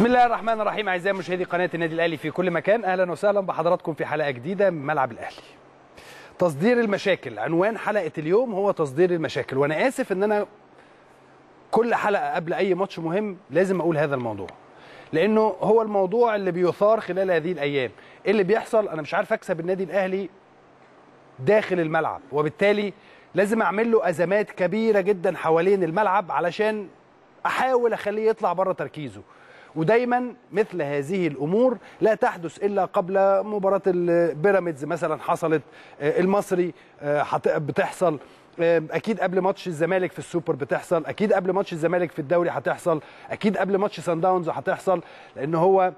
بسم الله الرحمن الرحيم اعزائي مشاهدي قناه النادي الاهلي في كل مكان اهلا وسهلا بحضراتكم في حلقه جديده من ملعب الاهلي تصدير المشاكل عنوان حلقه اليوم هو تصدير المشاكل وانا اسف ان انا كل حلقه قبل اي ماتش مهم لازم اقول هذا الموضوع لانه هو الموضوع اللي بيثار خلال هذه الايام إيه اللي بيحصل انا مش عارف اكسب النادي الاهلي داخل الملعب وبالتالي لازم اعمل له ازمات كبيره جدا حوالين الملعب علشان احاول اخليه يطلع بره تركيزه ودايما مثل هذه الامور لا تحدث الا قبل مباراه البيراميدز مثلا حصلت المصري بتحصل اكيد قبل ماتش الزمالك في السوبر بتحصل اكيد قبل ماتش الزمالك في الدوري هتحصل اكيد قبل ماتش سان داونز هتحصل لان هو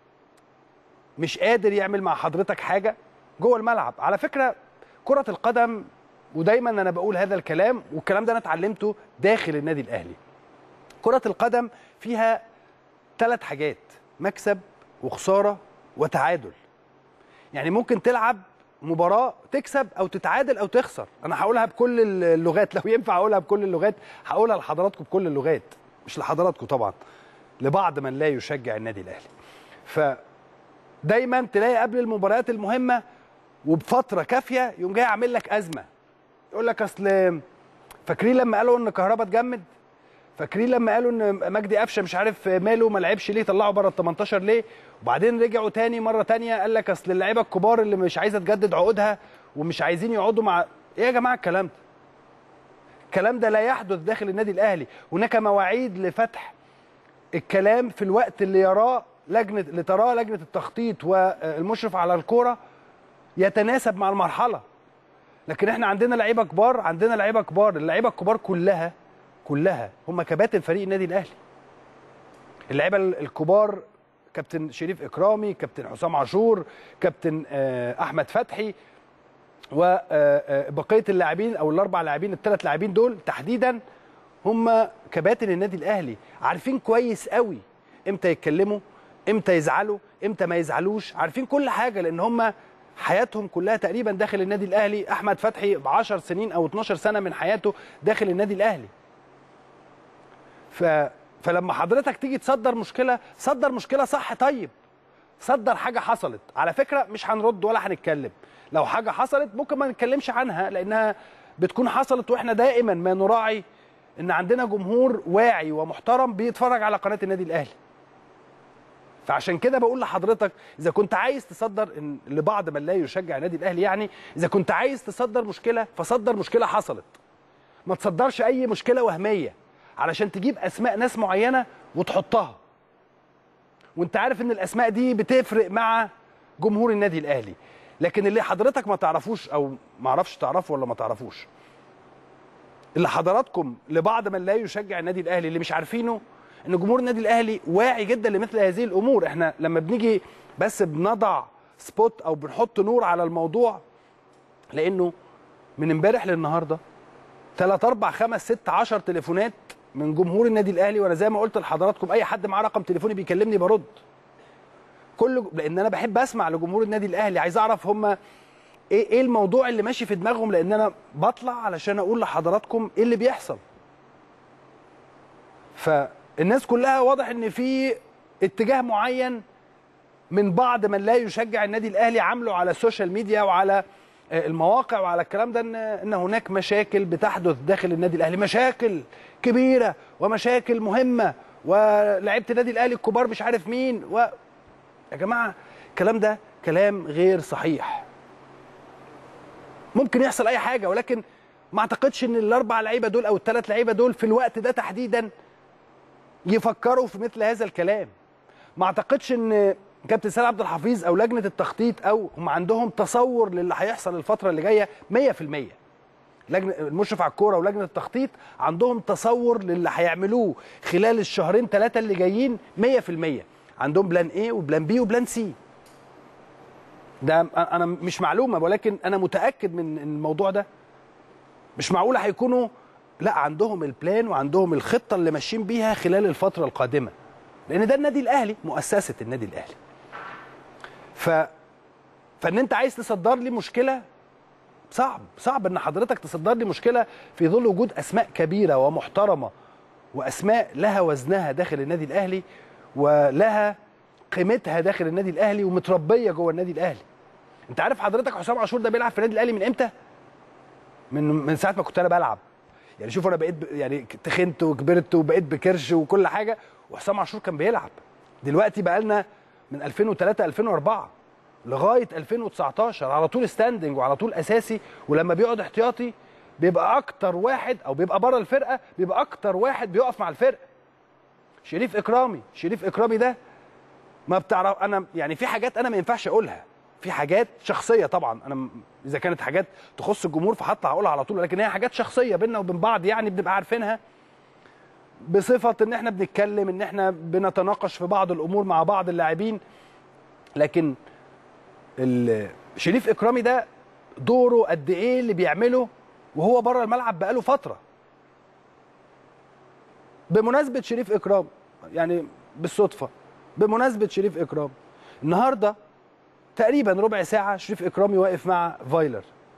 مش قادر يعمل مع حضرتك حاجه جوه الملعب على فكره كره القدم ودايما انا بقول هذا الكلام والكلام ده انا اتعلمته داخل النادي الاهلي كره القدم فيها ثلاث حاجات مكسب وخساره وتعادل يعني ممكن تلعب مباراه تكسب او تتعادل او تخسر انا هقولها بكل اللغات لو ينفع اقولها بكل اللغات هقولها لحضراتكم بكل اللغات مش لحضراتكم طبعا لبعض من لا يشجع النادي الاهلي ف دايما تلاقي قبل المباريات المهمه وبفتره كافيه يقوم جاي عامل لك ازمه يقول لك اصل فاكرين لما قالوا ان كهربا اتجمد فاكرين لما قالوا ان مجدي قفشه مش عارف ماله ما لعبش ليه طلعه بره ال 18 ليه وبعدين رجعوا تاني مره تانية قال لك اصل اللعيبه الكبار اللي مش عايزه تجدد عقودها ومش عايزين يقعدوا مع ايه يا جماعه الكلام ده الكلام ده لا يحدث داخل النادي الاهلي هناك مواعيد لفتح الكلام في الوقت اللي يراه لجنه اللي تراه لجنه التخطيط والمشرف على الكوره يتناسب مع المرحله لكن احنا عندنا لعيبه كبار عندنا لعيبه كبار اللعيبه الكبار كلها كلها هم كباتن فريق النادي الاهلي اللعيبه الكبار كابتن شريف اكرامي كابتن حسام عاشور كابتن احمد فتحي وبقيه اللاعبين او الاربع لاعبين الثلاث لاعبين دول تحديدا هم كباتن النادي الاهلي عارفين كويس قوي امتى يتكلموا امتى يزعلوا امتى ما يزعلوش عارفين كل حاجه لان هم حياتهم كلها تقريبا داخل النادي الاهلي احمد فتحي ب 10 سنين او 12 سنه من حياته داخل النادي الاهلي ف... فلما حضرتك تيجي تصدر مشكله صدر مشكله صح طيب صدر حاجه حصلت على فكره مش هنرد ولا هنتكلم لو حاجه حصلت ممكن ما نتكلمش عنها لانها بتكون حصلت واحنا دائما ما نراعي ان عندنا جمهور واعي ومحترم بيتفرج على قناه النادي الاهلي فعشان كده بقول لحضرتك اذا كنت عايز تصدر إن لبعض من لا يشجع النادي الاهلي يعني اذا كنت عايز تصدر مشكله فصدر مشكله حصلت ما تصدرش اي مشكله وهميه علشان تجيب اسماء ناس معينه وتحطها وانت عارف ان الاسماء دي بتفرق مع جمهور النادي الاهلي لكن اللي حضرتك ما تعرفوش او ما اعرفش تعرفه ولا ما تعرفوش اللي حضراتكم لبعض من لا يشجع النادي الاهلي اللي مش عارفينه ان جمهور النادي الاهلي واعي جدا لمثل هذه الامور احنا لما بنيجي بس بنضع سبوت او بنحط نور على الموضوع لانه من امبارح للنهارده 3 4 5 6 10 تليفونات من جمهور النادي الاهلي وانا زي ما قلت لحضراتكم اي حد معاه رقم تليفوني بيكلمني برد كل لان انا بحب اسمع لجمهور النادي الاهلي عايز اعرف هم ايه ايه الموضوع اللي ماشي في دماغهم لان انا بطلع علشان اقول لحضراتكم ايه اللي بيحصل فالناس كلها واضح ان في اتجاه معين من بعض من لا يشجع النادي الاهلي عامله على السوشيال ميديا وعلى المواقع وعلى الكلام ده ان ان هناك مشاكل بتحدث داخل النادي الاهلي مشاكل كبيره ومشاكل مهمه ولاعيبه النادي الاهلي الكبار مش عارف مين و يا جماعه الكلام ده كلام غير صحيح ممكن يحصل اي حاجه ولكن ما اعتقدش ان الاربع لعيبه دول او الثلاث لعيبه دول في الوقت ده تحديدا يفكروا في مثل هذا الكلام ما اعتقدش ان كابتن سيد عبد الحفيظ او لجنه التخطيط او هم عندهم تصور للي هيحصل الفتره اللي جايه 100% لجنه المشرف على الكوره ولجنه التخطيط عندهم تصور للي هيعملوه خلال الشهرين ثلاثه اللي جايين 100% عندهم بلان ايه وبلان بي وبلان سي ده انا مش معلومه ولكن انا متاكد من الموضوع ده مش معقوله هيكونوا لا عندهم البلان وعندهم الخطه اللي ماشيين بيها خلال الفتره القادمه لان ده النادي الاهلي مؤسسه النادي الاهلي ف فان انت عايز تصدر لي مشكله صعب صعب ان حضرتك تصدر لي مشكله في ظل وجود اسماء كبيره ومحترمه واسماء لها وزنها داخل النادي الاهلي ولها قيمتها داخل النادي الاهلي ومتربيه جوه النادي الاهلي انت عارف حضرتك حسام عاشور ده بيلعب في النادي الاهلي من امتى من من ساعه ما كنت انا بلعب يعني شوف انا بقيت ب... يعني تخنت وكبرت وبقيت بكرش وكل حاجه وحسام عاشور كان بيلعب دلوقتي بقى لنا من 2003 2004 لغايه 2019 على طول ستاندنج وعلى طول اساسي ولما بيقعد احتياطي بيبقى اكتر واحد او بيبقى بره الفرقه بيبقى اكتر واحد بيقف مع الفرقه شريف اكرامي شريف اكرامي ده ما بتعرف انا يعني في حاجات انا ما ينفعش اقولها في حاجات شخصيه طبعا انا م- اذا كانت حاجات تخص الجمهور فحتى هقولها على طول لكن هي حاجات شخصيه بيننا وبين بعض يعني بنبقى عارفينها بصفه ان احنا بنتكلم ان احنا بنتناقش في بعض الامور مع بعض اللاعبين لكن ال- شريف اكرامي ده دوره قد ايه اللي بيعمله وهو بره الملعب بقاله فتره بمناسبه شريف اكرام يعني بالصدفه بمناسبه شريف اكرام النهارده تقريبا ربع ساعه شريف اكرامي واقف مع فايلر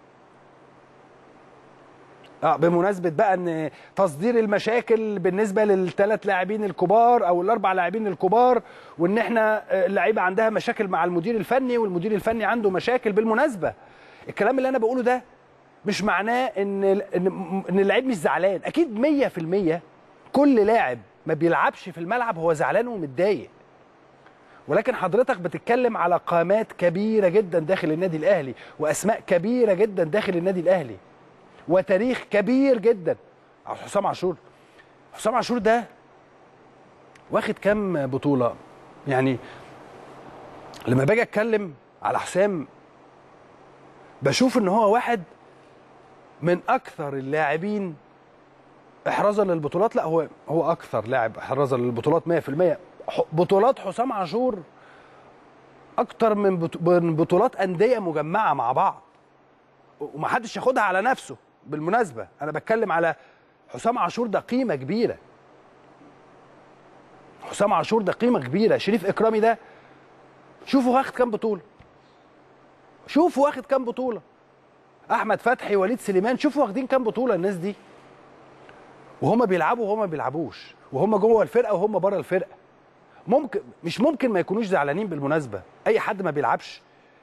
اه بمناسبه بقى ان تصدير المشاكل بالنسبه للثلاث لاعبين الكبار او الاربع لاعبين الكبار وان احنا آه، اللعيبه عندها مشاكل مع المدير الفني والمدير الفني عنده مشاكل بالمناسبه الكلام اللي انا بقوله ده مش معناه ان ان ان اللعيب مش زعلان اكيد 100% كل لاعب ما بيلعبش في الملعب هو زعلان ومتضايق ولكن حضرتك بتتكلم على قامات كبيره جدا داخل النادي الاهلي واسماء كبيره جدا داخل النادي الاهلي وتاريخ كبير جدا على حسام عاشور حسام عاشور ده واخد كام بطوله يعني لما باجي اتكلم على حسام بشوف ان هو واحد من اكثر اللاعبين احرازا للبطولات لا هو هو اكثر لاعب احرازا للبطولات 100% ح- بطولات حسام عاشور اكتر من بط- من بطولات انديه مجمعه مع بعض ومحدش ياخدها على نفسه بالمناسبه انا بتكلم على حسام عاشور ده قيمه كبيره حسام عاشور ده قيمه كبيره شريف اكرامي ده شوفوا واخد كام بطوله شوفوا واخد كام بطوله احمد فتحي وليد سليمان شوفوا واخدين كام بطوله الناس دي وهما بيلعبوا وهما ما بيلعبوش وهما جوه الفرقه وهما بره الفرقه ممكن مش ممكن ما يكونوش زعلانين بالمناسبه اي حد ما بيلعبش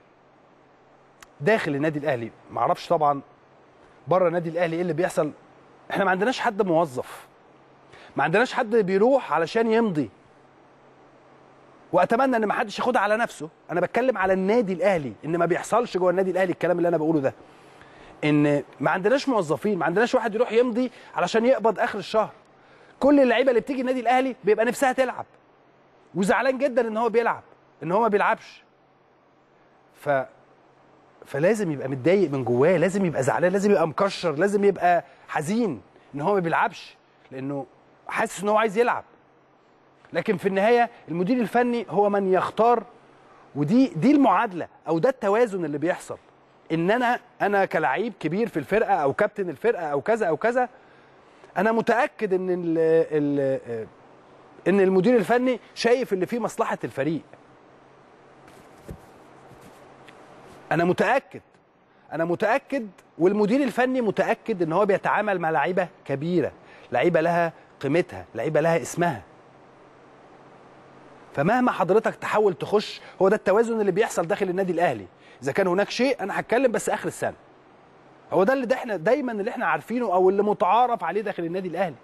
داخل النادي الاهلي ما اعرفش طبعا بره النادي الاهلي ايه اللي بيحصل احنا ما عندناش حد موظف ما عندناش حد بيروح علشان يمضي واتمنى ان ما حدش ياخدها على نفسه انا بتكلم على النادي الاهلي ان ما بيحصلش جوه النادي الاهلي الكلام اللي انا بقوله ده ان ما عندناش موظفين ما عندناش واحد يروح يمضي علشان يقبض اخر الشهر كل اللعيبه اللي بتيجي النادي الاهلي بيبقى نفسها تلعب وزعلان جدا ان هو بيلعب ان هو ما بيلعبش ف فلازم يبقى متضايق من جواه لازم يبقى زعلان لازم يبقى مكشر لازم يبقى حزين ان هو ما بيلعبش لانه حاسس ان هو عايز يلعب لكن في النهايه المدير الفني هو من يختار ودي دي المعادله او ده التوازن اللي بيحصل ان انا انا كلعيب كبير في الفرقه او كابتن الفرقه او كذا او كذا انا متاكد ان ال ال ان المدير الفني شايف اللي فيه مصلحه الفريق انا متاكد انا متاكد والمدير الفني متاكد ان هو بيتعامل مع لعيبه كبيره لعيبه لها قيمتها لعيبه لها اسمها فمهما حضرتك تحاول تخش هو ده التوازن اللي بيحصل داخل النادي الاهلي اذا كان هناك شيء انا هتكلم بس اخر السنه هو ده اللي ده احنا دايما اللي احنا عارفينه او اللي متعارف عليه داخل النادي الاهلي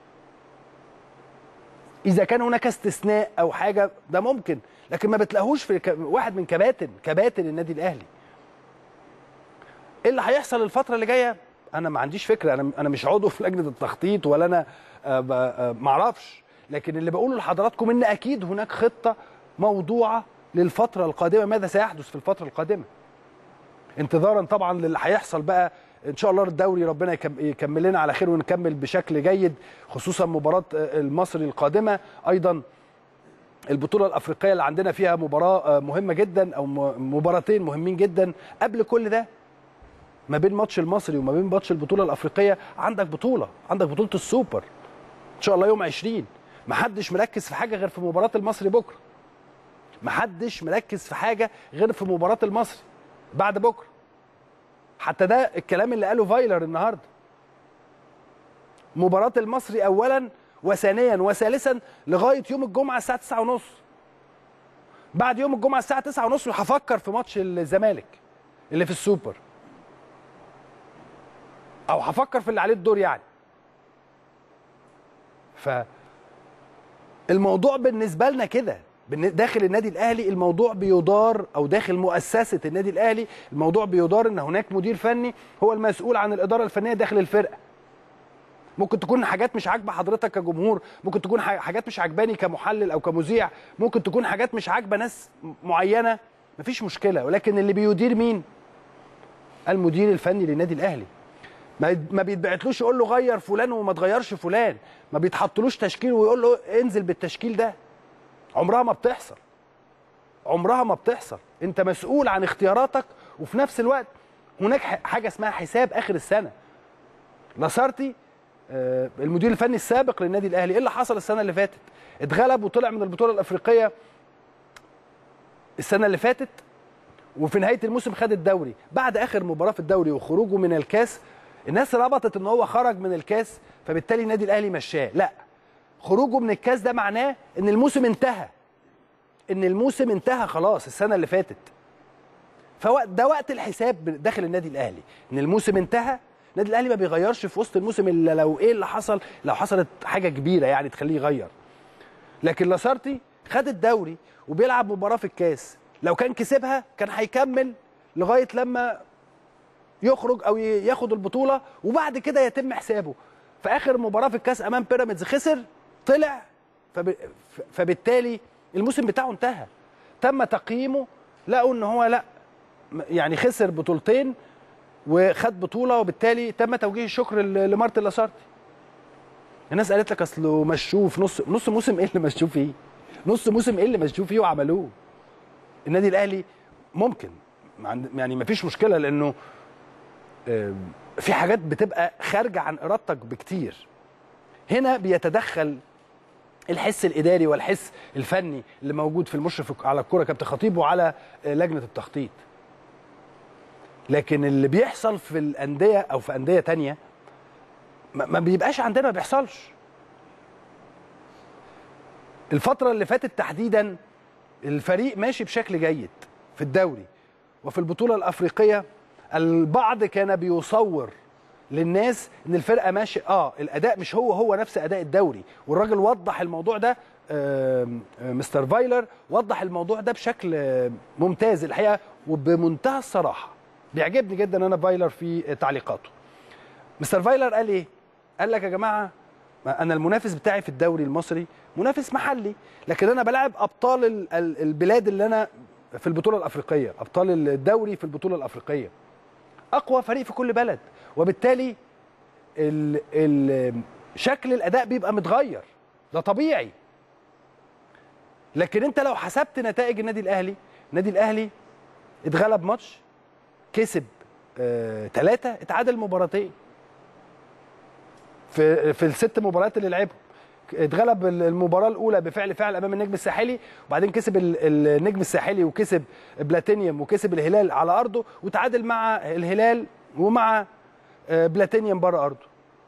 اذا كان هناك استثناء او حاجه ده ممكن لكن ما بتلاقوش في ك- واحد من كباتن كباتن النادي الاهلي ايه اللي هيحصل الفتره اللي جايه انا ما عنديش فكره انا انا مش عضو في لجنه التخطيط ولا انا آه، ب- آه، ما اعرفش لكن اللي بقوله لحضراتكم ان اكيد هناك خطه موضوعه للفتره القادمه ماذا سيحدث في الفتره القادمه انتظارا طبعا للي هيحصل بقى ان شاء الله الدوري ربنا يكم- يكمل لنا على خير ونكمل بشكل جيد خصوصا مباراه آه، المصري القادمه ايضا البطوله الافريقيه اللي عندنا فيها مباراه آه، مهمه جدا او م- مباراتين مهمين جدا قبل كل ده ما بين ماتش المصري وما بين ماتش البطوله الافريقيه عندك بطوله عندك بطوله السوبر ان شاء الله يوم 20 محدش مركز في حاجه غير في مباراه المصري بكره محدش مركز في حاجه غير في مباراه المصري بعد بكره حتى ده الكلام اللي قاله فايلر النهارده مباراه المصري اولا وثانيا وثالثا لغايه يوم الجمعه الساعه 9:30 بعد يوم الجمعه الساعه 9:30 هفكر في ماتش الزمالك اللي في السوبر او هفكر في اللي عليه الدور يعني ف الموضوع بالنسبه لنا كده بالن- داخل النادي الاهلي الموضوع بيدار او داخل مؤسسه النادي الاهلي الموضوع بيدار ان هناك مدير فني هو المسؤول عن الاداره الفنيه داخل الفرقه ممكن تكون حاجات مش عاجبه حضرتك كجمهور ممكن تكون ح- حاجات مش عاجباني كمحلل او كمذيع ممكن تكون حاجات مش عاجبه ناس م- معينه مفيش مشكله ولكن اللي بيدير مين المدير الفني للنادي الاهلي ما ما بيتبعتلوش يقول له غير فلان وما تغيرش فلان ما بيتحطلوش تشكيل ويقول له انزل بالتشكيل ده عمرها ما بتحصل عمرها ما بتحصل انت مسؤول عن اختياراتك وفي نفس الوقت هناك ح- حاجه اسمها حساب اخر السنه لاسارتي آه، المدير الفني السابق للنادي الاهلي ايه اللي حصل السنه اللي فاتت اتغلب وطلع من البطوله الافريقيه السنه اللي فاتت وفي نهايه الموسم خد الدوري بعد اخر مباراه في الدوري وخروجه من الكاس الناس ربطت ان هو خرج من الكاس فبالتالي النادي الاهلي مشاه لا خروجه من الكاس ده معناه ان الموسم انتهى ان الموسم انتهى خلاص السنه اللي فاتت فوقت ده وقت الحساب داخل النادي الاهلي ان الموسم انتهى النادي الاهلي ما بيغيرش في وسط الموسم الا لو ايه اللي حصل لو حصلت حاجه كبيره يعني تخليه يغير لكن لاسارتي خد الدوري وبيلعب مباراه في الكاس لو كان كسبها كان هيكمل لغايه لما يخرج او ي- ياخد البطوله وبعد كده يتم حسابه في اخر مباراه في الكاس امام بيراميدز خسر طلع فب... ف- فبالتالي الموسم بتاعه انتهى تم تقييمه لقوا ان هو لا م- يعني خسر بطولتين وخد بطوله وبالتالي تم توجيه الشكر ل- لمارتن لاسارتي الناس قالت لك اصله مشوه في نص نص موسم ايه اللي مشوه فيه نص موسم ايه اللي مشوه فيه وعملوه النادي الاهلي ممكن ما عند- يعني ما فيش مشكله لانه آم، في حاجات بتبقى خارجه عن ارادتك بكتير هنا بيتدخل الحس الاداري والحس الفني اللي موجود في المشرف على الكره كابتن خطيب وعلى آه، لجنه التخطيط لكن اللي بيحصل في الانديه او في انديه تانية ما ما بيبقاش عندنا ما بيحصلش الفتره اللي فاتت تحديدا الفريق ماشي بشكل جيد في الدوري وفي البطوله الافريقيه البعض كان بيصور للناس ان الفرقه ماشي اه الاداء مش هو هو نفس اداء الدوري والراجل وضح الموضوع ده آم، آه، مستر فايلر وضح الموضوع ده بشكل آه، ممتاز الحقيقه وبمنتهى الصراحه بيعجبني جدا انا فايلر في تعليقاته مستر فايلر قال ايه قال لك يا جماعه ما انا المنافس بتاعي في الدوري المصري منافس محلي لكن انا بلعب ابطال ال- ال- البلاد اللي انا في البطوله الافريقيه ابطال الدوري في البطوله الافريقيه اقوى فريق في كل بلد وبالتالي ال ال شكل الاداء بيبقى متغير ده طبيعي لكن انت لو حسبت نتائج النادي الاهلي النادي الاهلي اتغلب ماتش كسب ثلاثة اتعادل مباراتين في في الست مباريات اللي لعبهم اتغلب المباراه الاولى بفعل فعل امام النجم الساحلي وبعدين كسب ال- النجم الساحلي وكسب بلاتينيوم وكسب الهلال على ارضه وتعادل مع الهلال ومع آه، بلاتينيوم بره ارضه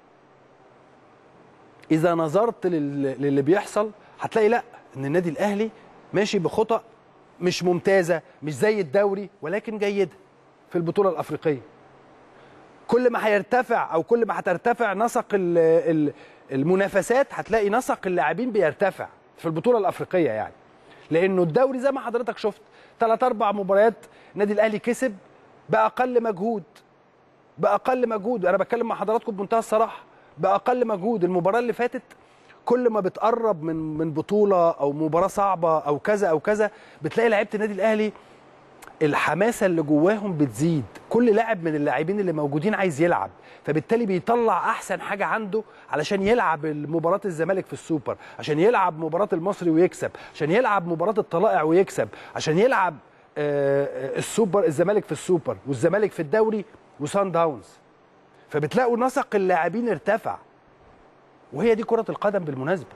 اذا نظرت لل- للي بيحصل هتلاقي لا ان النادي الاهلي ماشي بخطى مش ممتازه مش زي الدوري ولكن جيده في البطوله الافريقيه كل ما هيرتفع او كل ما هترتفع نسق ال- ال- المنافسات هتلاقي نسق اللاعبين بيرتفع في البطوله الافريقيه يعني لانه الدوري زي ما حضرتك شفت ثلاث اربع مباريات النادي الاهلي كسب باقل مجهود باقل مجهود انا بتكلم مع حضراتكم بمنتهى الصراحه باقل مجهود المباراه اللي فاتت كل ما بتقرب من من بطوله او مباراه صعبه او كذا او كذا بتلاقي لعيبه النادي الاهلي الحماسه اللي جواهم بتزيد كل لاعب من اللاعبين اللي موجودين عايز يلعب فبالتالي بيطلع احسن حاجه عنده علشان يلعب مباراه الزمالك في السوبر عشان يلعب مباراه المصري ويكسب عشان يلعب مباراه الطلائع ويكسب عشان يلعب آه، آه، السوبر الزمالك في السوبر والزمالك في الدوري وسان داونز فبتلاقوا نسق اللاعبين ارتفع وهي دي كره القدم بالمناسبه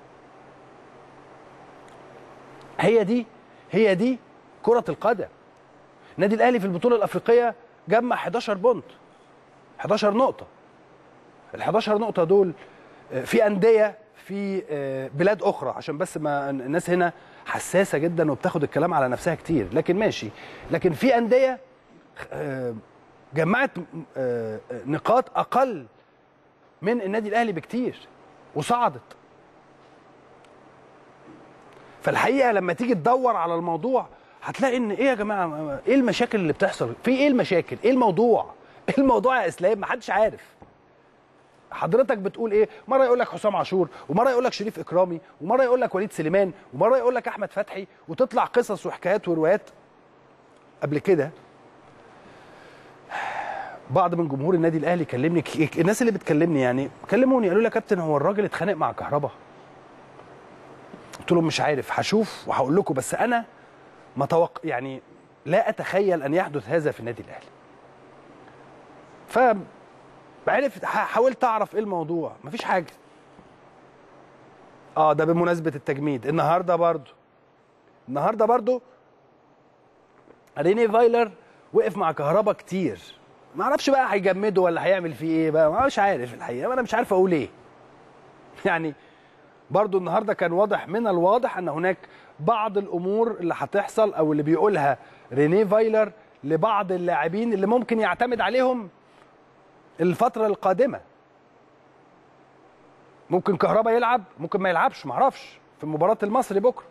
هي دي هي دي كره القدم النادي الاهلي في البطوله الافريقيه جمع 11 بونت 11 نقطه ال 11 نقطه دول آه، في انديه في آه، بلاد اخرى عشان بس ما الناس هنا حساسه جدا وبتاخد الكلام على نفسها كتير لكن ماشي لكن في انديه آه، جمعت آه، نقاط اقل من النادي الاهلي بكتير وصعدت فالحقيقه لما تيجي تدور على الموضوع هتلاقي ان ايه يا جماعه ايه المشاكل اللي بتحصل في ايه المشاكل ايه الموضوع ايه الموضوع يا اسلام محدش عارف حضرتك بتقول ايه مره يقول لك حسام عاشور ومره يقول لك شريف اكرامي ومره يقول لك وليد سليمان ومره يقول لك احمد فتحي وتطلع قصص وحكايات وروايات قبل كده بعض من جمهور النادي الاهلي كلمني ك- الناس اللي بتكلمني يعني كلموني قالوا لي يا كابتن هو الراجل اتخانق مع كهربا قلت لهم مش عارف هشوف وهقول لكم بس انا ما توق... يعني لا اتخيل ان يحدث هذا في النادي الاهلي ف عرفت ح- حاولت اعرف ايه الموضوع مفيش حاجه اه ده بمناسبه التجميد النهارده برضو النهارده برضو ريني فايلر وقف مع كهربا كتير ما اعرفش بقى هيجمده ولا هيعمل فيه ايه بقى ما مش عارف الحقيقه انا مش عارف اقول ايه يعني برضو النهارده كان واضح من الواضح ان هناك بعض الامور اللي هتحصل او اللي بيقولها ريني فايلر لبعض اللاعبين اللي ممكن يعتمد عليهم الفتره القادمه ممكن كهربا يلعب ممكن ما يلعبش معرفش في مباراه المصري بكره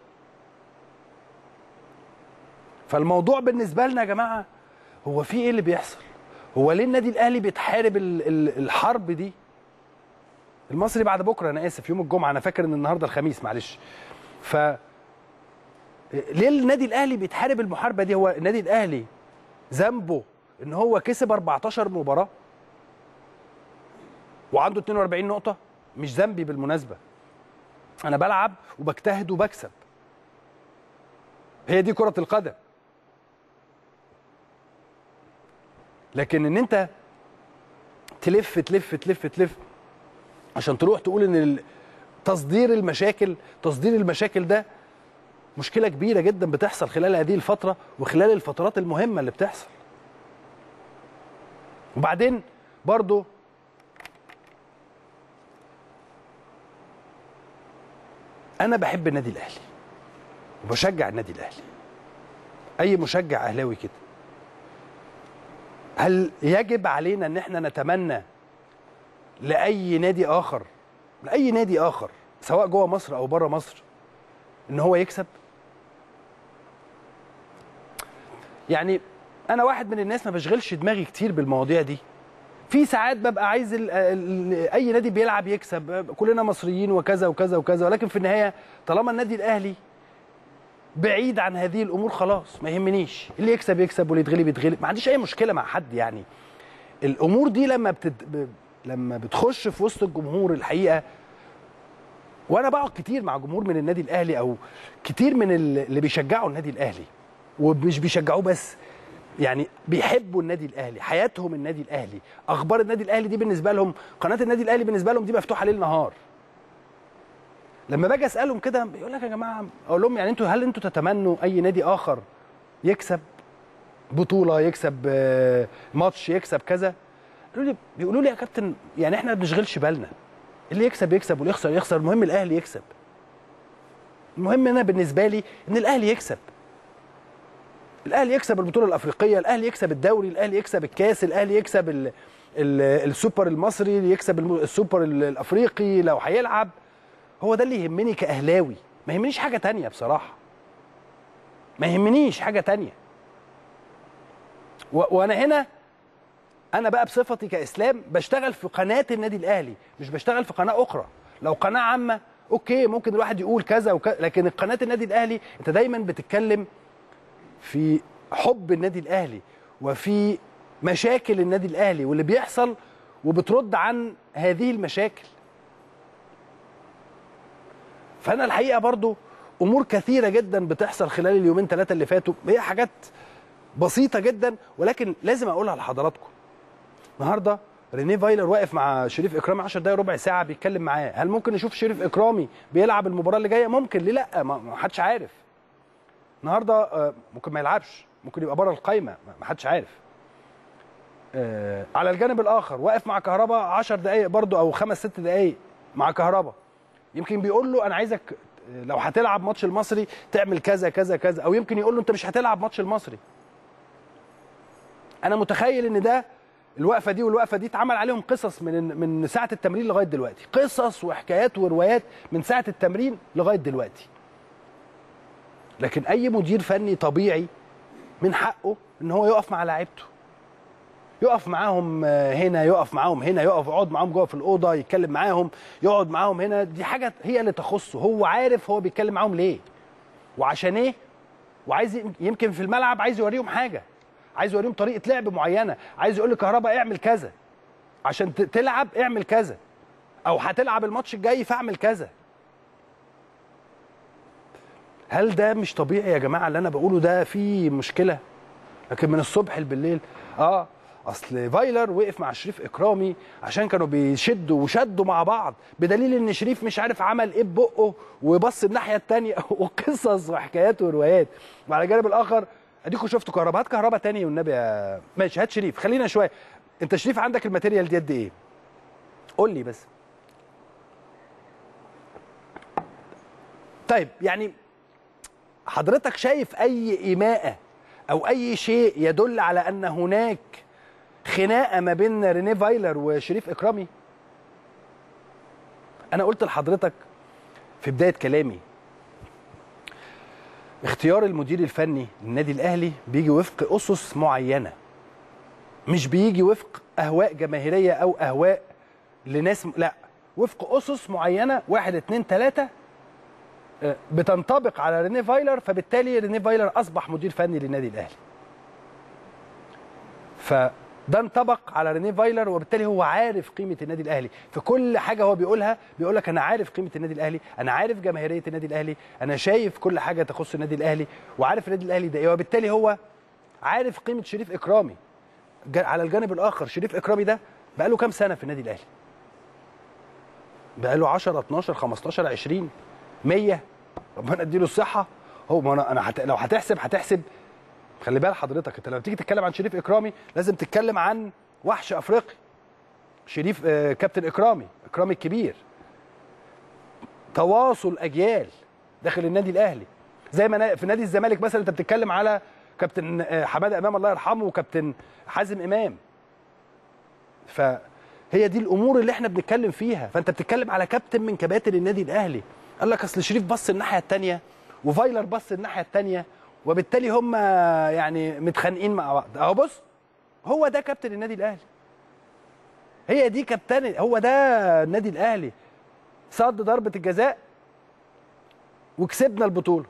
فالموضوع بالنسبه لنا يا جماعه هو في ايه اللي بيحصل هو ليه النادي الاهلي بيتحارب ال- ال- الحرب دي المصري بعد بكره انا اسف يوم الجمعه انا فاكر ان النهارده الخميس معلش ف ليه النادي الاهلي بيتحارب المحاربه دي هو النادي الاهلي ذنبه ان هو كسب 14 مباراه وعنده 42 نقطه مش ذنبي بالمناسبه انا بلعب وبجتهد وبكسب هي دي كره القدم لكن ان انت تلف تلف تلف تلف عشان تروح تقول ان ال- تصدير المشاكل تصدير المشاكل ده مشكله كبيره جدا بتحصل خلال هذه الفتره وخلال الفترات المهمه اللي بتحصل وبعدين برضو انا بحب النادي الاهلي وبشجع النادي الاهلي اي مشجع اهلاوي كده هل يجب علينا ان احنا نتمنى لاي نادي اخر لاي نادي اخر سواء جوه مصر او بره مصر ان هو يكسب يعني انا واحد من الناس ما بشغلش دماغي كتير بالمواضيع دي في ساعات ببقى عايز ال ال اي نادي بيلعب يكسب كلنا مصريين وكذا وكذا وكذا ولكن في النهايه طالما النادي الاهلي بعيد عن هذه الامور خلاص ما يهمنيش اللي يكسب يكسب واللي يتغلب يتغلب ما عنديش اي مشكله مع حد يعني الامور دي لما بتد... ب... لما بتخش في وسط الجمهور الحقيقه وانا بقعد كتير مع جمهور من النادي الاهلي او كتير من ال- اللي بيشجعوا النادي الاهلي ومش بيشجعوه بس يعني بيحبوا النادي الاهلي حياتهم النادي الاهلي اخبار النادي الاهلي دي بالنسبه لهم قناه النادي الاهلي بالنسبه لهم دي مفتوحه ليل نهار لما باجي اسالهم كده بيقول لك يا جماعه اقول لهم يعني انتوا هل انتوا تتمنوا اي نادي اخر يكسب بطوله يكسب آه، ماتش يكسب كذا قالوا لي بيقولوا لي يا كابتن يعني احنا ما بنشغلش بالنا اللي يكسب يكسب واللي يخسر يخسر المهم الاهلي يكسب المهم انا بالنسبه لي ان الاهلي يكسب الاهلي يكسب البطوله الافريقيه الاهلي يكسب الدوري الاهلي يكسب الكاس الاهلي يكسب ال ال السوبر المصري يكسب الم- السوبر ال- الافريقي لو هيلعب هو ده اللي يهمني كاهلاوي ما يهمنيش حاجه تانية بصراحه ما يهمنيش حاجه تانية و- وانا هنا انا بقى بصفتي كاسلام بشتغل في قناه النادي الاهلي مش بشتغل في قناه اخرى لو قناه عامه اوكي ممكن الواحد يقول كذا وكذا لكن قناه النادي الاهلي انت دايما بتتكلم في حب النادي الاهلي وفي مشاكل النادي الاهلي واللي بيحصل وبترد عن هذه المشاكل فانا الحقيقه برضو امور كثيره جدا بتحصل خلال اليومين ثلاثه اللي فاتوا هي حاجات بسيطه جدا ولكن لازم اقولها لحضراتكم النهارده رينيه فايلر واقف مع شريف اكرامي 10 دقايق ربع ساعه بيتكلم معاه هل ممكن نشوف شريف اكرامي بيلعب المباراه اللي جايه ممكن ليه لا ما ما حدش عارف النهارده آه، ممكن ما يلعبش ممكن يبقى بره القايمه ما- ما حدش عارف آه، على الجانب الاخر واقف مع كهربا 10 دقائق برضو او خمس ست دقائق مع كهربا يمكن بيقول له انا عايزك لو هتلعب ماتش المصري تعمل كذا كذا كذا او يمكن يقول له انت مش هتلعب ماتش المصري انا متخيل ان ده الوقفه دي والوقفه دي اتعمل عليهم قصص من من ساعه التمرين لغايه دلوقتي قصص وحكايات وروايات من ساعه التمرين لغايه دلوقتي لكن اي مدير فني طبيعي من حقه ان هو يقف مع لعيبته يقف معاهم هنا يقف معاهم هنا يقف يقعد معاهم جوه في الاوضه يتكلم معاهم يقعد معاهم هنا دي حاجه هي اللي تخصه هو عارف هو بيتكلم معاهم ليه وعشان ايه وعايز يمكن في الملعب عايز يوريهم حاجه عايز يوريهم طريقه لعب معينه عايز يقول لكهرباء اعمل كذا عشان تلعب اعمل كذا او هتلعب الماتش الجاي فاعمل كذا هل ده مش طبيعي يا جماعه اللي انا بقوله ده فيه مشكله لكن من الصبح بالليل اه اصل فايلر وقف مع شريف اكرامي عشان كانوا بيشدوا وشدوا مع بعض بدليل ان شريف مش عارف عمل ايه ببقه وبص الناحيه الثانيه وقصص وحكايات وروايات وعلى الجانب الاخر اديكوا شفتوا كهرباء هات كهرباء تاني والنبي يا ماشي هات شريف خلينا شويه انت شريف عندك الماتيريال دي قد ايه قول لي بس طيب يعني حضرتك شايف اي ايماءه او اي شيء يدل على ان هناك خناقه ما بين رينيه فايلر وشريف اكرامي انا قلت لحضرتك في بدايه كلامي اختيار المدير الفني للنادي الاهلي بيجي وفق اسس معينه مش بيجي وفق اهواء جماهيريه او اهواء لناس لا وفق اسس معينه واحد اتنين تلاته بتنطبق على رينيه فايلر فبالتالي رينيه فايلر اصبح مدير فني للنادي الاهلي فده انطبق على رينيه فايلر وبالتالي هو عارف قيمه النادي الاهلي في كل حاجه هو بيقولها بيقول لك انا عارف قيمه النادي الاهلي انا عارف جماهيريه النادي الاهلي انا شايف كل حاجه تخص النادي الاهلي وعارف النادي الاهلي ده ايه وبالتالي هو عارف قيمه شريف اكرامي على الجانب الاخر شريف اكرامي ده بقى له كام سنه في النادي الاهلي بقى له 10 12 15 20 100 ربنا يديله الصحه هو ما انا انا حت... لو هتحسب هتحسب خلي بال حضرتك انت لما تيجي تتكلم عن شريف اكرامي لازم تتكلم عن وحش افريقي شريف آه كابتن اكرامي اكرامي الكبير تواصل اجيال داخل النادي الاهلي زي ما في نادي الزمالك مثلا انت بتتكلم على كابتن آه حماده امام الله يرحمه وكابتن حازم امام فهي دي الامور اللي احنا بنتكلم فيها فانت بتتكلم على كابتن من كباتن النادي الاهلي قال لك اصل شريف بص الناحيه الثانيه وفايلر بص الناحيه الثانيه وبالتالي هم يعني متخانقين مع بعض اهو بص هو ده كابتن النادي الاهلي هي دي كابتن هو ده النادي الاهلي صد ضربه الجزاء وكسبنا البطوله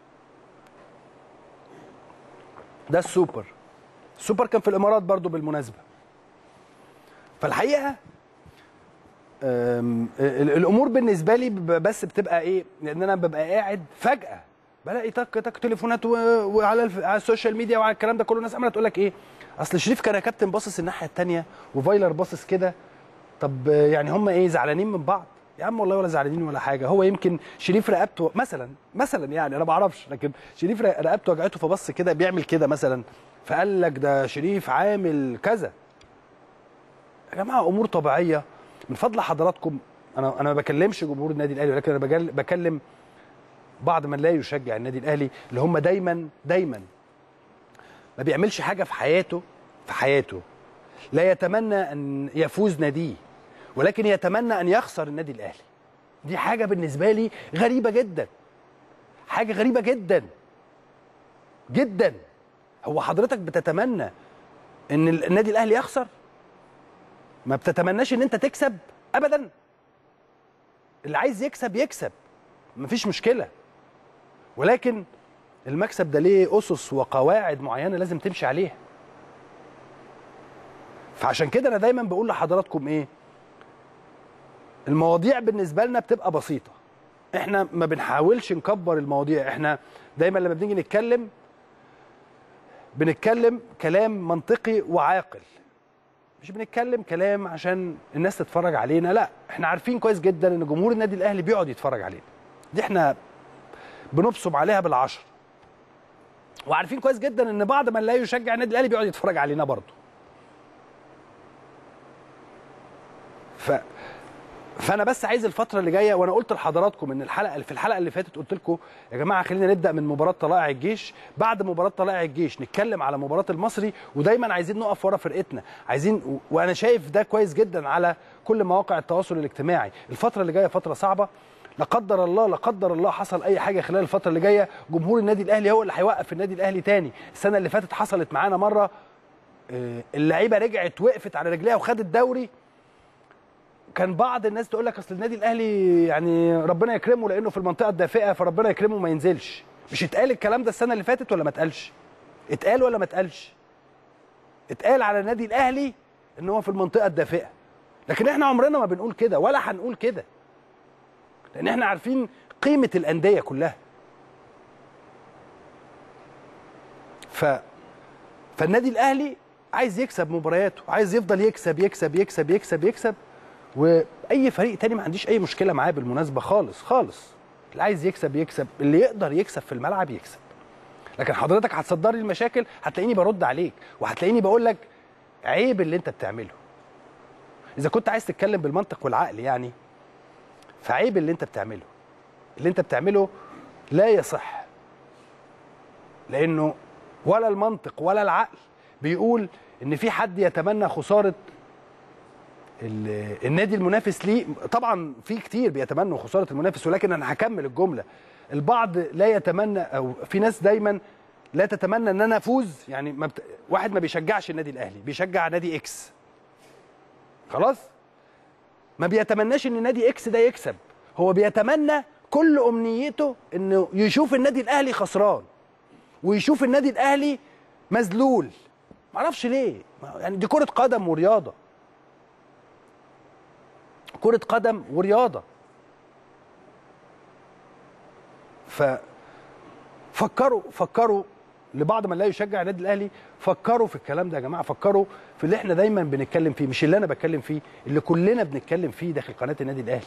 ده السوبر السوبر كان في الامارات برضو بالمناسبه فالحقيقه الامور بالنسبه لي بس بتبقى ايه لان انا ببقى قاعد فجاه بلاقي تك تك تليفونات وعلى على السوشيال ميديا وعلى الكلام ده كله الناس عماله تقول لك ايه اصل شريف كان يا كابتن باصص الناحيه الثانيه وفايلر باصص كده طب يعني هم ايه زعلانين من بعض يا عم والله ولا زعلانين ولا حاجه هو يمكن شريف رقبته مثلا مثلا يعني انا ما اعرفش لكن شريف رقبته وجعته فبص كده بيعمل كده مثلا فقال لك ده شريف عامل كذا يا جماعه امور طبيعيه من فضل حضراتكم انا انا ما بكلمش جمهور النادي الاهلي ولكن انا بكلم بعض من لا يشجع النادي الاهلي اللي هم دايما دايما ما بيعملش حاجه في حياته في حياته لا يتمنى ان يفوز ناديه ولكن يتمنى ان يخسر النادي الاهلي دي حاجه بالنسبه لي غريبه جدا حاجه غريبه جدا جدا هو حضرتك بتتمنى ان النادي الاهلي يخسر ما بتتمناش ان انت تكسب ابدا اللي عايز يكسب يكسب مفيش مشكله ولكن المكسب ده ليه اسس وقواعد معينه لازم تمشي عليها فعشان كده انا دايما بقول لحضراتكم ايه المواضيع بالنسبه لنا بتبقى بسيطه احنا ما بنحاولش نكبر المواضيع احنا دايما لما بنيجي نتكلم بنتكلم كلام منطقي وعاقل مش بنتكلم كلام عشان الناس تتفرج علينا لا احنا عارفين كويس جدا ان جمهور النادي الاهلي بيقعد يتفرج علينا دي احنا بنبصم عليها بالعشر وعارفين كويس جدا ان بعض من لا يشجع النادي الاهلي بيقعد يتفرج علينا برضه ف فانا بس عايز الفتره اللي جايه وانا قلت لحضراتكم ان الحلقه في الحلقه اللي فاتت قلت لكم يا جماعه خلينا نبدا من مباراه طلائع الجيش بعد مباراه طلائع الجيش نتكلم على مباراه المصري ودايما عايزين نقف ورا فرقتنا عايزين وانا شايف ده كويس جدا على كل مواقع التواصل الاجتماعي الفتره اللي جايه فتره صعبه لا قدر الله لا قدر الله حصل اي حاجه خلال الفتره اللي جايه جمهور النادي الاهلي هو اللي هيوقف النادي الاهلي تاني السنه اللي فاتت حصلت معانا مره آه، اللعيبه رجعت وقفت على رجليها وخدت الدوري كان بعض الناس تقول لك اصل النادي الاهلي يعني ربنا يكرمه لانه في المنطقه الدافئه فربنا يكرمه ما ينزلش مش اتقال الكلام ده السنه اللي فاتت ولا ما اتقالش اتقال ولا ما اتقالش اتقال على النادي الاهلي ان هو في المنطقه الدافئه لكن احنا عمرنا ما بنقول كده ولا هنقول كده لان احنا عارفين قيمه الانديه كلها ف فالنادي الاهلي عايز يكسب مبارياته عايز يفضل يكسب يكسب يكسب يكسب يكسب واي فريق تاني ما عنديش اي مشكله معاه بالمناسبه خالص خالص اللي عايز يكسب يكسب اللي يقدر يكسب في الملعب يكسب لكن حضرتك هتصدر لي المشاكل هتلاقيني برد عليك وهتلاقيني بقول لك عيب اللي انت بتعمله اذا كنت عايز تتكلم بالمنطق والعقل يعني فعيب اللي انت بتعمله اللي انت بتعمله لا يصح لانه ولا المنطق ولا العقل بيقول ان في حد يتمنى خساره ال- النادي المنافس ليه طبعا في كتير بيتمنوا خساره المنافس ولكن انا هكمل الجمله البعض لا يتمنى او في ناس دايما لا تتمنى ان انا افوز يعني ما بت... واحد ما بيشجعش النادي الاهلي بيشجع نادي اكس خلاص ما بيتمناش ان نادي اكس ده يكسب هو بيتمنى كل امنيته انه يشوف النادي الاهلي خسران ويشوف النادي الاهلي مذلول معرفش ليه يعني دي كره قدم ورياضه كرة قدم ورياضة ف فكروا فكروا لبعض من لا يشجع النادي الاهلي فكروا في الكلام ده يا جماعه فكروا في اللي احنا دايما بنتكلم فيه مش اللي انا بتكلم فيه اللي كلنا بنتكلم فيه داخل قناه النادي الاهلي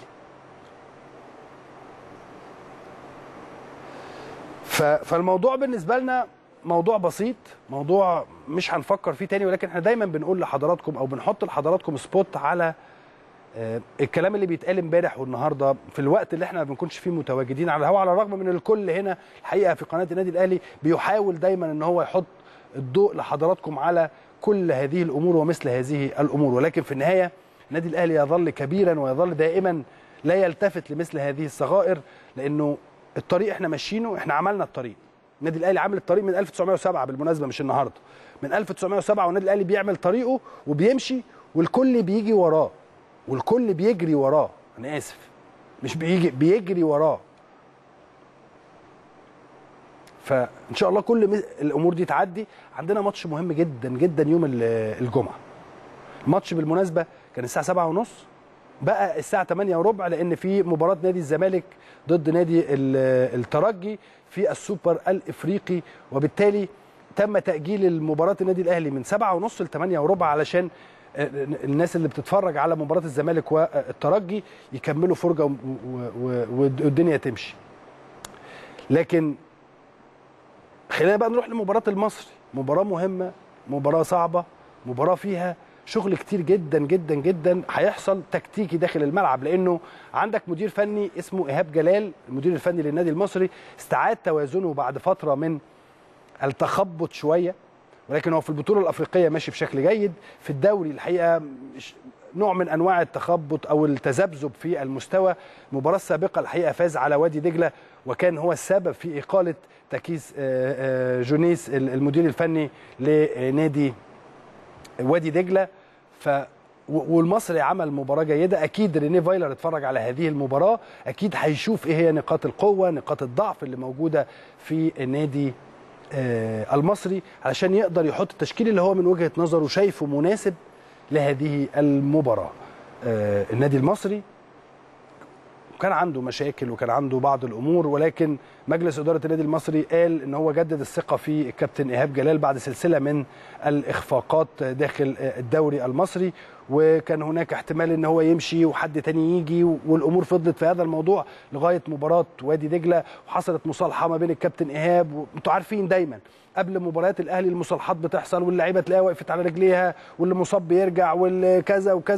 ف... فالموضوع بالنسبه لنا موضوع بسيط موضوع مش هنفكر فيه تاني ولكن احنا دايما بنقول لحضراتكم او بنحط لحضراتكم سبوت على آه، الكلام اللي بيتقال امبارح والنهارده في الوقت اللي احنا ما بنكونش فيه متواجدين على الهواء على الرغم من الكل هنا الحقيقه في قناه النادي الاهلي بيحاول دايما ان هو يحط الضوء لحضراتكم على كل هذه الامور ومثل هذه الامور ولكن في النهايه النادي الاهلي يظل كبيرا ويظل دائما لا يلتفت لمثل هذه الصغائر لانه الطريق احنا ماشيينه احنا عملنا الطريق النادي الاهلي عامل الطريق من 1907 بالمناسبه مش النهارده من 1907 والنادي الاهلي بيعمل طريقه وبيمشي والكل بيجي وراه والكل بيجري وراه انا اسف مش بيجي بيجري وراه فان شاء الله كل مز- الامور دي تعدي عندنا ماتش مهم جدا جدا يوم ال- الجمعه الماتش بالمناسبه كان الساعه 7 ونص بقى الساعه 8 وربع لان في مباراه نادي الزمالك ضد نادي ال- الترجي في السوبر الافريقي وبالتالي تم تاجيل المباراه النادي الاهلي من 7 ونص ل 8 وربع علشان الناس اللي بتتفرج على مباراه الزمالك والترجي يكملوا فرجه و- و- و- والدنيا تمشي لكن خلينا بقى نروح لمباراه المصري مباراه مهمه مباراه صعبه مباراه فيها شغل كتير جدا جدا جدا هيحصل تكتيكي داخل الملعب لانه عندك مدير فني اسمه ايهاب جلال المدير الفني للنادي المصري استعاد توازنه بعد فتره من التخبط شويه ولكن هو في البطوله الافريقيه ماشي بشكل جيد في الدوري الحقيقه مش- نوع من انواع التخبط او التذبذب في المستوى المباراه السابقه الحقيقه فاز على وادي دجله وكان هو السبب في اقاله تكيس آه، آه، جونيس المدير الفني لنادي وادي دجله ف و- والمصري عمل مباراه جيده اكيد ريني فايلر اتفرج على هذه المباراه اكيد هيشوف ايه هي نقاط القوه نقاط الضعف اللي موجوده في النادي آه، المصري علشان يقدر يحط التشكيل اللي هو من وجهه نظره شايفه مناسب لهذه المباراه آه، النادي المصري كان عنده مشاكل وكان عنده بعض الامور ولكن مجلس اداره النادي المصري قال ان هو جدد الثقه في الكابتن ايهاب جلال بعد سلسله من الاخفاقات داخل الدوري المصري وكان هناك احتمال ان هو يمشي وحد تاني يجي والامور فضلت في هذا الموضوع لغايه مباراه وادي دجله وحصلت مصالحه ما بين الكابتن ايهاب وانتوا عارفين دايما قبل مباريات الاهلي المصالحات بتحصل واللعيبه تلاقيها وقفت على رجليها واللي مصاب بيرجع واللي كذا وكذا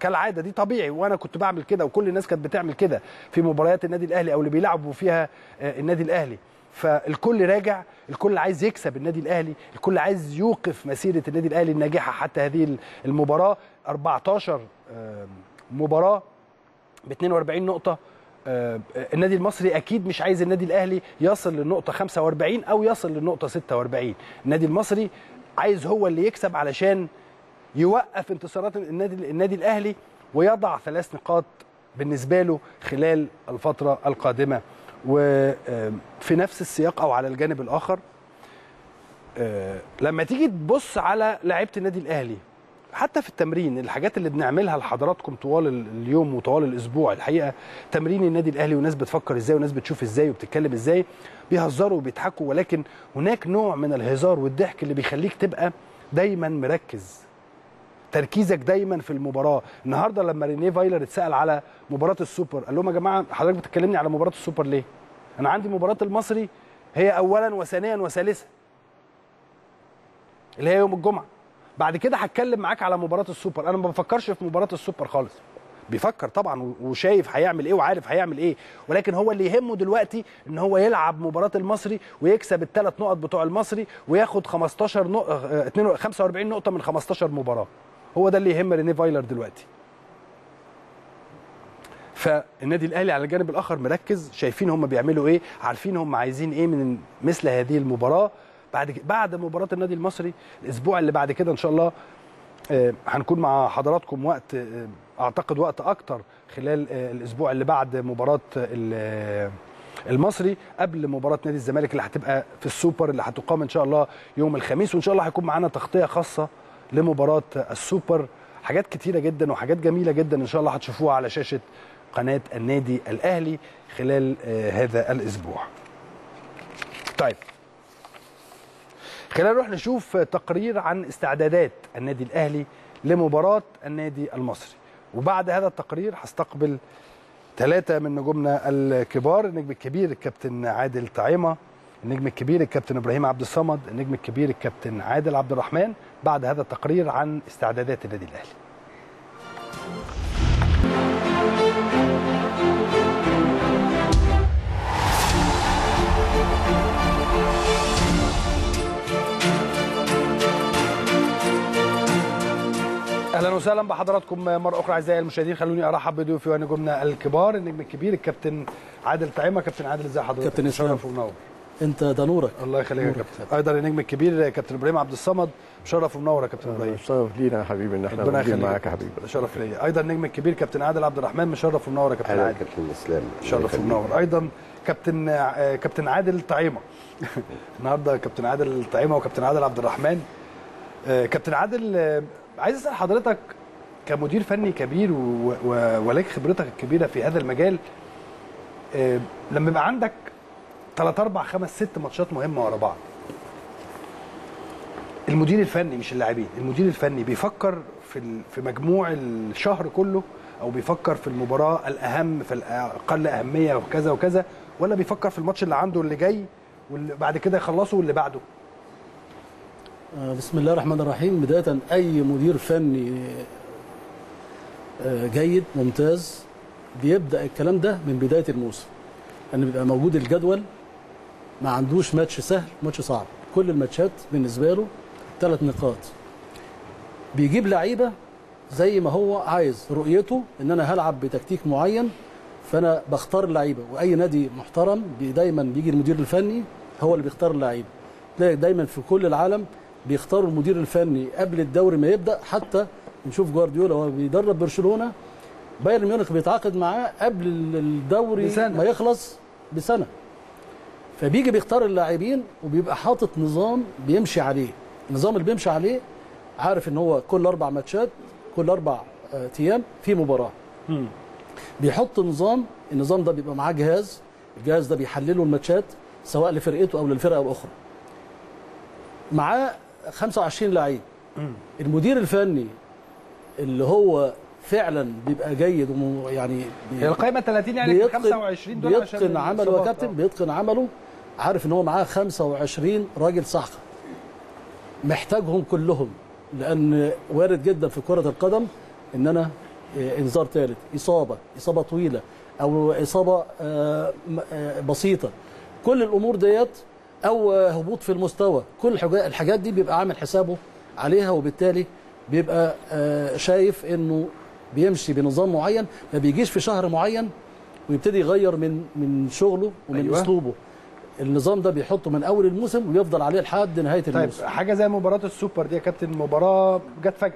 كالعاده دي طبيعي وانا كنت بعمل كده وكل الناس كانت بتعمل كده في مباريات النادي الاهلي او اللي بيلعبوا فيها آه، النادي الاهلي فالكل راجع الكل عايز يكسب النادي الاهلي الكل عايز يوقف مسيره النادي الاهلي الناجحه حتى هذه المباراه 14 آه، مباراه ب 42 نقطة آه، النادي المصري اكيد مش عايز النادي الاهلي يصل للنقطة 45 او يصل للنقطة 46 النادي المصري عايز هو اللي يكسب علشان يوقف انتصارات النادي النادي الاهلي ويضع ثلاث نقاط بالنسبة له خلال الفترة القادمة وفي نفس السياق او على الجانب الاخر آه، لما تيجي تبص على لعيبه النادي الاهلي حتى في التمرين الحاجات اللي بنعملها لحضراتكم طوال ال- اليوم وطوال الاسبوع الحقيقه تمرين النادي الاهلي وناس بتفكر ازاي وناس بتشوف ازاي وبتتكلم ازاي بيهزروا وبيضحكوا ولكن هناك نوع من الهزار والضحك اللي بيخليك تبقى دايما مركز تركيزك دايما في المباراه النهارده لما رينيه فايلر اتسال على مباراه السوبر قال لهم يا جماعه حضرتك بتكلمني على مباراه السوبر ليه انا عندي مباراه المصري هي اولا وثانيا وثالثا اللي هي يوم الجمعه بعد كده هتكلم معاك على مباراه السوبر انا ما بفكرش في مباراه السوبر خالص بيفكر طبعا وشايف هيعمل ايه وعارف هيعمل ايه ولكن هو اللي يهمه دلوقتي ان هو يلعب مباراه المصري ويكسب الثلاث نقط بتوع المصري وياخد 15 نقطه 45 نقطه من 15 مباراه هو ده اللي يهم رينيه فايلر دلوقتي فالنادي الاهلي على الجانب الاخر مركز شايفين هم بيعملوا ايه عارفين هم عايزين ايه من مثل هذه المباراه بعد بعد مباراه النادي المصري الاسبوع اللي بعد كده ان شاء الله آه، هنكون مع حضراتكم وقت آه، اعتقد وقت اكتر خلال آه، الاسبوع اللي بعد مباراه ال- المصري قبل مباراه نادي الزمالك اللي هتبقى في السوبر اللي هتقام ان شاء الله يوم الخميس وان شاء الله هيكون معانا تغطيه خاصه لمباراه السوبر حاجات كتيره جدا وحاجات جميله جدا ان شاء الله هتشوفوها على شاشه قناه النادي الاهلي خلال آه، هذا الاسبوع طيب خلينا نروح نشوف تقرير عن استعدادات النادي الاهلي لمباراه النادي المصري وبعد هذا التقرير هستقبل ثلاثه من نجومنا الكبار النجم الكبير الكابتن عادل طعيمه النجم الكبير الكابتن ابراهيم عبد الصمد النجم الكبير الكابتن عادل عبد الرحمن بعد هذا التقرير عن استعدادات النادي الاهلي اهلا وسهلا بحضراتكم مره اخرى اعزائي المشاهدين خلوني ارحب بضيوفي ونجومنا الكبار النجم الكبير الكابتن عادل طعيمه كابتن عادل ازي حضرتك كابتن إسلام. شرف ومنور انت ده نورك الله يخليك يا كابتن ايضا النجم الكبير كابتن ابراهيم عبد الصمد شرف ومنور يا كابتن ابراهيم شرف لينا يا حبيبي ان احنا ربنا موجودين يخليك معاك يا حبيبي شرف ليا ايضا النجم الكبير كابتن عادل عبد الرحمن مشرف ومنور يا كابتن اهلا عادل كابتن اسلام الله شرف يخليك. ومنور ايضا كابتن آه، كابتن عادل طعيمه النهارده كابتن عادل طعيمه وكابتن عادل عبد الرحمن آه، كابتن عادل آه، عايز اسال حضرتك كمدير فني كبير و- و- ولك خبرتك الكبيره في هذا المجال آه، لما يبقى عندك 3 4 5 6 ماتشات مهمه ورا بعض المدير الفني مش اللاعبين المدير الفني بيفكر في ال- في مجموع الشهر كله او بيفكر في المباراه الاهم في الاقل اهميه وكذا وكذا ولا بيفكر في الماتش اللي عنده اللي جاي واللي بعد كده يخلصه واللي بعده آه، بسم الله الرحمن الرحيم بداية أي مدير فني آه، جيد ممتاز بيبدأ الكلام ده من بداية الموسم أن بيبقى موجود الجدول ما عندوش ماتش سهل ماتش صعب كل الماتشات بالنسبة له ثلاث نقاط بيجيب لعيبة زي ما هو عايز رؤيته ان انا هلعب بتكتيك معين فانا بختار اللعيبه واي نادي محترم بي- دايما بيجي المدير الفني هو اللي بيختار اللعيبه تلاقي دايما في كل العالم بيختاروا المدير الفني قبل الدوري ما يبدا حتى نشوف جوارديولا وهو بيدرب برشلونه بايرن ميونخ بيتعاقد معاه قبل الدوري بسنة. ما يخلص بسنه فبيجي بيختار اللاعبين وبيبقى حاطط نظام بيمشي عليه النظام اللي بيمشي عليه عارف ان هو كل اربع ماتشات كل اربع آه، ايام في مباراه بيحط نظام النظام ده بيبقى معاه جهاز الجهاز ده بيحلله الماتشات سواء لفرقته او للفرقه الاخرى معاه 25 لعيب المدير الفني اللي هو فعلا بيبقى جيد وم- يعني بي- هي القائمه 30 يعني بيتقن 25 دول عشان بيتقن عمله يا الإصابات. كابتن بيتقن عمله عارف ان هو معاه 25 راجل صح محتاجهم كلهم لان وارد جدا في كره القدم ان انا آه، انذار ثالث اصابه اصابه طويله او اصابه آه، م- آه، بسيطه كل الامور ديت او آه، هبوط في المستوى كل الحاجات- الحاجات دي بيبقى عامل حسابه عليها وبالتالي بيبقى آه، شايف انه بيمشي بنظام معين ما بيجيش في شهر معين ويبتدي يغير من من شغله ومن أيوة. أيوة. اسلوبه النظام ده بيحطه من اول الموسم ويفضل عليه لحد نهايه طيب الموسم حاجه زي مباراه السوبر دي يا كابتن مباراه جت فجاه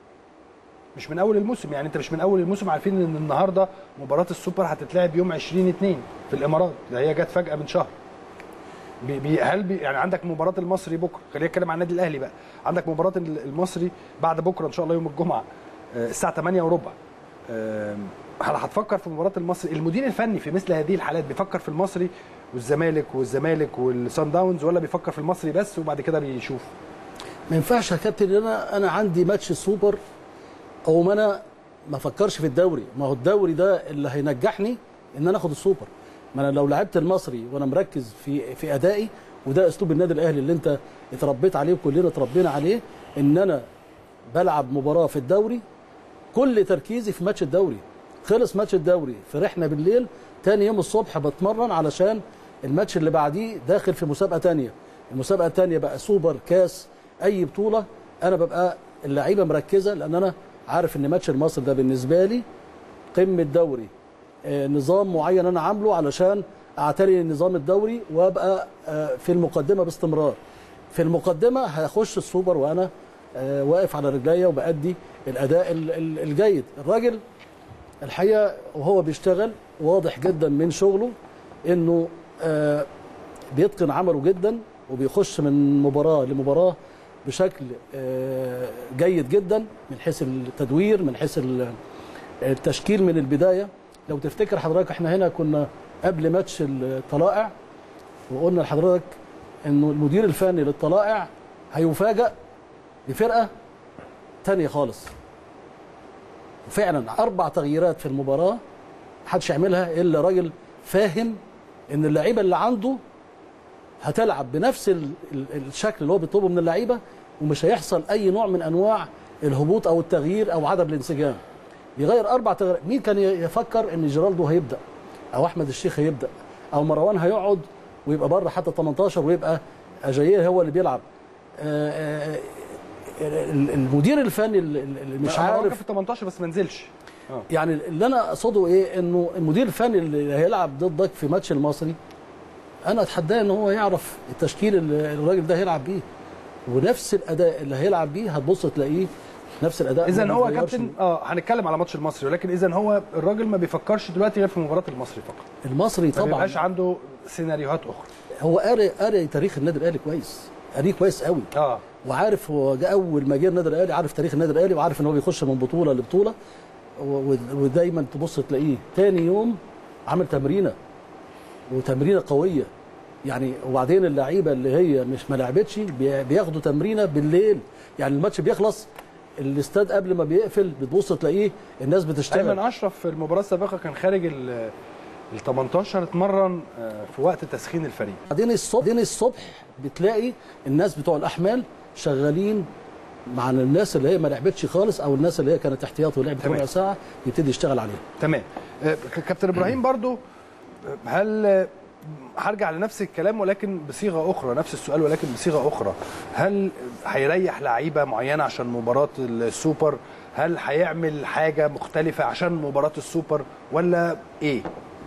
مش من اول الموسم يعني انت مش من اول الموسم عارفين ان النهارده مباراه السوبر هتتلعب يوم 20 2 في الامارات ده هي جت فجاه من شهر بي بي هل بي يعني عندك مباراه المصري بكره خلينا نتكلم عن النادي الاهلي بقى عندك مباراه ال- المصري بعد بكره ان شاء الله يوم الجمعه آه، الساعه 8 وربع آم، هل هتفكر في مباراه المصري المدير الفني في مثل هذه الحالات بيفكر في المصري والزمالك والزمالك والسان داونز ولا بيفكر في المصري بس وبعد كده بيشوف ما ينفعش يا كابتن ان انا انا عندي ماتش سوبر او ما انا ما افكرش في الدوري ما هو الدوري ده اللي هينجحني ان انا اخد السوبر ما انا لو لعبت المصري وانا مركز في في ادائي وده اسلوب النادي الاهلي اللي انت اتربيت عليه وكلنا اتربينا عليه ان انا بلعب مباراه في الدوري كل تركيزي في ماتش الدوري خلص ماتش الدوري فرحنا بالليل تاني يوم الصبح بتمرن علشان الماتش اللي بعديه داخل في مسابقه تانية المسابقه التانية بقى سوبر كاس اي بطوله انا ببقى اللعيبه مركزه لان انا عارف ان ماتش المصري ده بالنسبه لي قمه دوري آه، نظام معين انا عامله علشان اعتري النظام الدوري وابقى آه، في المقدمه باستمرار في المقدمه هخش السوبر وانا آه، واقف على رجليا وبأدي الاداء ال- ال- الجيد الراجل الحقيقه وهو بيشتغل واضح جدا من شغله انه آه، بيتقن عمله جدا وبيخش من مباراه لمباراه بشكل آه، جيد جدا من حيث التدوير من حيث ال- التشكيل من البدايه لو تفتكر حضرتك احنا هنا كنا قبل ماتش الطلائع وقلنا لحضرتك انه المدير الفني للطلائع هيفاجأ بفرقه تانية خالص فعلا اربع تغييرات في المباراه محدش يعملها الا راجل فاهم ان اللعيبه اللي عنده هتلعب بنفس ال- ال- الشكل اللي هو بيطلبه من اللعيبه ومش هيحصل اي نوع من انواع الهبوط او التغيير او عدم الانسجام يغير اربع تغييرات مين كان ي- يفكر ان جيرالدو هيبدا او احمد الشيخ هيبدا او مروان هيقعد ويبقى بره حتى 18 ويبقى اجاييه هو اللي بيلعب آه، آه، ال- المدير الفني اللي اللي مش هو كان عارف في 18 بس ما نزلش اه يعني اللي انا اقصده ايه انه المدير الفني اللي هيلعب ضدك في ماتش المصري انا اتحداه ان هو يعرف التشكيل اللي الراجل ده هيلعب بيه ونفس الاداء اللي هيلعب بيه هتبص تلاقيه نفس الاداء اذا ما هو بيتغيرش. كابتن اه هنتكلم على ماتش المصري ولكن اذا هو الراجل ما بيفكرش دلوقتي غير في مباراه المصري فقط المصري ما طبعا بيبقاش عنده سيناريوهات اخرى هو قاري قاري تاريخ النادي الاهلي كويس قاريه كويس قوي اه وعارف هو جه اول ما جه النادي الاهلي عارف تاريخ النادي الاهلي وعارف ان هو بيخش من بطوله لبطوله و- و- ودايما تبص تلاقيه تاني يوم عامل تمرينه وتمرينه قويه يعني وبعدين اللعيبه اللي هي مش ما لعبتش بي- بياخدوا تمرينه بالليل يعني الماتش بيخلص الاستاد قبل ما بيقفل بتبص تلاقيه الناس بتشتغل ايمن اشرف في المباراه السابقه كان خارج ال ال 18 اتمرن آه، في وقت تسخين الفريق بعدين الصبح بعدين الصبح بتلاقي الناس بتوع الاحمال شغالين مع الناس اللي هي ما لعبتش خالص او الناس اللي هي كانت احتياط ولعبت تمام. ربع ساعه يبتدي يشتغل عليها تمام آه، ك- كابتن ابراهيم برضو آه، هل آه، هرجع لنفس الكلام ولكن بصيغه اخرى نفس السؤال ولكن بصيغه اخرى هل هيريح لعيبه معينه عشان مباراه السوبر هل هيعمل حاجه مختلفه عشان مباراه السوبر ولا ايه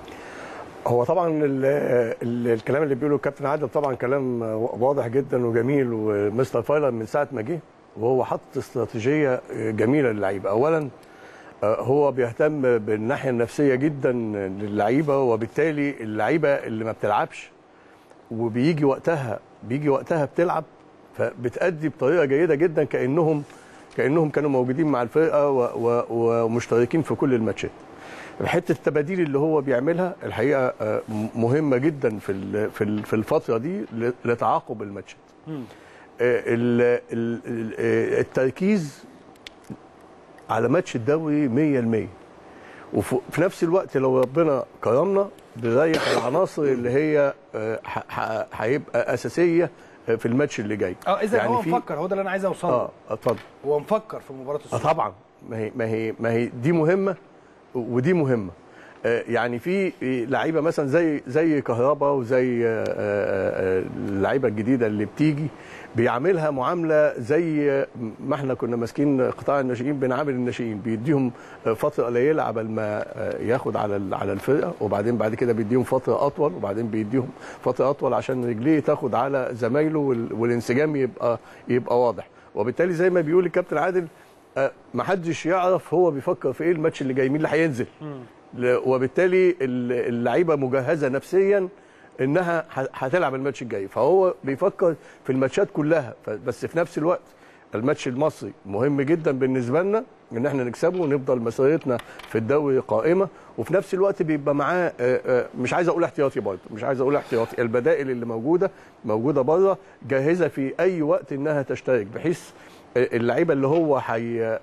هو طبعا ال ال الكلام اللي بيقوله الكابتن عادل طبعا كلام واضح جدا وجميل ومستر فايلر من ساعه ما جه وهو حط استراتيجيه جميله للعيبه اولا آه، هو بيهتم بالناحيه النفسيه جدا للعيبه وبالتالي اللعيبه اللي ما بتلعبش وبيجي وقتها بيجي وقتها بتلعب فبتأدي بطريقه جيده جدا كانهم كانهم كانوا موجودين مع الفرقه و- و- ومشتركين في كل الماتشات حته التباديل اللي هو بيعملها الحقيقه آه، م- مهمه جدا في ال- في ال- في الفتره دي ل- لتعاقب الماتشات آه، ال- ال- ال- آه، التركيز على ماتش الدوري 100% وفي في نفس الوقت لو ربنا كرمنا بيريح العناصر اللي هي آه، ح- ح- هيبقى اساسيه آه، في الماتش اللي جاي اه اذا يعني هو في- مفكر هو ده اللي انا عايز اوصله اه اتفضل هو مفكر في مباراه اه السوبر طبعا ما هي ما هي ما هي دي مهمه ودي مهمه آه، يعني في لعيبه مثلا زي زي كهربا وزي آه، آه، آه، اللعيبه الجديده اللي بتيجي بيعاملها معامله زي ما احنا كنا ماسكين قطاع الناشئين بنعامل الناشئين بيديهم فتره قليله قبل ما ياخد على ال- على الفرقه وبعدين بعد كده بيديهم فتره اطول وبعدين بيديهم فتره اطول عشان رجليه تاخد على زمايله وال- والانسجام يبقى يبقى واضح وبالتالي زي ما بيقول الكابتن عادل آه، محدش يعرف هو بيفكر في ايه الماتش اللي جاي مين اللي هينزل ل- وبالتالي ال- اللعيبه مجهزه نفسيا انها ه- هتلعب الماتش الجاي فهو بيفكر في الماتشات كلها ف- بس في نفس الوقت الماتش المصري مهم جدا بالنسبه لنا ان احنا نكسبه ونفضل مسيرتنا في الدوري قائمه وفي نفس الوقت بيبقى معاه آه، آه، مش عايز اقول احتياطي برضه مش عايز اقول احتياطي البدائل اللي موجوده موجوده بره جاهزه في اي وقت انها تشترك بحيث اللعيبه اللي هو حي...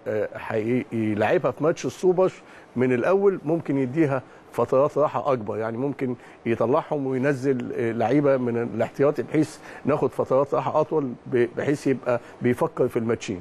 هيلاعبها في ماتش السوبر من الاول ممكن يديها فترات راحه اكبر يعني ممكن يطلعهم وينزل لعيبه من الاحتياطي بحيث ناخد فترات راحه اطول ب- بحيث يبقى بيفكر في الماتشين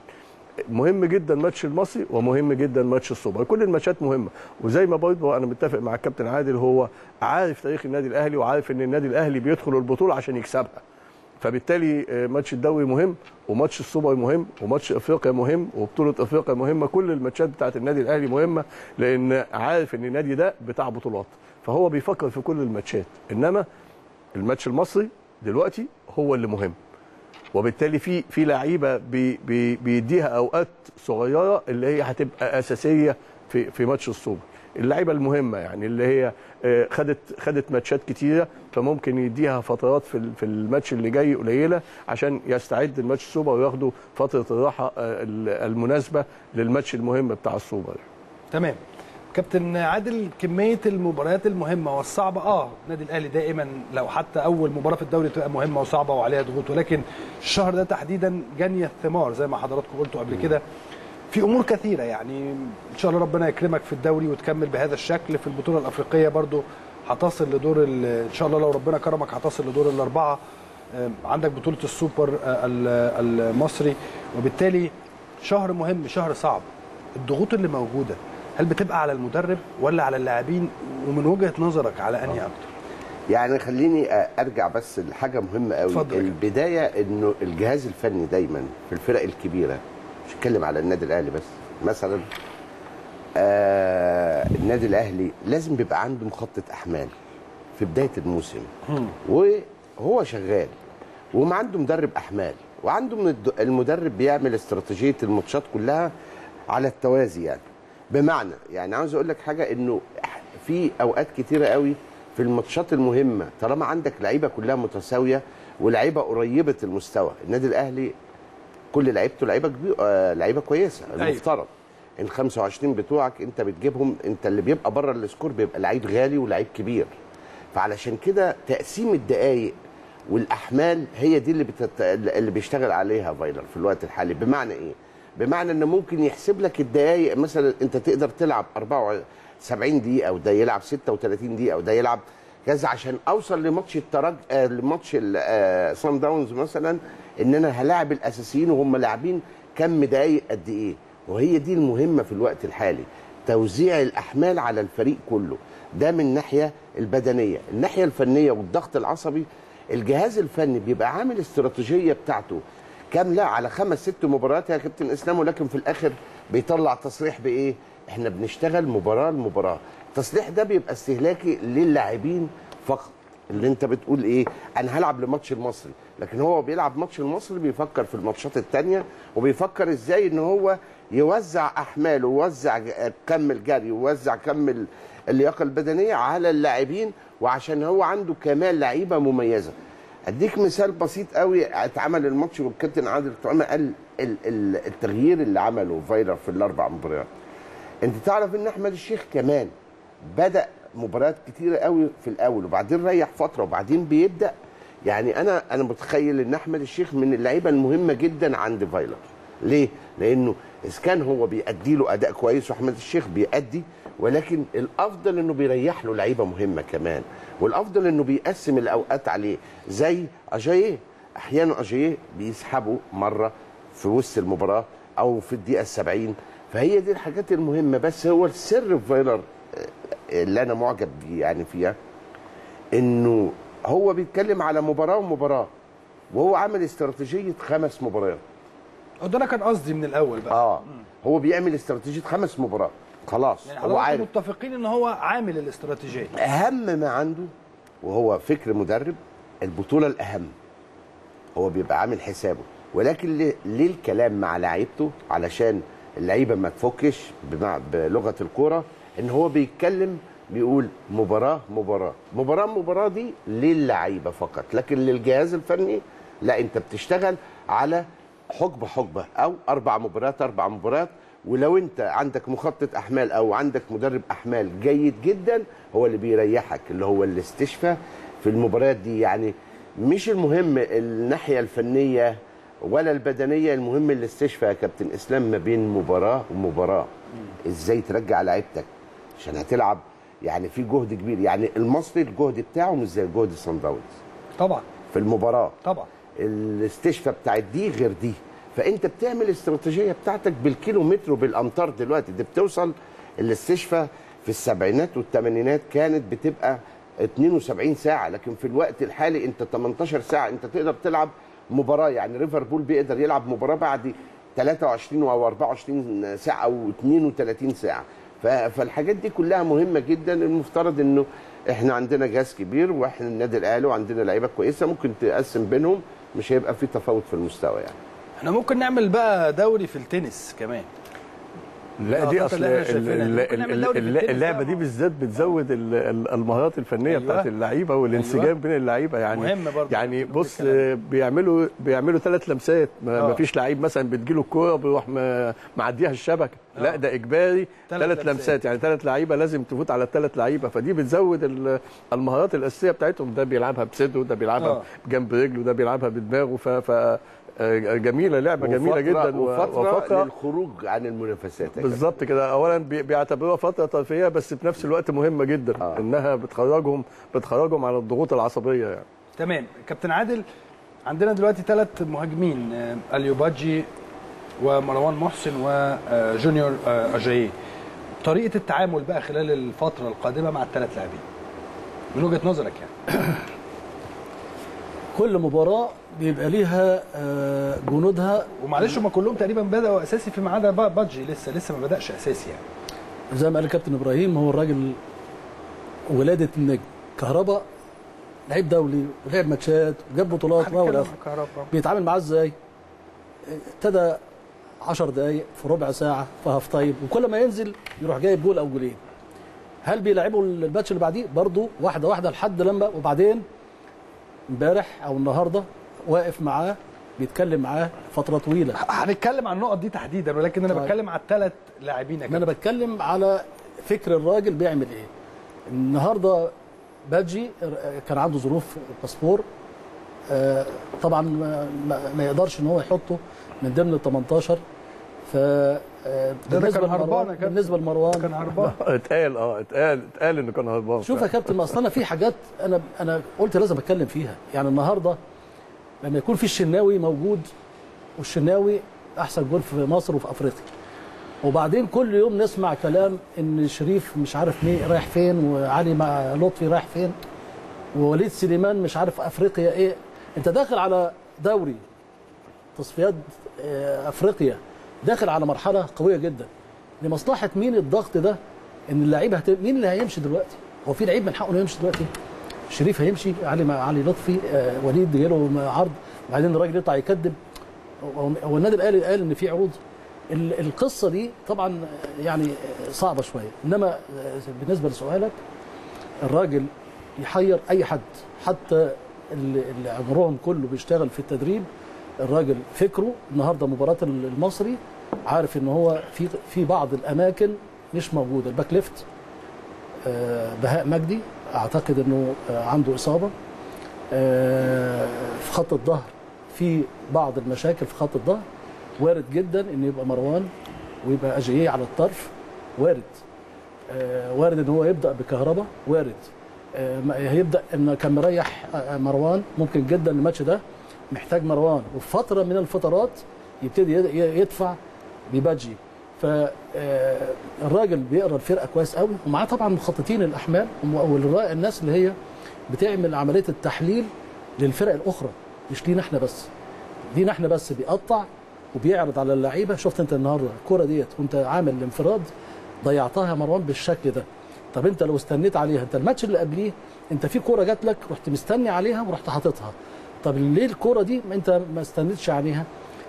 مهم جدا ماتش المصري ومهم جدا ماتش السوبر كل الماتشات مهمه وزي ما برضه انا متفق مع الكابتن عادل هو عارف تاريخ النادي الاهلي وعارف ان النادي الاهلي بيدخل البطوله عشان يكسبها فبالتالي آه، ماتش الدوري مهم وماتش السوبر مهم وماتش افريقيا مهم وبطوله افريقيا مهمه كل الماتشات بتاعت النادي الاهلي مهمه لان عارف ان النادي ده بتاع بطولات فهو بيفكر في كل الماتشات انما الماتش المصري دلوقتي هو اللي مهم وبالتالي في في لعيبه بي بي بيديها اوقات صغيره اللي هي هتبقى اساسيه في في ماتش السوبر اللعيبه المهمه يعني اللي هي آه، خدت خدت ماتشات كتيره فممكن يديها فترات في ال- في الماتش اللي جاي قليله عشان يستعد الماتش السوبر وياخدوا فتره الراحه آه، ال- المناسبه للماتش المهم بتاع السوبر تمام كابتن عادل كميه المباريات المهمه والصعبه اه النادي الاهلي دائما لو حتى اول مباراه في الدوري تبقى مهمه وصعبه وعليها ضغوط ولكن الشهر ده تحديدا جني الثمار زي ما حضراتكم قلتوا قبل كده في امور كثيره يعني ان شاء الله ربنا يكرمك في الدوري وتكمل بهذا الشكل في البطوله الافريقيه برضو هتصل لدور ال- ان شاء الله لو ربنا كرمك هتصل لدور الاربعه آم، عندك بطوله السوبر آه، ال- المصري وبالتالي شهر مهم شهر صعب الضغوط اللي موجوده هل بتبقى على المدرب ولا على اللاعبين ومن وجهه نظرك على انهي اكتر يعني خليني ارجع بس لحاجه مهمه قوي اتفضل يا كابتن. البدايه انه الجهاز الفني دايما في الفرق الكبيره مش هتكلم على النادي الاهلي بس مثلا آه النادي الاهلي لازم بيبقى عنده مخطط احمال في بدايه الموسم وهو شغال وما عنده مدرب احمال وعنده من الد- المدرب بيعمل استراتيجيه الماتشات كلها على التوازي يعني بمعنى يعني عاوز اقول لك حاجه انه في اوقات كتيره قوي في الماتشات المهمه طالما عندك لعيبه كلها متساويه ولعيبه قريبه المستوى النادي الاهلي كل لعيبته لعيبه كبيره آه لعيبه كويسه أيوة. المفترض ال 25 بتوعك انت بتجيبهم انت اللي بيبقى بره السكور بيبقى لعيب غالي ولعيب كبير فعلشان كده تقسيم الدقائق والاحمال هي دي اللي بتت... اللي بيشتغل عليها فايلر في الوقت الحالي بمعنى ايه بمعنى انه ممكن يحسب لك الدقائق مثلا انت تقدر تلعب 74 دقيقه وده يلعب 36 دقيقه وده يلعب كذا عشان اوصل لماتش الترج آه لماتش الصن داونز مثلا ان انا هلاعب الاساسيين وهم لاعبين كم دقائق قد ايه وهي دي المهمه في الوقت الحالي توزيع الاحمال على الفريق كله ده من الناحيه البدنيه الناحيه الفنيه والضغط العصبي الجهاز الفني بيبقى عامل استراتيجيه بتاعته كامله على خمس ست مباريات يا كابتن اسلام ولكن في الاخر بيطلع تصريح بايه احنا بنشتغل مباراه لمباراه التصريح ده بيبقى استهلاكي للاعبين فقط اللي انت بتقول ايه انا هلعب لماتش المصري لكن هو بيلعب ماتش المصري بيفكر في الماتشات التانية وبيفكر ازاي ان هو يوزع احماله ويوزع ج- كم الجري ويوزع كم ال- اللياقه البدنيه على اللاعبين وعشان هو عنده كمان لعيبه مميزه اديك مثال بسيط قوي اتعمل الماتش والكابتن عادل طعيمه قال ال- ال- التغيير اللي عمله فايلر في الاربع مباريات انت تعرف ان احمد الشيخ كمان بدا مباريات كتيره قوي في الاول وبعدين ريح فتره وبعدين بيبدا يعني انا انا متخيل ان احمد الشيخ من اللعيبه المهمه جدا عند فايلر ليه لانه اذا كان هو بيأدي له اداء كويس واحمد الشيخ بيأدي ولكن الافضل انه بيريح له لعيبه مهمه كمان والافضل انه بيقسم الاوقات عليه زي اجاييه احيانا اجاييه بيسحبه مره في وسط المباراه او في الدقيقه السبعين فهي دي الحاجات المهمه بس هو السر في فايلر آه، اللي انا معجب بيه يعني فيها انه هو بيتكلم على مباراه ومباراه وهو عامل استراتيجيه خمس مباريات وده انا كان قصدي من الاول بقى اه هو بيعمل استراتيجيه خمس مباريات خلاص يعني هو حضراتكم عارف متفقين ان هو عامل الاستراتيجيه اهم ما عنده وهو فكر مدرب البطوله الاهم هو بيبقى عامل حسابه ولكن ليه- ليه الكلام مع لعيبته علشان اللعيبه ما تفكش بمع- بلغه الكوره ان هو بيتكلم بيقول مباراه مباراه مباراه مباراه دي للعيبه فقط لكن للجهاز الفني لا انت بتشتغل على حقبه حقبه او اربع مباريات اربع مباريات ولو انت عندك مخطط احمال او عندك مدرب احمال جيد جدا هو اللي بيريحك اللي هو الاستشفاء في المباريات دي يعني مش المهم الناحيه الفنيه ولا البدنيه المهم الاستشفاء يا كابتن اسلام ما بين مباراه ومباراه ازاي ترجع لعيبتك عشان هتلعب يعني في جهد كبير يعني المصري الجهد بتاعه مش زي جهد الصن داونز طبعا في المباراه طبعا الاستشفاء بتاعت دي غير دي فانت بتعمل الاستراتيجيه بتاعتك بالكيلومتر وبالامتار دلوقتي دي بتوصل الاستشفاء في السبعينات والثمانينات كانت بتبقى 72 ساعه لكن في الوقت الحالي انت 18 ساعه انت تقدر تلعب مباراه يعني ليفربول بيقدر يلعب مباراه بعد 23 او 24 ساعه او 32 ساعه ف- فالحاجات دي كلها مهمه جدا المفترض انه احنا عندنا جهاز كبير واحنا النادي الاهلي وعندنا لعيبه كويسه ممكن تقسم بينهم مش هيبقى في تفاوت في المستوى يعني احنا ممكن نعمل بقى دوري في التنس كمان لا دي اللقطات اصل اللي احنا شايفينها دي. ال- ممكن نعمل ال- دوري ال- بالتنس اللعبه بقى دي مع- بالذات بتزود ال- ال- المهارات الفنيه أيوة. بتاعت اللعيبه والانسجام أيوة. بين اللعيبه يعني مهم برضه يعني نقول بص الكلام آه، بيعملوا بيعملوا ثلاث لمسات ما آه. ما فيش لعيب مثلا بتجيله الكوره بيروح م- معديها الشبكه لا ده اجباري تلات ثلاث لمسات. لمسات يعني ثلاث لعيبه لازم تفوت على الثلاث لعيبه فدي بتزود ال- المهارات الاساسيه بتاعتهم ده بيلعبها بصدره ده بيلعبها آه. جنب رجله ده بيلعبها بدماغه ف, ف آه، جميله لعبه جميله وفترة- جدا و- وفتره للخروج عن المنافسات يا كابتن. بالظبط كده اولا بي- بيعتبروها فتره ترفيهيه بس في نفس الوقت مهمه جدا آه. آه. انها بتخرجهم بتخرجهم على الضغوط العصبيه يعني تمام كابتن عادل عندنا دلوقتي ثلاث مهاجمين آه، اليو بادجي ومروان محسن وجونيور آه، اجاييه طريقه التعامل بقى خلال الفتره القادمه مع الثلاث لاعبين من وجهه نظرك يعني كل مباراه بيبقى ليها آه، جنودها ومعلش هم كلهم تقريبا بداوا اساسي فيما عدا با- بادجي لسه لسه ما بداش اساسي يعني زي ما قال الكابتن ابراهيم هو الراجل ولاده النجم كهربا لعيب دولي ولعب ماتشات وجاب بطولات و هنتكلم والى عن اخره كهربا. بيتعامل معاه ازاي؟ ابتدى 10 دقائق في ربع ساعه في هاف تايم وكل ما ينزل يروح جايب جول او جولين هل بيلعبوا الماتش اللي بعديه برضه واحده واحده لحد لما وبعدين امبارح او النهارده واقف معاه بيتكلم معاه فتره طويله هنتكلم عن النقط دي تحديدا ولكن انا طيب. بتكلم على الثلاث لاعبين يا ان انا كابتن. بتكلم على فكر الراجل بيعمل ايه النهارده بادجي كان عنده ظروف باسبور آه، طبعا ما, ما- ما يقدرش ان هو يحطه من ضمن ال 18 ف آه، ده بالنسبه كان هربان يا لمروان كابتن. بالنسبه كان لمروان هربان اتقال اه اتقال اتقال انه كان هربان شوف يا كابتن اصل انا في حاجات انا انا قلت لازم اتكلم فيها يعني النهارده لما يكون في الشناوي موجود والشناوي احسن جول في مصر وفي افريقيا وبعدين كل يوم نسمع كلام ان شريف مش عارف مين رايح فين وعلي مع لطفي رايح فين ووليد سليمان مش عارف افريقيا ايه انت داخل على دوري تصفيات آه، افريقيا داخل على مرحله قويه جدا لمصلحه مين الضغط ده ان اللعيبه هت... مين اللي هيمشي دلوقتي هو في لعيب من حقه انه يمشي دلوقتي شريف هيمشي علي مع علي لطفي آه، وليد جاله عرض وبعدين الراجل يطلع يكذب هو هو النادي الاهلي قال ان في عروض ال- القصه دي طبعا يعني صعبه شويه انما بالنسبه لسؤالك الراجل يحير اي حد حتى اللي اللي عمرهم كله بيشتغل في التدريب الراجل فكره النهارده مباراه المصري عارف ان هو في في بعض الاماكن مش موجوده الباك ليفت آه، بهاء مجدي اعتقد انه آه، عنده اصابه آه، في خط الظهر في بعض المشاكل في خط الظهر وارد جدا ان يبقى مروان ويبقى اجاييه على الطرف وارد آه، وارد ان هو يبدا بكهرباء وارد آه، ما- هيبدا ان كان مريح آه، مروان ممكن جدا الماتش ده محتاج مروان وفي فتره من الفترات يبتدي ي- ي- يدفع ببادجي فالراجل بيقرا الفرقه كويس قوي ومعاه طبعا مخططين الاحمال والناس اللي هي بتعمل عمليه التحليل للفرق الاخرى مش لينا احنا بس لينا احنا بس بيقطع وبيعرض على اللعيبه شفت انت النهارده الكره ديت وانت عامل الانفراد ضيعتها يا مروان بالشكل ده طب انت لو استنيت عليها انت الماتش اللي قبليه انت في كوره جات لك رحت مستني عليها ورحت حاططها طب ليه الكوره دي انت ما استنيتش عليها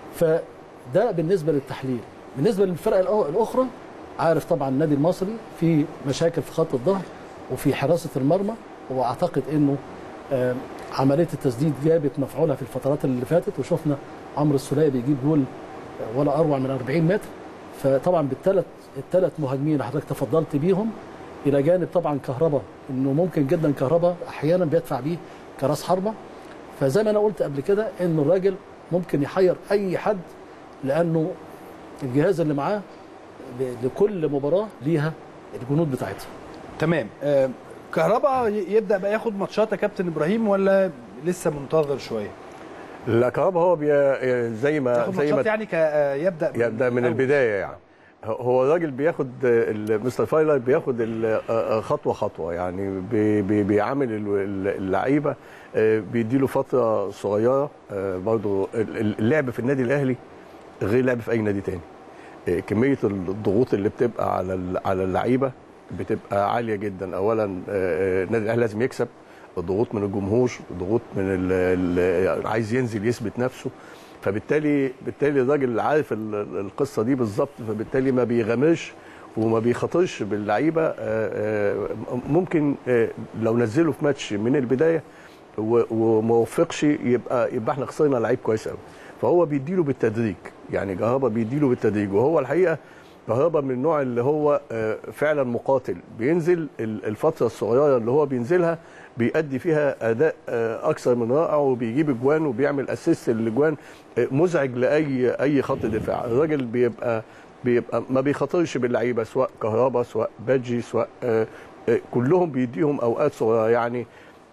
فده بالنسبه للتحليل بالنسبه للفرق الأ- الاخرى عارف طبعا النادي المصري في مشاكل في خط الظهر وفي حراسه المرمى واعتقد انه آه، عمليه التسديد جابت مفعولها في الفترات اللي فاتت وشفنا عمرو السوليه بيجيب جول آه، ولا اروع من 40 متر فطبعا بالثلاث الثلاث مهاجمين اللي حضرتك تفضلت بيهم الى جانب طبعا كهربا انه ممكن جدا كهربا احيانا بيدفع بيه كراس حربه فزي ما انا قلت قبل كده انه الراجل ممكن يحير اي حد لانه الجهاز اللي معاه ل- لكل مباراه ليها الجنود بتاعتها تمام آه، كهربا ي- يبدا بقى ياخد ماتشات يا كابتن ابراهيم ولا لسه منتظر شويه لا كهربا هو بي زي ما ياخد زي ماتشات ما يعني ك- آه، يبدا يبدا من الأول. البدايه يعني هو الراجل بياخد ال- مستر فايلر بياخد ال- خطوه خطوه يعني بي- بي- بيعامل ال- اللعيبه آه، بيديله فتره صغيره آه، برضه ال- ال- اللعب في النادي الاهلي غير لعب في اي نادي تاني آه، كميه الضغوط اللي بتبقى على ال- على اللعيبه بتبقى عاليه جدا اولا آه، آه، النادي الاهلي لازم يكسب الضغوط من الجمهور ضغوط من ال- ال- عايز ينزل يثبت نفسه فبالتالي بالتالي الراجل عارف ال- ال- القصه دي بالظبط فبالتالي ما بيغامرش وما بيخاطرش باللعيبه آه، آه، ممكن آه، لو نزله في ماتش من البدايه و- وما وفقش يبقى يبقى احنا خسرنا لعيب كويس قوي فهو بيديله بالتدريج يعني جهابه بيديله بالتدريج وهو الحقيقه كهربا من النوع اللي هو آه، فعلا مقاتل بينزل ال- الفتره الصغيره اللي هو بينزلها بيأدي فيها اداء آه، اكثر من رائع وبيجيب اجوان وبيعمل اسيست للاجوان آه، مزعج لاي اي خط دفاع الراجل بيبقى بيبقى ما بيخاطرش باللعيبه سواء كهربا سواء باجي سواء آه، آه، كلهم بيديهم اوقات صغيره يعني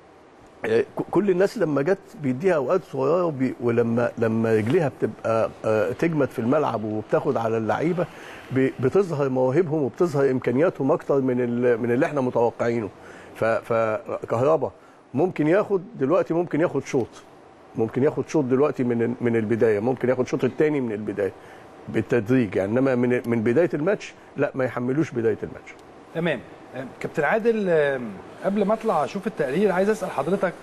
آه، ك- كل الناس لما جت بيديها اوقات صغيره وبي ولما لما رجليها بتبقى آه، تجمد في الملعب وبتاخد على اللعيبه ب- بتظهر مواهبهم وبتظهر امكانياتهم اكتر من ال- من اللي احنا متوقعينه ف- فكهربا ممكن ياخد دلوقتي ممكن ياخد شوط ممكن ياخد شوط دلوقتي من من البدايه ممكن ياخد شوط الثاني من البدايه بالتدريج يعني انما من من بدايه الماتش لا ما يحملوش بدايه الماتش تمام آه، كابتن عادل آه، قبل ما اطلع اشوف التقرير عايز اسال حضرتك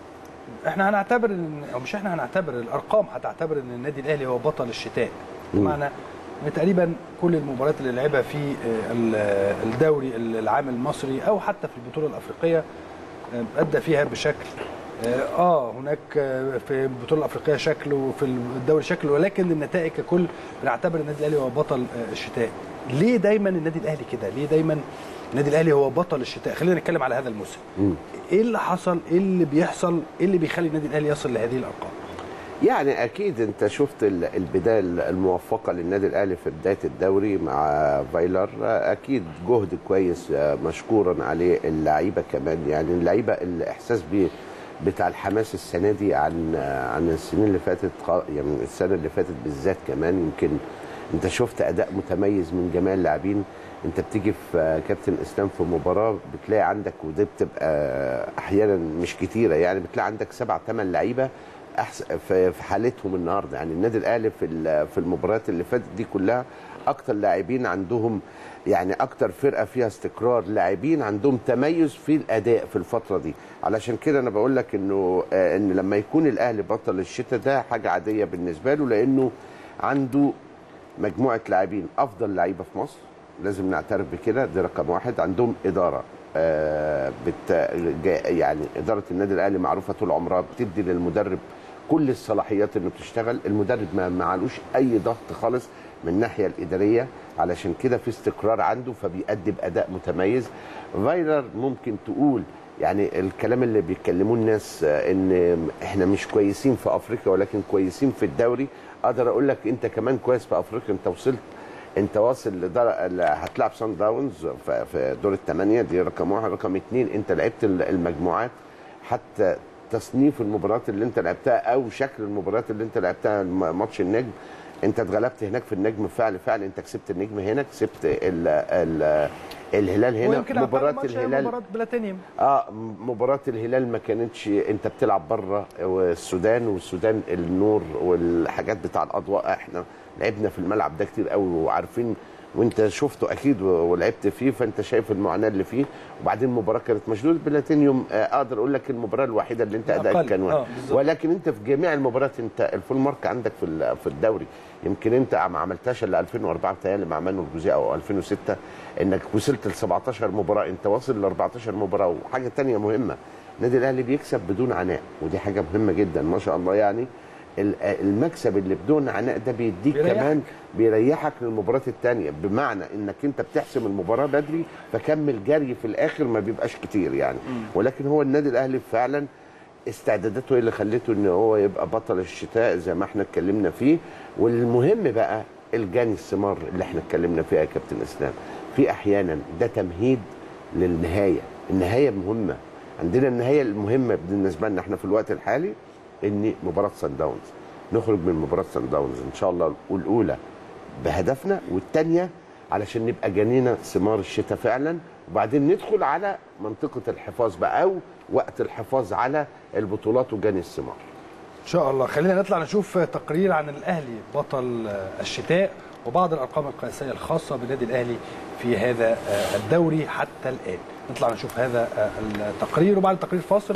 احنا هنعتبر ان او مش احنا هنعتبر الارقام هتعتبر ان النادي الاهلي هو بطل الشتاء بمعنى ان تقريبا كل المباريات اللي لعبها في آه، ال- الدوري العام المصري او حتى في البطوله الافريقيه آه، ادى فيها بشكل اه آه، هناك آه، في البطوله الافريقيه شكل وفي الدوري شكل ولكن النتائج ككل بنعتبر النادي الاهلي هو بطل آه، الشتاء ليه دايما النادي الاهلي كده ليه دايما النادي الاهلي هو بطل الشتاء خلينا نتكلم على هذا الموسم ايه اللي حصل ايه اللي بيحصل ايه اللي بيخلي النادي الاهلي يصل لهذه الارقام يعني اكيد انت شفت ال- البدايه الموفقه للنادي الاهلي في بدايه الدوري مع فايلر اكيد جهد كويس مشكورا عليه اللعيبه كمان يعني اللعيبه الاحساس بيه بتاع الحماس السنه دي عن عن السنين اللي فاتت خ- يعني السنه اللي فاتت بالذات كمان يمكن انت شفت اداء متميز من جميع اللاعبين انت بتيجي في كابتن اسلام في مباراه بتلاقي عندك ودي بتبقى احيانا مش كتيره يعني بتلاقي عندك سبع ثمان لعيبه احسن في في حالتهم النهارده يعني النادي الاهلي في ال- في المباريات اللي فاتت دي كلها اكتر لاعبين عندهم يعني اكتر فرقه فيها استقرار لاعبين عندهم تميز في الاداء في الفتره دي علشان كده انا بقول لك انه آه، ان لما يكون الاهلي بطل الشتاء ده حاجه عاديه بالنسبه له لانه عنده مجموعه لاعبين افضل لعيبه في مصر لازم نعترف بكده دي رقم واحد عندهم اداره آه بت جا- يعني اداره النادي الاهلي معروفه طول عمرها بتدي للمدرب كل الصلاحيات انه بتشتغل المدرب ما معلوش اي ضغط خالص من الناحيه الاداريه علشان كده في استقرار عنده فبيأدي باداء متميز فايلر ممكن تقول يعني الكلام اللي بيتكلموه الناس آه، ان احنا مش كويسين في افريقيا ولكن كويسين في الدوري اقدر اقول لك انت كمان كويس في افريقيا انت وصلت انت واصل لدر... ل- هتلعب سان داونز في في دور الثمانيه دي رقم واحد رقم اثنين انت لعبت ال- المجموعات حتى تصنيف المباريات اللي انت لعبتها او شكل المباريات اللي انت لعبتها الم- ماتش النجم انت اتغلبت هناك في النجم فعل فعل انت كسبت النجم هنا كسبت ال ال الهلال هنا ويمكن أقل مباراه ماتش هي الهلال مباراه بلاتينيوم اه مباراة الهلال ما كانتش انت بتلعب بره والسودان والسودان النور والحاجات بتاع الاضواء احنا لعبنا في الملعب ده كتير قوي وعارفين وانت شفته اكيد ولعبت فيه فانت شايف المعاناه اللي فيه وبعدين المباراه كانت مشدوده بلاتينيوم آه، اقدر اقول لك المباراه الوحيده اللي انت ادائك أقل. كان واحد آه، بالظبط. ولكن انت في جميع المباريات انت الفول مارك عندك في ال- في الدوري يمكن انت ما عملتهاش الا 2004 بتهيألي مع مانو الجوزيه او 2006 انك وصلت ل 17 مباراه انت واصل ل 14 مباراه وحاجه تانية مهمه النادي الاهلي بيكسب بدون عناء ودي حاجه مهمه جدا ما شاء الله يعني ال- المكسب اللي بدون عناء ده بيديك بيريحك. كمان بيريحك للمباراه الثانيه بمعنى انك انت بتحسم المباراه بدري فكمل جري في الاخر ما بيبقاش كتير يعني ولكن هو النادي الاهلي فعلا استعداداته هي اللي خلته ان هو يبقى بطل الشتاء زي ما احنا اتكلمنا فيه والمهم بقى الجاني الثمار اللي احنا اتكلمنا فيها يا كابتن اسلام في احيانا ده تمهيد للنهايه النهايه مهمه عندنا النهايه المهمه بالنسبه لنا احنا في الوقت الحالي ان مباراه سان داونز نخرج من مباراه سان داونز ان شاء الله الاولى بهدفنا والثانيه علشان نبقى جنينا ثمار الشتاء فعلا وبعدين ندخل على منطقه الحفاظ بقى او وقت الحفاظ على البطولات وجني الثمار ان شاء الله خلينا نطلع نشوف تقرير عن الاهلي بطل الشتاء وبعض الارقام القياسيه الخاصه بالنادي الاهلي في هذا الدوري حتى الان نطلع نشوف هذا التقرير وبعد التقرير فاصل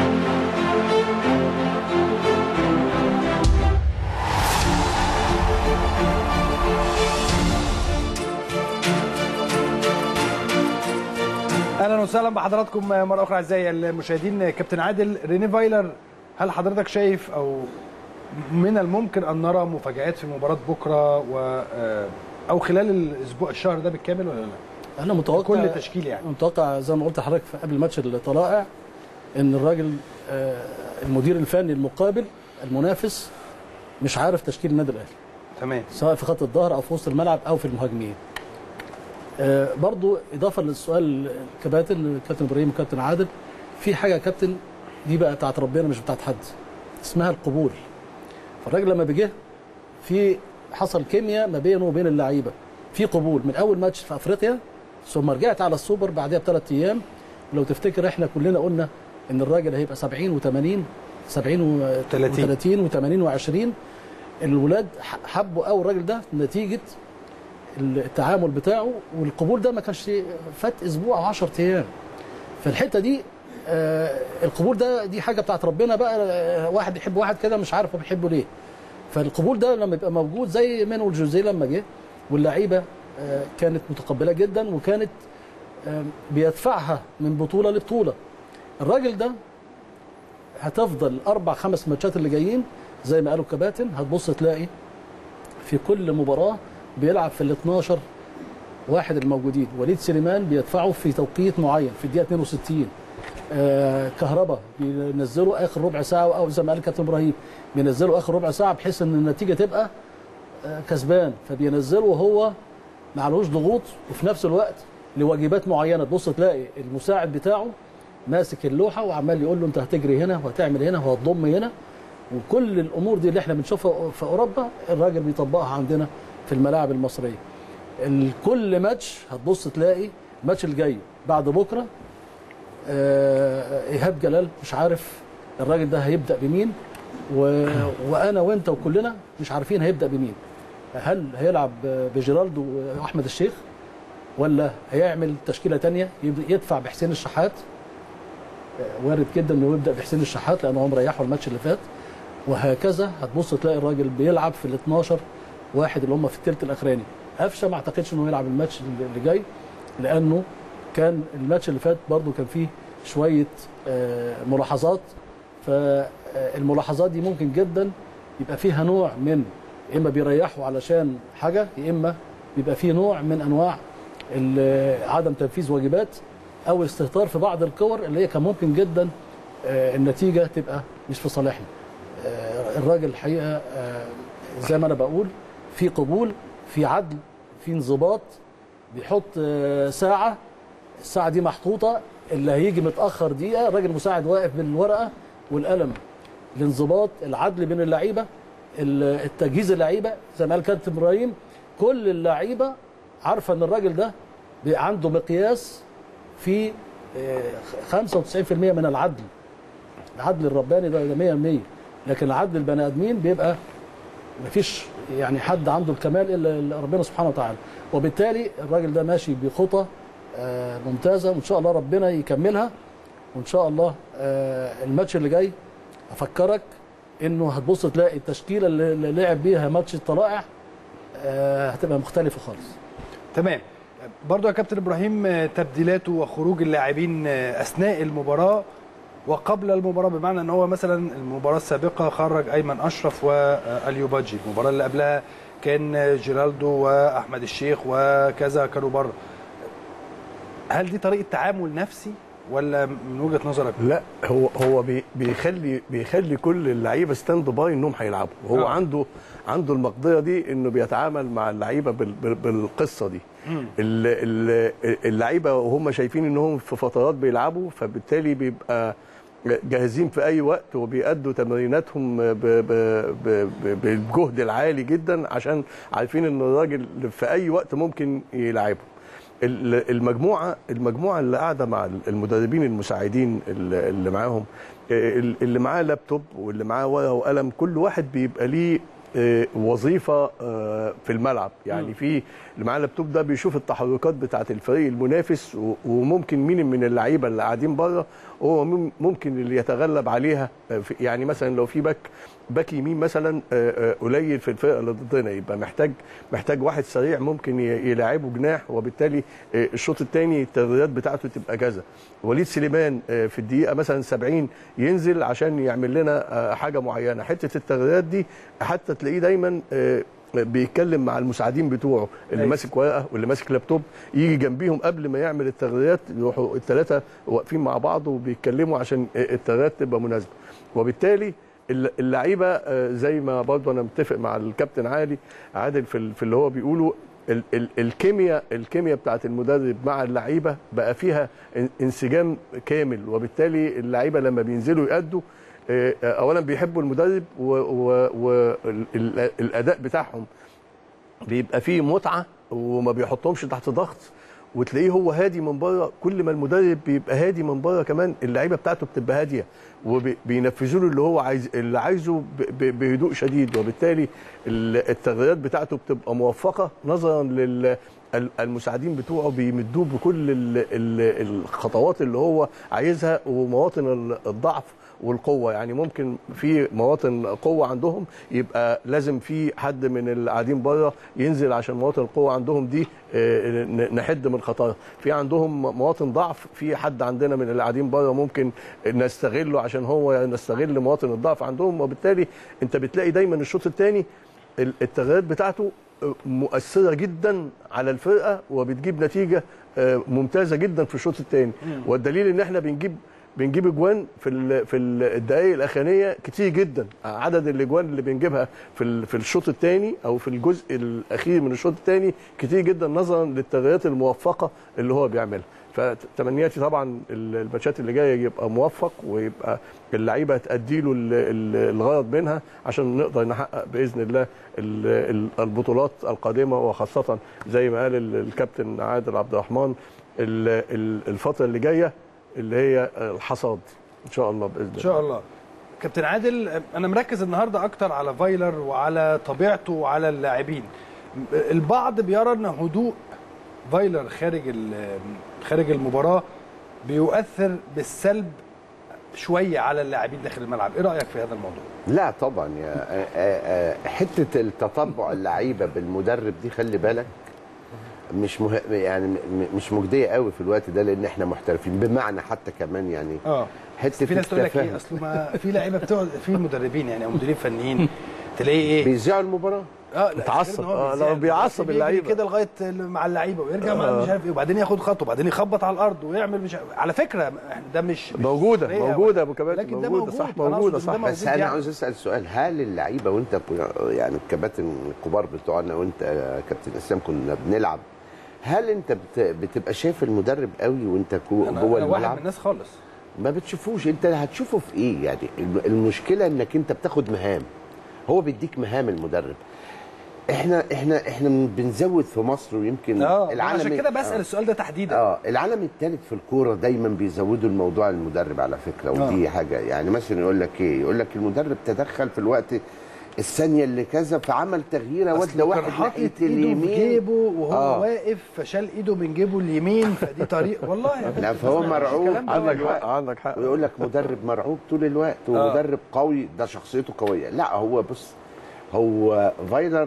اهلا وسهلا بحضراتكم مره اخرى اعزائي المشاهدين كابتن عادل ريني فايلر هل حضرتك شايف او من الممكن ان نرى مفاجات في مباراه بكره و او خلال الاسبوع الشهر ده بالكامل ولا لا؟ انا متوقع كل تشكيل يعني متوقع زي ما قلت لحضرتك في- قبل ماتش الطلائع ان الراجل آه، المدير الفني المقابل المنافس مش عارف تشكيل النادي الاهلي تمام سواء في خط الظهر او في وسط الملعب او في المهاجمين آه، برضو اضافه للسؤال الكباتن كابتن ابراهيم وكابتن عادل في حاجه يا كابتن دي بقى بتاعت ربنا مش بتاعت حد اسمها القبول فالراجل لما بيجي في حصل كيمياء ما بينه وبين اللعيبه في قبول من اول ماتش في افريقيا ثم رجعت على السوبر بعدها بثلاث ايام لو تفتكر احنا كلنا قلنا ان الراجل هيبقى 70 و80 70 و 30. و30 و80 و20 الولاد ح- حبوا قوي الراجل ده نتيجه التعامل بتاعه والقبول ده ما كانش فات اسبوع او 10 ايام فالحته دي آه القبول ده دي حاجه بتاعت ربنا بقى آه واحد يحب واحد كده مش عارف هو بيحبه ليه فالقبول ده لما يبقى موجود زي مانويل جوزيه لما جه واللعيبه آه كانت متقبله جدا وكانت آه بيدفعها من بطوله لبطوله الراجل ده هتفضل اربع خمس ماتشات اللي جايين زي ما قالوا الكباتن هتبص تلاقي في كل مباراه بيلعب في ال 12 واحد الموجودين وليد سليمان بيدفعه في توقيت معين في الدقيقه 62 آه كهربا بينزلوا اخر ربع ساعه او زي ما قال كابتن ابراهيم بينزلوا اخر ربع ساعه بحيث ان النتيجه تبقى آه كسبان فبينزله وهو معلوش ضغوط وفي نفس الوقت لواجبات معينه تبص تلاقي المساعد بتاعه ماسك اللوحه وعمال يقول له انت هتجري هنا وهتعمل هنا وهتضم هنا وكل الامور دي اللي احنا بنشوفها في اوروبا الراجل بيطبقها عندنا في الملاعب المصريه كل ماتش هتبص تلاقي الماتش الجاي بعد بكره آه، ايهاب جلال مش عارف الراجل ده هيبدا بمين و... وانا وانت وكلنا مش عارفين هيبدا بمين هل هيلعب بجيرالدو واحمد الشيخ ولا هيعمل تشكيله تانية يب- يدفع بحسين الشحات آه، وارد جدا انه يبدا بحسين الشحات لانه هو مريحه الماتش اللي فات وهكذا هتبص تلاقي الراجل بيلعب في ال 12 واحد اللي هم في الثلث الاخراني قفشه ما اعتقدش انه يلعب الماتش اللي جاي لانه كان الماتش اللي فات برضو كان فيه شويه آه، ملاحظات فالملاحظات دي ممكن جدا يبقى فيها نوع من يا اما بيريحوا علشان حاجه يا اما بيبقى فيه نوع من انواع ال- عدم تنفيذ واجبات او استهتار في بعض الكور اللي هي كان ممكن جدا آه، النتيجه تبقى مش في صالحنا آه، الراجل الحقيقه آه، زي ما انا بقول في قبول في عدل في انضباط بيحط آه، ساعه الساعه دي محطوطه اللي هيجي متاخر دقيقه الراجل مساعد واقف بالورقه والقلم الانضباط العدل بين اللعيبه ال- التجهيز اللعيبه زي ما قال كابتن ابراهيم كل اللعيبه عارفه ان الراجل ده بي- عنده مقياس في آه، 95% من العدل العدل الرباني ده ده 100% لكن العدل البني ادمين بيبقى مفيش يعني حد عنده الكمال الا إلا ربنا سبحانه وتعالى وبالتالي الراجل ده ماشي بخطى آه، ممتازه وان شاء الله ربنا يكملها وان شاء الله آه، الماتش اللي جاي افكرك انه هتبص تلاقي التشكيله اللي اللي لعب بيها ماتش الطلائع آه، هتبقى مختلفه خالص تمام برضو يا كابتن ابراهيم آه، تبديلاته وخروج اللاعبين آه، اثناء المباراه وقبل المباراه بمعنى ان هو مثلا المباراه السابقه خرج ايمن اشرف واليوباجي المباراه اللي قبلها كان آه، جيرالدو واحمد الشيخ وكذا كانوا بره هل دي طريقه تعامل نفسي ولا من وجهه نظرك لا هو هو بي- بيخلي بيخلي كل اللعيبه ستاند باي انهم هيلعبوا هو آه. آه. عنده عنده المقضيه دي انه بيتعامل مع اللعيبه بال- بال- بالقصه دي ال- ال- اللعيبه وهم شايفين انهم في فترات بيلعبوا فبالتالي بيبقى جاهزين في اي وقت وبيأدوا تمريناتهم ب- ب- ب- ب- بالجهد العالي جدا عشان عارفين ان الراجل في اي وقت ممكن يلعبهم ال- المجموعه المجموعه اللي قاعده مع المدربين المساعدين اللي اللي معاهم ال- اللي معاه لابتوب واللي معاه ورقه وقلم كل واحد بيبقى ليه آه، وظيفه آه، في الملعب يعني في اللي معاه لابتوب ده بيشوف التحركات بتاعه الفريق المنافس و- وممكن مين من اللعيبه اللي قاعدين بره هو مم- ممكن اللي يتغلب عليها آه، في- يعني مثلا لو في باك باك يمين مثلا آه، آه، قليل في الفرقه اللي ضدنا يبقى محتاج محتاج واحد سريع ممكن ي- يلاعبه جناح وبالتالي آه، الشوط الثاني التغييرات بتاعته تبقى كذا وليد سليمان آه، في الدقيقه مثلا 70 ينزل عشان يعمل لنا آه، حاجه معينه حته التغييرات دي حتى تلاقيه دايما آه، بيتكلم مع المساعدين بتوعه اللي أيوة. ماسك ورقه واللي ماسك لابتوب يجي جنبيهم قبل ما يعمل التغييرات يروحوا الثلاثه واقفين مع بعض وبيتكلموا عشان التغييرات تبقى مناسبه وبالتالي الل- اللعيبه آه، زي ما برضه انا متفق مع الكابتن عادي عادل في ال- في اللي هو بيقوله ال- ال- الكيمياء الكيمياء بتاعت المدرب مع اللعيبه بقى فيها ان- انسجام كامل وبالتالي اللعيبه لما بينزلوا يأدوا آه، آه، اولا بيحبوا المدرب والاداء بتاعهم بيبقى فيه متعه وما بيحطهمش تحت ضغط وتلاقيه هو هادي من بره كل ما المدرب بيبقى هادي من بره كمان اللعيبه بتاعته بتبقى هاديه وبينفذوا له اللي هو عايز اللي عايزه ب- ب- بهدوء شديد وبالتالي ال- التغييرات بتاعته بتبقى موفقه نظرا لل ال- المساعدين بتوعه بيمدوه بكل ال- ال- الخطوات اللي هو عايزها ومواطن ال- الضعف والقوه يعني ممكن في مواطن قوه عندهم يبقى لازم في حد من اللي قاعدين بره ينزل عشان مواطن القوه عندهم دي آه، ن- نحد من خطرها في عندهم مواطن ضعف في حد عندنا من اللي قاعدين بره ممكن نستغله عشان هو نستغل مواطن الضعف عندهم وبالتالي انت بتلاقي دايما الشوط الثاني التغييرات بتاعته مؤثره جدا على الفرقه وبتجيب نتيجه آه، ممتازه جدا في الشوط الثاني والدليل ان احنا بنجيب بنجيب اجوان في ال- في ال- الدقائق الاخرانيه كتير جدا عدد الاجوان اللي بنجيبها في ال- في الشوط الثاني او في الجزء الاخير من الشوط الثاني كتير جدا نظرا للتغييرات الموفقه اللي هو بيعملها فتمنياتي طبعا ال- الماتشات اللي جايه يبقى موفق ويبقى اللعيبه تأدي له ال- ال- الغرض منها عشان نقدر نحقق باذن الله ال- ال- البطولات القادمه وخاصه زي ما قال ال- الكابتن عادل عبد الرحمن ال- ال- الفتره اللي جايه اللي هي الحصاد ان شاء الله باذن الله ان شاء الله كابتن عادل انا مركز النهارده اكتر على فايلر وعلى طبيعته وعلى اللاعبين البعض بيرى ان هدوء فايلر خارج ال- خارج المباراه بيؤثر بالسلب شويه على اللاعبين داخل الملعب ايه رايك في هذا الموضوع لا طبعا يا آه، آه، آه، حته التطبع اللعيبه بالمدرب دي خلي بالك مش مه... يعني م- م- مش مجديه قوي في الوقت ده لان احنا محترفين بمعنى حتى كمان يعني اه حته في ناس تقول لك ايه التفاهم. اصل ما في لعيبه بتقعد في مدربين يعني او مديرين فنيين تلاقيه ايه بيذيعوا المباراه اه لا، متعصب. غير إن هو آه، بيزعل. لا، بيعصب بيجري اللعيبة. كده لغايه مع اللعيبه ويرجع مع مش عارف ايه وبعدين ياخد خطوه وبعدين يخبط على الارض ويعمل مش عارف. على فكره ده مش مش موجوده سخرية موجوده ولا- يا ابو كباتن لكن ده موجوده موجود صح أنا موجوده أقصد إن صح ده بس موجود انا يعني. عاوز اسال سؤال هل اللعيبه وانت يعني الكباتن الكبار بتوعنا وانت يا كابتن اسلام كنا بنلعب هل انت بت... بتبقى شايف المدرب قوي وانت جو- انا جوه أنا واحد الملعب من الناس خالص ما بتشوفوش انت هتشوفه في ايه يعني الم- المشكله انك انت بتاخد مهام هو بيديك مهام المدرب احنا احنا احنا بنزود في مصر ويمكن اه عشان كده بسال آه. السؤال ده تحديدا اه العالم الثالث في الكوره دايما بيزودوا الموضوع المدرب على فكره ودي آه. حاجه يعني مثلا يقول لك ايه يقول لك المدرب تدخل في الوقت الثانيه اللي كذا فعمل تغييره ودى أصله كان واحد حاطط ناحيه ايده في اليمين جيبه وهو آه. واقف فشال ايده من جيبه اليمين فدي طريقه والله يا لا كابتن فهو اسمع، مرعوب الكلام ده عندك والله. حق عندك حق ويقول لك مدرب مرعوب طول الوقت ومدرب قوي ده شخصيته قويه لا هو بص هو فايلر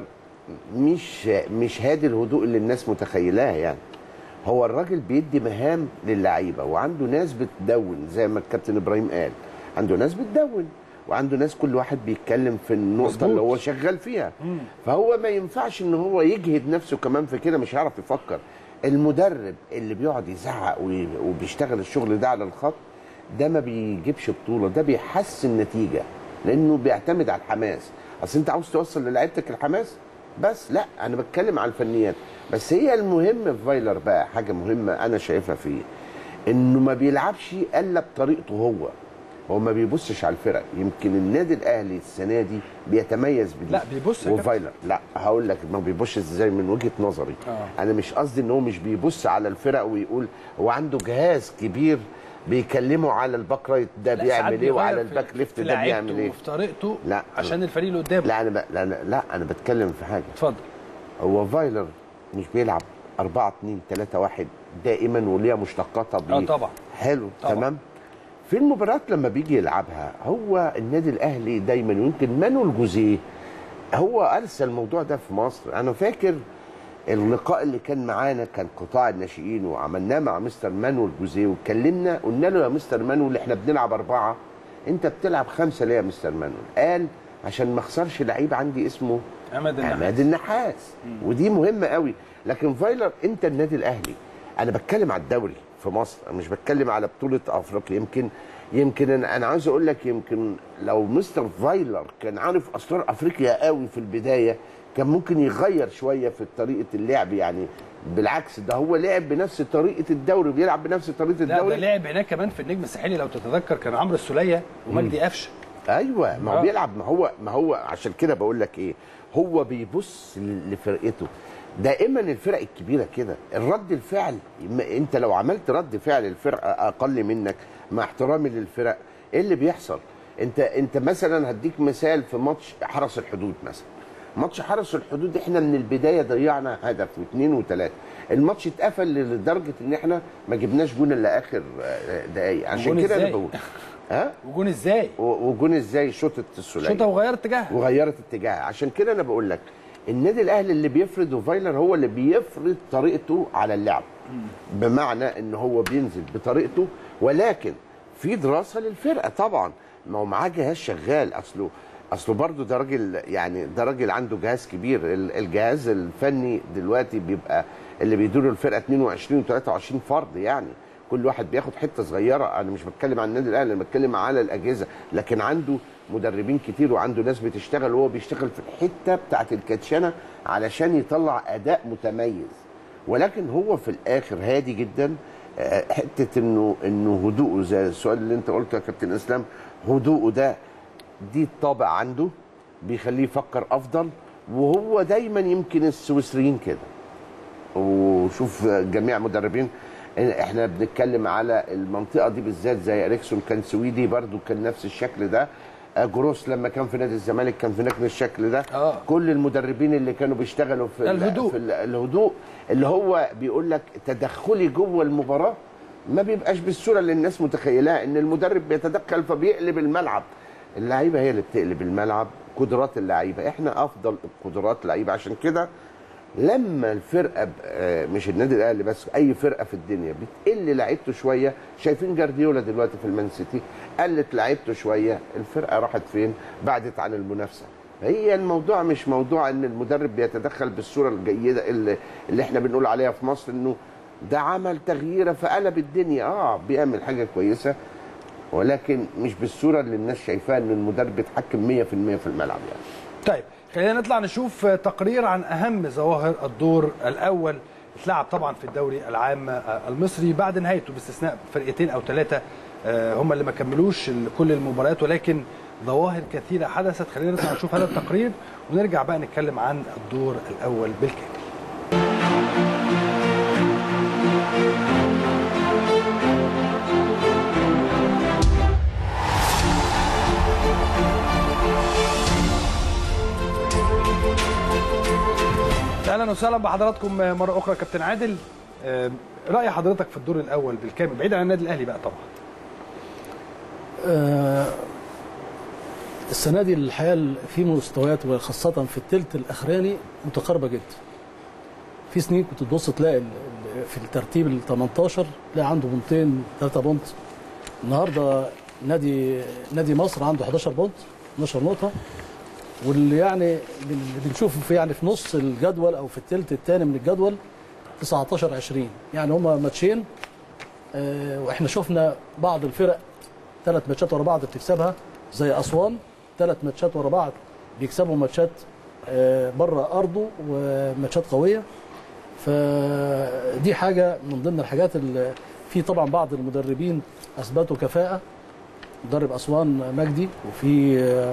مش مش هادي الهدوء اللي الناس متخيلاه يعني هو الراجل بيدي مهام للعيبه وعنده ناس بتدون زي ما الكابتن ابراهيم قال عنده ناس بتدون وعنده ناس كل واحد بيتكلم في النقطه مظبوط. اللي هو شغال فيها فهو ما ينفعش ان هو يجهد نفسه كمان في كده مش هيعرف يفكر المدرب اللي بيقعد يزعق وي- وبيشتغل الشغل ده على الخط ده ما بيجيبش بطوله ده بيحسن نتيجه لانه بيعتمد على الحماس اصل انت عاوز توصل للعيبتك الحماس بس لا انا بتكلم على الفنيات بس هي المهم في فايلر بقى حاجه مهمه انا شايفها فيه انه ما بيلعبش الا بطريقته هو هو ما بيبصش على الفرق يمكن النادي الاهلي السنه دي بيتميز بدي لا، بيبص يا كابتن. وفايلر لا هقول لك ما بيبصش ازاي من وجهه نظري آه. انا مش قصدي ان هو مش بيبص على الفرق ويقول هو عنده جهاز كبير بيكلمه على الباك رايت ده لا، ساعات بيعمل ايه بيغير وعلى في- الباك ليفت في ده لعيبته بيعمل ايه وفي طريقته لا. عشان الفريق اللي قدامه لا انا ب... لا, لا, لا انا بتكلم في حاجه اتفضل هو فايلر مش بيلعب 4 2 3 1 دائما وليها مشتقاتها بيه اه طبعا حلو طبعا. تمام في المباريات لما بيجي يلعبها هو النادي الاهلي دايما ويمكن مانويل جوزيه هو ارسل الموضوع ده في مصر انا فاكر اللقاء اللي كان معانا كان قطاع الناشئين وعملناه مع مستر مانويل جوزيه واتكلمنا قلنا له يا مستر مانويل احنا بنلعب اربعه انت بتلعب خمسه ليه يا مستر مانويل؟ قال عشان ما اخسرش لعيب عندي اسمه عماد النحاس. عماد النحاس ودي مهمه قوي لكن فايلر انت النادي الاهلي انا بتكلم على الدوري في مصر انا مش بتكلم على بطوله افريقيا يمكن يمكن انا أنا عايز اقول لك يمكن لو مستر فايلر كان عارف اسرار افريقيا قوي في البدايه كان ممكن يغير شويه في طريقه اللعب يعني بالعكس ده هو لعب بنفس طريقه الدوري بيلعب بنفس طريقه لا ده الدوري لعب هناك كمان في النجم الساحلي لو تتذكر كان عمرو السوليه ومجدي قفشه ايوه ما هو آه. بيلعب ما هو ما هو عشان كده بقول لك ايه هو بيبص ل- لفرقته دائما الفرق الكبيره كده الرد الفعل ما انت لو عملت رد فعل الفرقه اقل منك مع احترامي للفرق ايه اللي بيحصل انت انت مثلا هديك مثال في ماتش حرس الحدود مثلا ماتش حرس الحدود احنا من البدايه ضيعنا هدف واثنين وثلاثه الماتش اتقفل لدرجه ان احنا ما جبناش جون الا اخر آه، دقايق عشان جون كده انا إزاي؟ بقول ها وجون ازاي و- وجون ازاي شوطه السوليه شوطه وغير اتجاهها وغيرت اتجاهها عشان كده انا بقول لك النادي الاهلي اللي بيفرض وفايلر هو اللي بيفرض طريقته على اللعب بمعنى ان هو بينزل بطريقته ولكن في دراسه للفرقه طبعا ما هو معاه جهاز شغال اصله اصله برضه ده راجل يعني ده راجل عنده جهاز كبير ال- الجهاز الفني دلوقتي بيبقى اللي بيديروا الفرقه 22 و23 فرد يعني كل واحد بياخد حته صغيره انا مش بتكلم عن النادي الاهلي انا بتكلم على الاجهزه لكن عنده مدربين كتير وعنده ناس بتشتغل وهو بيشتغل في الحته بتاعت الكاتشنه علشان يطلع اداء متميز ولكن هو في الاخر هادي جدا آه، حته انه انه هدوءه زي السؤال اللي انت قلته يا كابتن اسلام هدوءه ده دي الطابع عنده بيخليه يفكر افضل وهو دايما يمكن السويسريين كده وشوف جميع مدربين احنا بنتكلم على المنطقه دي بالذات زي اريكسون كان سويدي برضو كان نفس الشكل ده آه، جروس لما كان في نادي الزمالك كان في نفس الشكل ده آه. كل المدربين اللي كانوا بيشتغلوا في ال- الهدوء. في ال- الهدوء اللي هو بيقول لك تدخلي جوه المباراه ما بيبقاش بالصوره اللي الناس متخيلها ان المدرب بيتدخل فبيقلب الملعب اللعيبه هي اللي بتقلب الملعب قدرات اللعيبه احنا افضل قدرات لعيبه عشان كده لما الفرقه ب- آه، مش النادي الاهلي بس اي فرقه في الدنيا بتقل لعيبته شويه شايفين جارديولا دلوقتي في المان سيتي قلت لعيبته شويه الفرقه راحت فين بعدت عن المنافسه هي الموضوع مش موضوع ان المدرب بيتدخل بالصوره الجيده اللي, اللي احنا بنقول عليها في مصر انه ده عمل تغييره فقلب الدنيا اه بيعمل حاجه كويسه ولكن مش بالصوره اللي الناس شايفاها ان المدرب بيتحكم 100% في الملعب يعني طيب خلينا نطلع نشوف تقرير عن اهم ظواهر الدور الاول اتلعب طبعا في الدوري العام آه، المصري بعد نهايته باستثناء فرقتين او ثلاثه هم اللي ما كملوش ال- كل المباريات ولكن ظواهر كثيره حدثت خلينا نطلع نشوف هذا التقرير ونرجع بقى نتكلم عن الدور الاول بالكامل اهلا وسهلا بحضراتكم مره اخرى كابتن عادل آه، راي حضرتك في الدور الاول بالكامل بعيد عن النادي الاهلي بقى طبعا آه، السنه دي الحقيقه في مستويات وخاصه في الثلث الاخراني متقاربه جدا في سنين كنت تبص تلاقي ال- ال- في الترتيب ال 18 تلاقي عنده بونتين 3 بونت النهارده نادي نادي مصر عنده 11 بونت 12 نقطه واللي يعني اللي بنشوفه في يعني في نص الجدول او في الثلث الثاني من الجدول 19 20 يعني هما ماتشين آه، واحنا شفنا بعض الفرق ثلاث ماتشات ورا بعض بتكسبها زي اسوان ثلاث ماتشات ورا بعض بيكسبوا ماتشات آه، بره ارضه وماتشات قويه فدي حاجه من ضمن الحاجات اللي في طبعا بعض المدربين اثبتوا كفاءه مدرب اسوان مجدي وفي آه،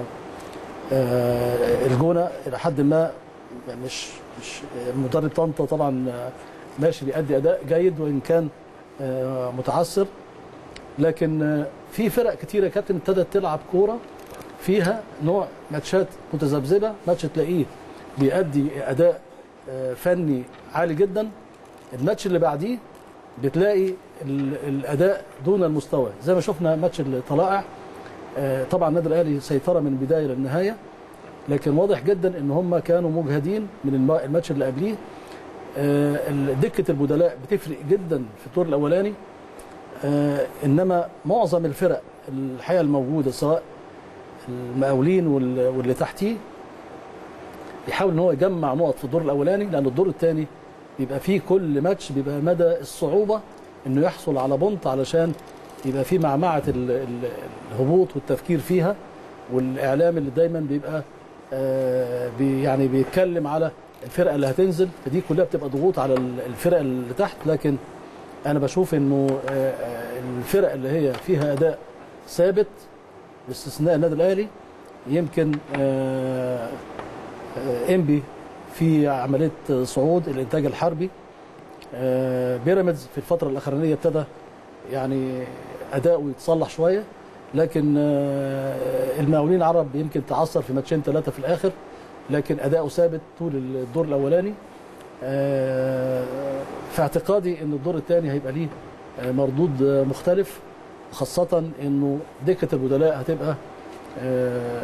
آه، الجونه الى حد ما مش مش مدرب طنطا طبعا آه، ماشي بيأدي اداء جيد وان كان آه، متعثر لكن آه، في فرق كتيره يا كابتن ابتدت تلعب كوره فيها نوع ماتشات متذبذبه ماتش تلاقيه بيأدي اداء آه، فني عالي جدا الماتش اللي بعديه بتلاقي ال- الاداء دون المستوى زي ما شفنا ماتش الطلائع آه، طبعا النادي الاهلي سيطره من البدايه للنهايه لكن واضح جدا ان هم كانوا مجهدين من الم- الماتش اللي قبليه آه، ال- دكه البدلاء بتفرق جدا في الدور الاولاني آه، انما معظم الفرق الحقيقه الموجوده سواء المقاولين وال- واللي تحتيه يحاول ان هو يجمع نقط في الدور الاولاني لان الدور الثاني بيبقى فيه كل ماتش بيبقى مدى الصعوبه انه يحصل على بونت علشان يبقى في معمعه ال- ال- الهبوط والتفكير فيها والاعلام اللي دايما بيبقى آه، بي يعني بيتكلم على الفرقه اللي هتنزل فدي كلها بتبقى ضغوط على ال- الفرق اللي تحت لكن انا بشوف انه آه، آه، الفرق اللي هي فيها اداء ثابت باستثناء النادي الاهلي يمكن آه، آه، انبي في عمليه صعود الانتاج الحربي آه، بيراميدز في الفتره الاخرانيه ابتدى يعني اداؤه يتصلح شويه لكن آه، المقاولين العرب يمكن تعثر في ماتشين ثلاثه في الاخر لكن اداؤه ثابت طول الدور الاولاني آه، في اعتقادي ان الدور الثاني هيبقى ليه آه، مردود آه، مختلف خاصه انه دكه البدلاء هتبقى آه،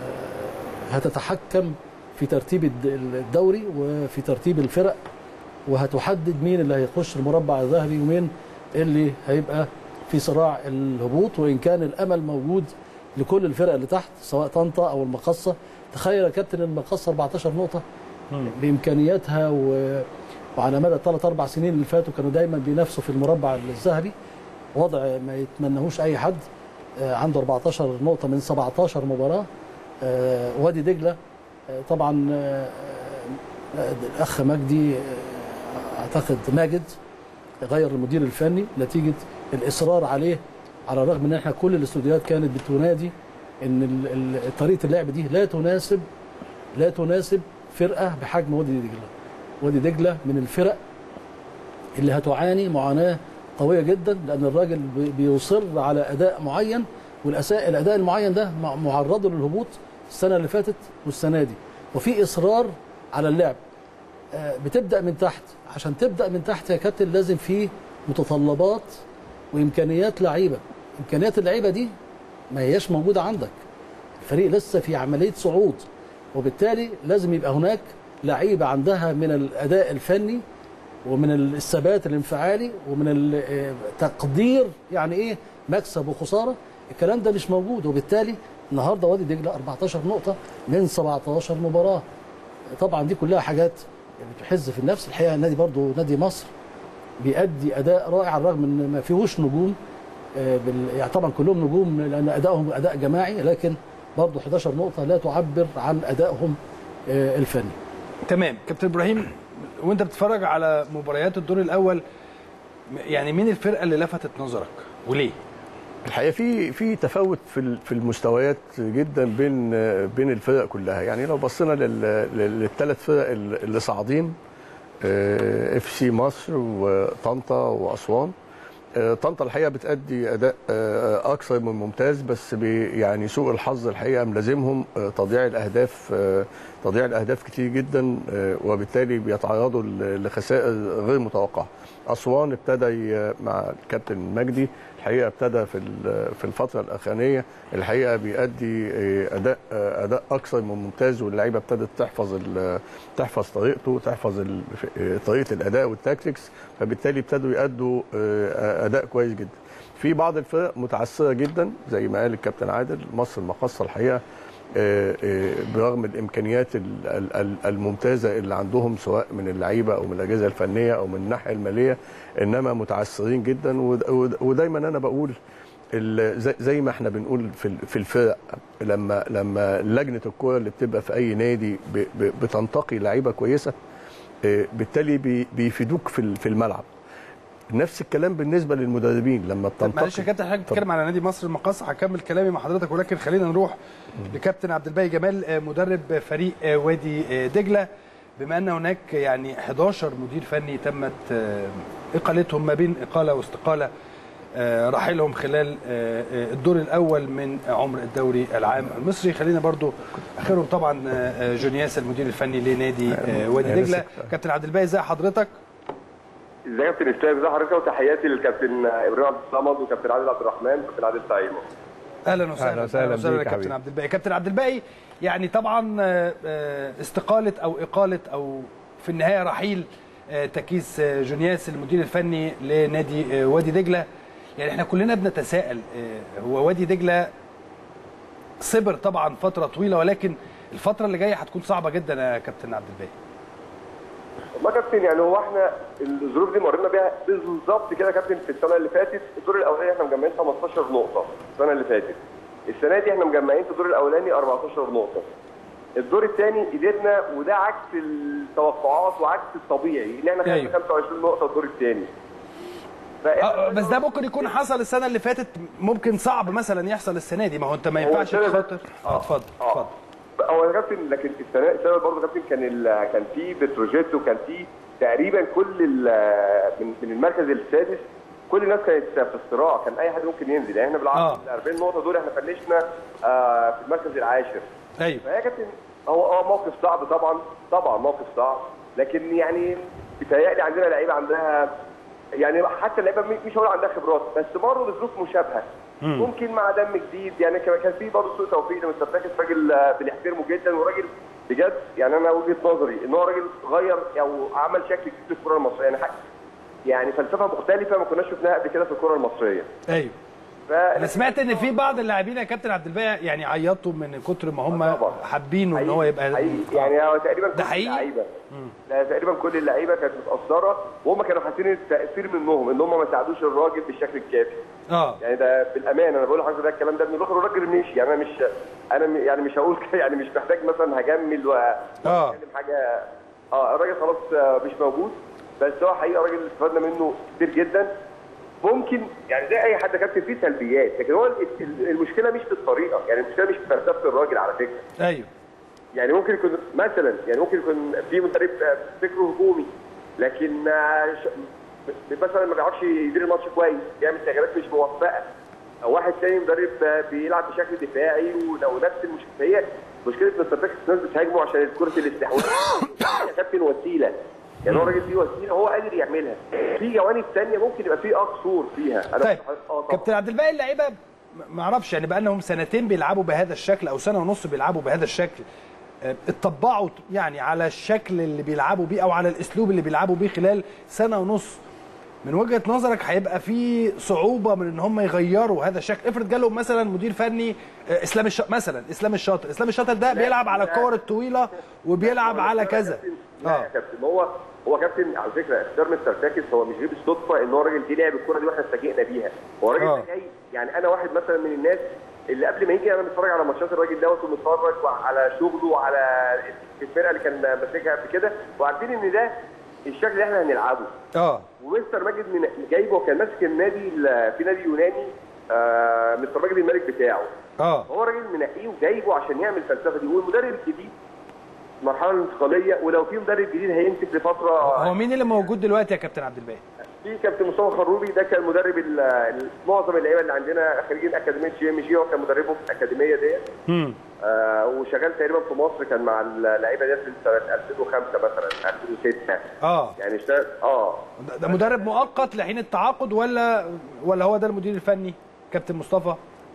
هتتحكم في ترتيب الد- الدوري وفي ترتيب الفرق وهتحدد مين اللي هيخش المربع الذهبي ومين اللي هيبقى في صراع الهبوط وان كان الامل موجود لكل الفرق اللي تحت سواء طنطا او المقصه تخيل يا كابتن المقصه 14 نقطه بامكانياتها و... وعلى مدى ثلاث اربع سنين اللي فاتوا كانوا دايما بينافسوا في المربع الذهبي وضع ما يتمنهوش اي حد آه، عنده 14 نقطه من 17 مباراه آه، وادي دجله آه، طبعا آه، آه، الاخ مجدي آه، اعتقد ماجد غير المدير الفني نتيجه الاصرار عليه على الرغم ان احنا كل الاستوديوهات كانت بتنادي ان ال- ال- طريقه اللعب دي لا تناسب لا تناسب فرقه بحجم وادي دجله وادي دجله من الفرق اللي هتعاني معاناه قويه جدا لان الراجل بي- بيصر على اداء معين والاساء الاداء المعين ده مع- معرضه للهبوط السنه اللي فاتت والسنه دي وفي اصرار على اللعب آه، بتبدا من تحت عشان تبدا من تحت يا كابتن لازم في متطلبات وامكانيات لعيبه امكانيات اللعيبه دي ما هياش موجوده عندك الفريق لسه في عمليه صعود وبالتالي لازم يبقى هناك لعيبه عندها من الاداء الفني ومن الثبات الانفعالي ومن ال- آه، تقدير يعني ايه مكسب وخساره الكلام ده مش موجود وبالتالي النهارده وادي دجله 14 نقطه من 17 مباراه طبعا دي كلها حاجات بتحز في النفس الحقيقه النادي برضو نادي مصر بيأدي اداء رائع على الرغم ان ما فيهوش نجوم آه، بال... يعني طبعا كلهم نجوم لان ادائهم اداء جماعي لكن برضو 11 نقطه لا تعبر عن ادائهم آه، الفني تمام كابتن ابراهيم وانت بتتفرج على مباريات الدور الاول م- يعني مين الفرقه اللي لفتت نظرك وليه الحقيقه في في تفاوت في ال- في المستويات جدا بين بين الفرق كلها يعني لو بصينا للثلاث فرق ال- اللي صاعدين اف سي مصر وطنطا واسوان آه، طنطا الحقيقه بتأدي اداء آه، اكثر من ممتاز بس بي- يعني سوء الحظ الحقيقه ملازمهم آه، تضييع الاهداف آه، تضييع الاهداف كتير جدا آه، وبالتالي بيتعرضوا ل- لخسائر غير متوقعه اسوان ابتدى ي- مع الكابتن مجدي الحقيقه ابتدى في ال- في الفتره الاخرانيه الحقيقه بيأدي آه، اداء آه، اداء اكثر من ممتاز واللعيبه ابتدت تحفظ ال- تحفظ طريقته تحفظ ال- آه، طريقه الاداء والتاكتكس فبالتالي ابتدوا يأدوا آه، اداء كويس جدا في بعض الفرق متعثره جدا زي ما قال الكابتن عادل مصر المقاصه الحقيقه آه، آه، برغم الامكانيات ال- ال- ال- الممتازه اللي عندهم سواء من اللعيبه او من الاجهزه الفنيه او من الناحيه الماليه انما متعثرين جدا ود- ود- ودايما انا بقول ال- زي- زي ما احنا بنقول في ال- في الفرق لما لما لجنه الكوره اللي بتبقى في اي نادي ب- ب- بتنتقي لعيبه كويسه آه، بالتالي بي- بيفيدوك في ال- في الملعب نفس الكلام بالنسبه للمدربين لما بتنتقي معلش يا كابتن حضرتك بتتكلم على نادي مصر المقاصة هكمل كلامي مع حضرتك ولكن خلينا نروح لكابتن عبد الباقي جمال آه، مدرب فريق آه، وادي آه، دجله بما ان هناك يعني 11 مدير فني تمت آه، اقالتهم ما بين اقاله واستقاله آه، رحيلهم خلال آه، آه، الدور الاول من عمر الدوري العام المصري خلينا برضو اخرهم طبعا آه، آه، جونياس المدير الفني لنادي آه، وادي دجله كابتن عبد الباقي ازي حضرتك ازيك يا كابتن اسلام ازي حضرتك وتحياتي للكابتن ابراهيم عبد الصمد وكابتن عادل عبد الرحمن وكابتن عادل سعيد اهلا وسهلا أهلا وسهلا بيك يا يا كابتن حبيبي. عبد الباقي كابتن عبد الباقي يعني طبعا آه، آه، استقاله او اقاله او في النهايه رحيل آه، تكيس آه، جونياس المدير الفني لنادي آه، وادي دجله يعني احنا كلنا بنتساءل آه، هو وادي دجله صبر طبعا فتره طويله ولكن الفتره اللي جايه هتكون صعبه جدا يا كابتن عبد الباقي والله يا كابتن يعني هو احنا الظروف دي مرينا بيها بالظبط كده يا كابتن في السنه اللي فاتت الدور الاولاني احنا مجمعين 15 نقطه السنه اللي فاتت السنه دي احنا مجمعين في الدور الاولاني 14 نقطه الدور الثاني قدرنا وده عكس التوقعات وعكس الطبيعي ان احنا أيوة. خدنا 25 نقطه الدور الثاني آه، بس ده ممكن يكون حصل السنه اللي فاتت ممكن صعب مثلا يحصل السنه دي ما هو انت ما ينفعش السنة اللي تخاطر اه اتفضل اتفضل هو يا كابتن لكن السنه السنه برضه يا كابتن كان ال- كان في بتروجيت وكان في تقريبا كل ال- من من المركز السادس كل الناس كانت في الصراع كان اي حد ممكن ينزل يعني احنا بالعكس آه. ال 40 نقطه دول احنا فنشنا آه، في المركز العاشر ايوه فهي يا كابتن هو اه موقف صعب طبعا طبعا موقف صعب لكن يعني بيتهيألي عندنا لعيبه عندها يعني حتى اللعيبه م- مش هقول عندها خبرات بس مروا بظروف مشابهه ممكن مع دم جديد يعني كان كان في برضه سوء توفيق لمستر فاكس راجل آه، بنحترمه جدا وراجل بجد يعني انا وجهه نظري ان هو راجل غير او عمل شكل جديد للكره المصريه يعني حاجه يعني فلسفه مختلفه ما كناش شفناها قبل كده في الكره المصريه ايوه ف انا سمعت ان في بعض اللاعبين يا كابتن عبد الباقي يعني عيطوا من كتر ما هم طبعا. حابينه ان هو يبقى حقيقي. يعني هو تقريبا كل حقيقي؟ اللعيبه لا تقريبا كل اللعيبه كانت متاثره وهم كانوا حاسين التاثير منهم ان هم ما ساعدوش الراجل بالشكل الكافي اه يعني ده بالامانه انا بقول لحضرتك ده الكلام ده من الاخر الراجل مشي يعني انا مش انا م- يعني مش هقول كده يعني مش محتاج مثلا هجمل آه. واتكلم حاجه اه الراجل خلاص آه، مش موجود بس هو حقيقه راجل استفدنا منه كتير جدا ممكن يعني زي اي حد يا كابتن فيه سلبيات لكن هو ال- ال- المشكله مش في الطريقه يعني المشكله مش في فلسفه الراجل على فكره ايوه يعني ممكن يكون مثلا يعني ممكن يكون في مدرب آه، فكره هجومي لكن آه، ش- مثلا ما بيعرفش يدير الماتش كويس بيعمل تغييرات مش موفقه او واحد تاني مدرب آه، بيلعب بشكل دفاعي ولو نفس المشكله هي مشكله مستر فاكس الناس بتهاجمه عشان كره الاستحواذ يا كابتن وسيله يعني هو راجل فيه وسيله هو قادر يعملها في جوانب ثانيه ممكن يبقى فيه قصور فيها انا طيب اه طبعا كابتن عبد الباقي اللعيبه ما اعرفش يعني بقى لهم سنتين بيلعبوا بهذا الشكل او سنه ونص بيلعبوا بهذا الشكل آه، اتطبعوا يعني على الشكل اللي بيلعبوا بيه او على الاسلوب اللي بيلعبوا بيه خلال سنه ونص من وجهه نظرك هيبقى في صعوبه من ان هم يغيروا هذا الشكل افرض جالهم مثلا مدير فني آه، اسلام الشاطر مثلا اسلام الشاطر اسلام الشاطر ده بيلعب على لا. الكور الطويله وبيلعب على كذا لا يا كابتن هو هو كابتن على فكره اختيار مستر فاكس هو مش جه بالصدفه ان هو راجل جه لعب الكوره دي واحنا اتفاجئنا بيها هو راجل آه. ده جاي يعني انا واحد مثلا من الناس اللي قبل ما يجي انا متفرج على ماتشات الراجل دوت ومتفرج على شغله وعلى الفرقه اللي كان ماسكها قبل كده وعارفين ان ده الشكل اللي احنا هنلعبه اه ومستر ماجد من جايبه وكان ماسك النادي ال- في نادي يوناني آه مستر ماجد الملك بتاعه اه هو راجل منقيه وجايبه عشان يعمل الفلسفه دي والمدرب الجديد المرحله الانتقاليه ولو في مدرب جديد هيمسك لفتره هو مين اللي موجود دلوقتي يا كابتن عبد الباقي في كابتن مصطفى خروبي ده كان مدرب ال- ال- معظم اللعيبه اللي عندنا خريجين اكاديميه جي ام جي هو كان مدربهم في الاكاديميه ديت امم آه وشغال تقريبا في مصر كان مع اللعيبه ديت في سنه 2005 مثلا 2006 اه يعني اشتغل اه ده- ده مدرب مؤقت لحين التعاقد ولا ولا هو ده المدير الفني كابتن مصطفى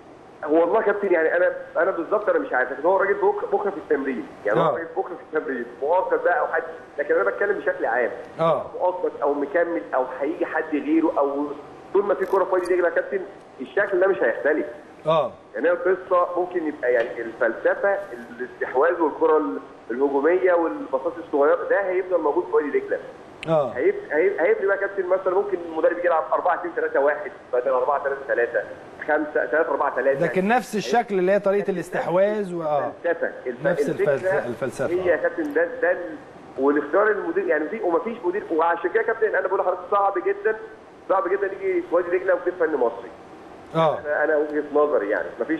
هو والله كابتن يعني انا انا بالظبط انا مش عارف لكن هو راجل بكره بكره في التمرين يعني آه. هو راجل بكره في التمرين مؤقت بقى او حد لكن انا بتكلم بشكل عام اه مؤقت او مكمل او هيجي حد غيره او طول ما في كوره في وادي دجله يا كابتن الشكل ده مش هيختلف اه يعني هي القصه ممكن يبقى يعني الفلسفه الاستحواذ والكره الهجوميه والبساط الصغيره ده هيفضل موجود في وادي دجله اه هيفرق هيفرق هيفرق بقى كابتن مثلا ممكن المدرب يلعب 4 2 3 1 بدل 4 3 3 5 3 4 3 لكن نفس الشكل اللي هي طريقه الاستحواذ واه الفلسفه الف- نفس الفكرة الفلسفة- الفلسفة. هي يا كابتن ده ده ال- والاختيار المدير يعني في ومفيش مدير وعشان كده يا كابتن انا بقول لحضرتك صعب جدا صعب جدا يجي في وادي دجله مدير فني مصري اه انا انا وجهه نظري يعني مفيش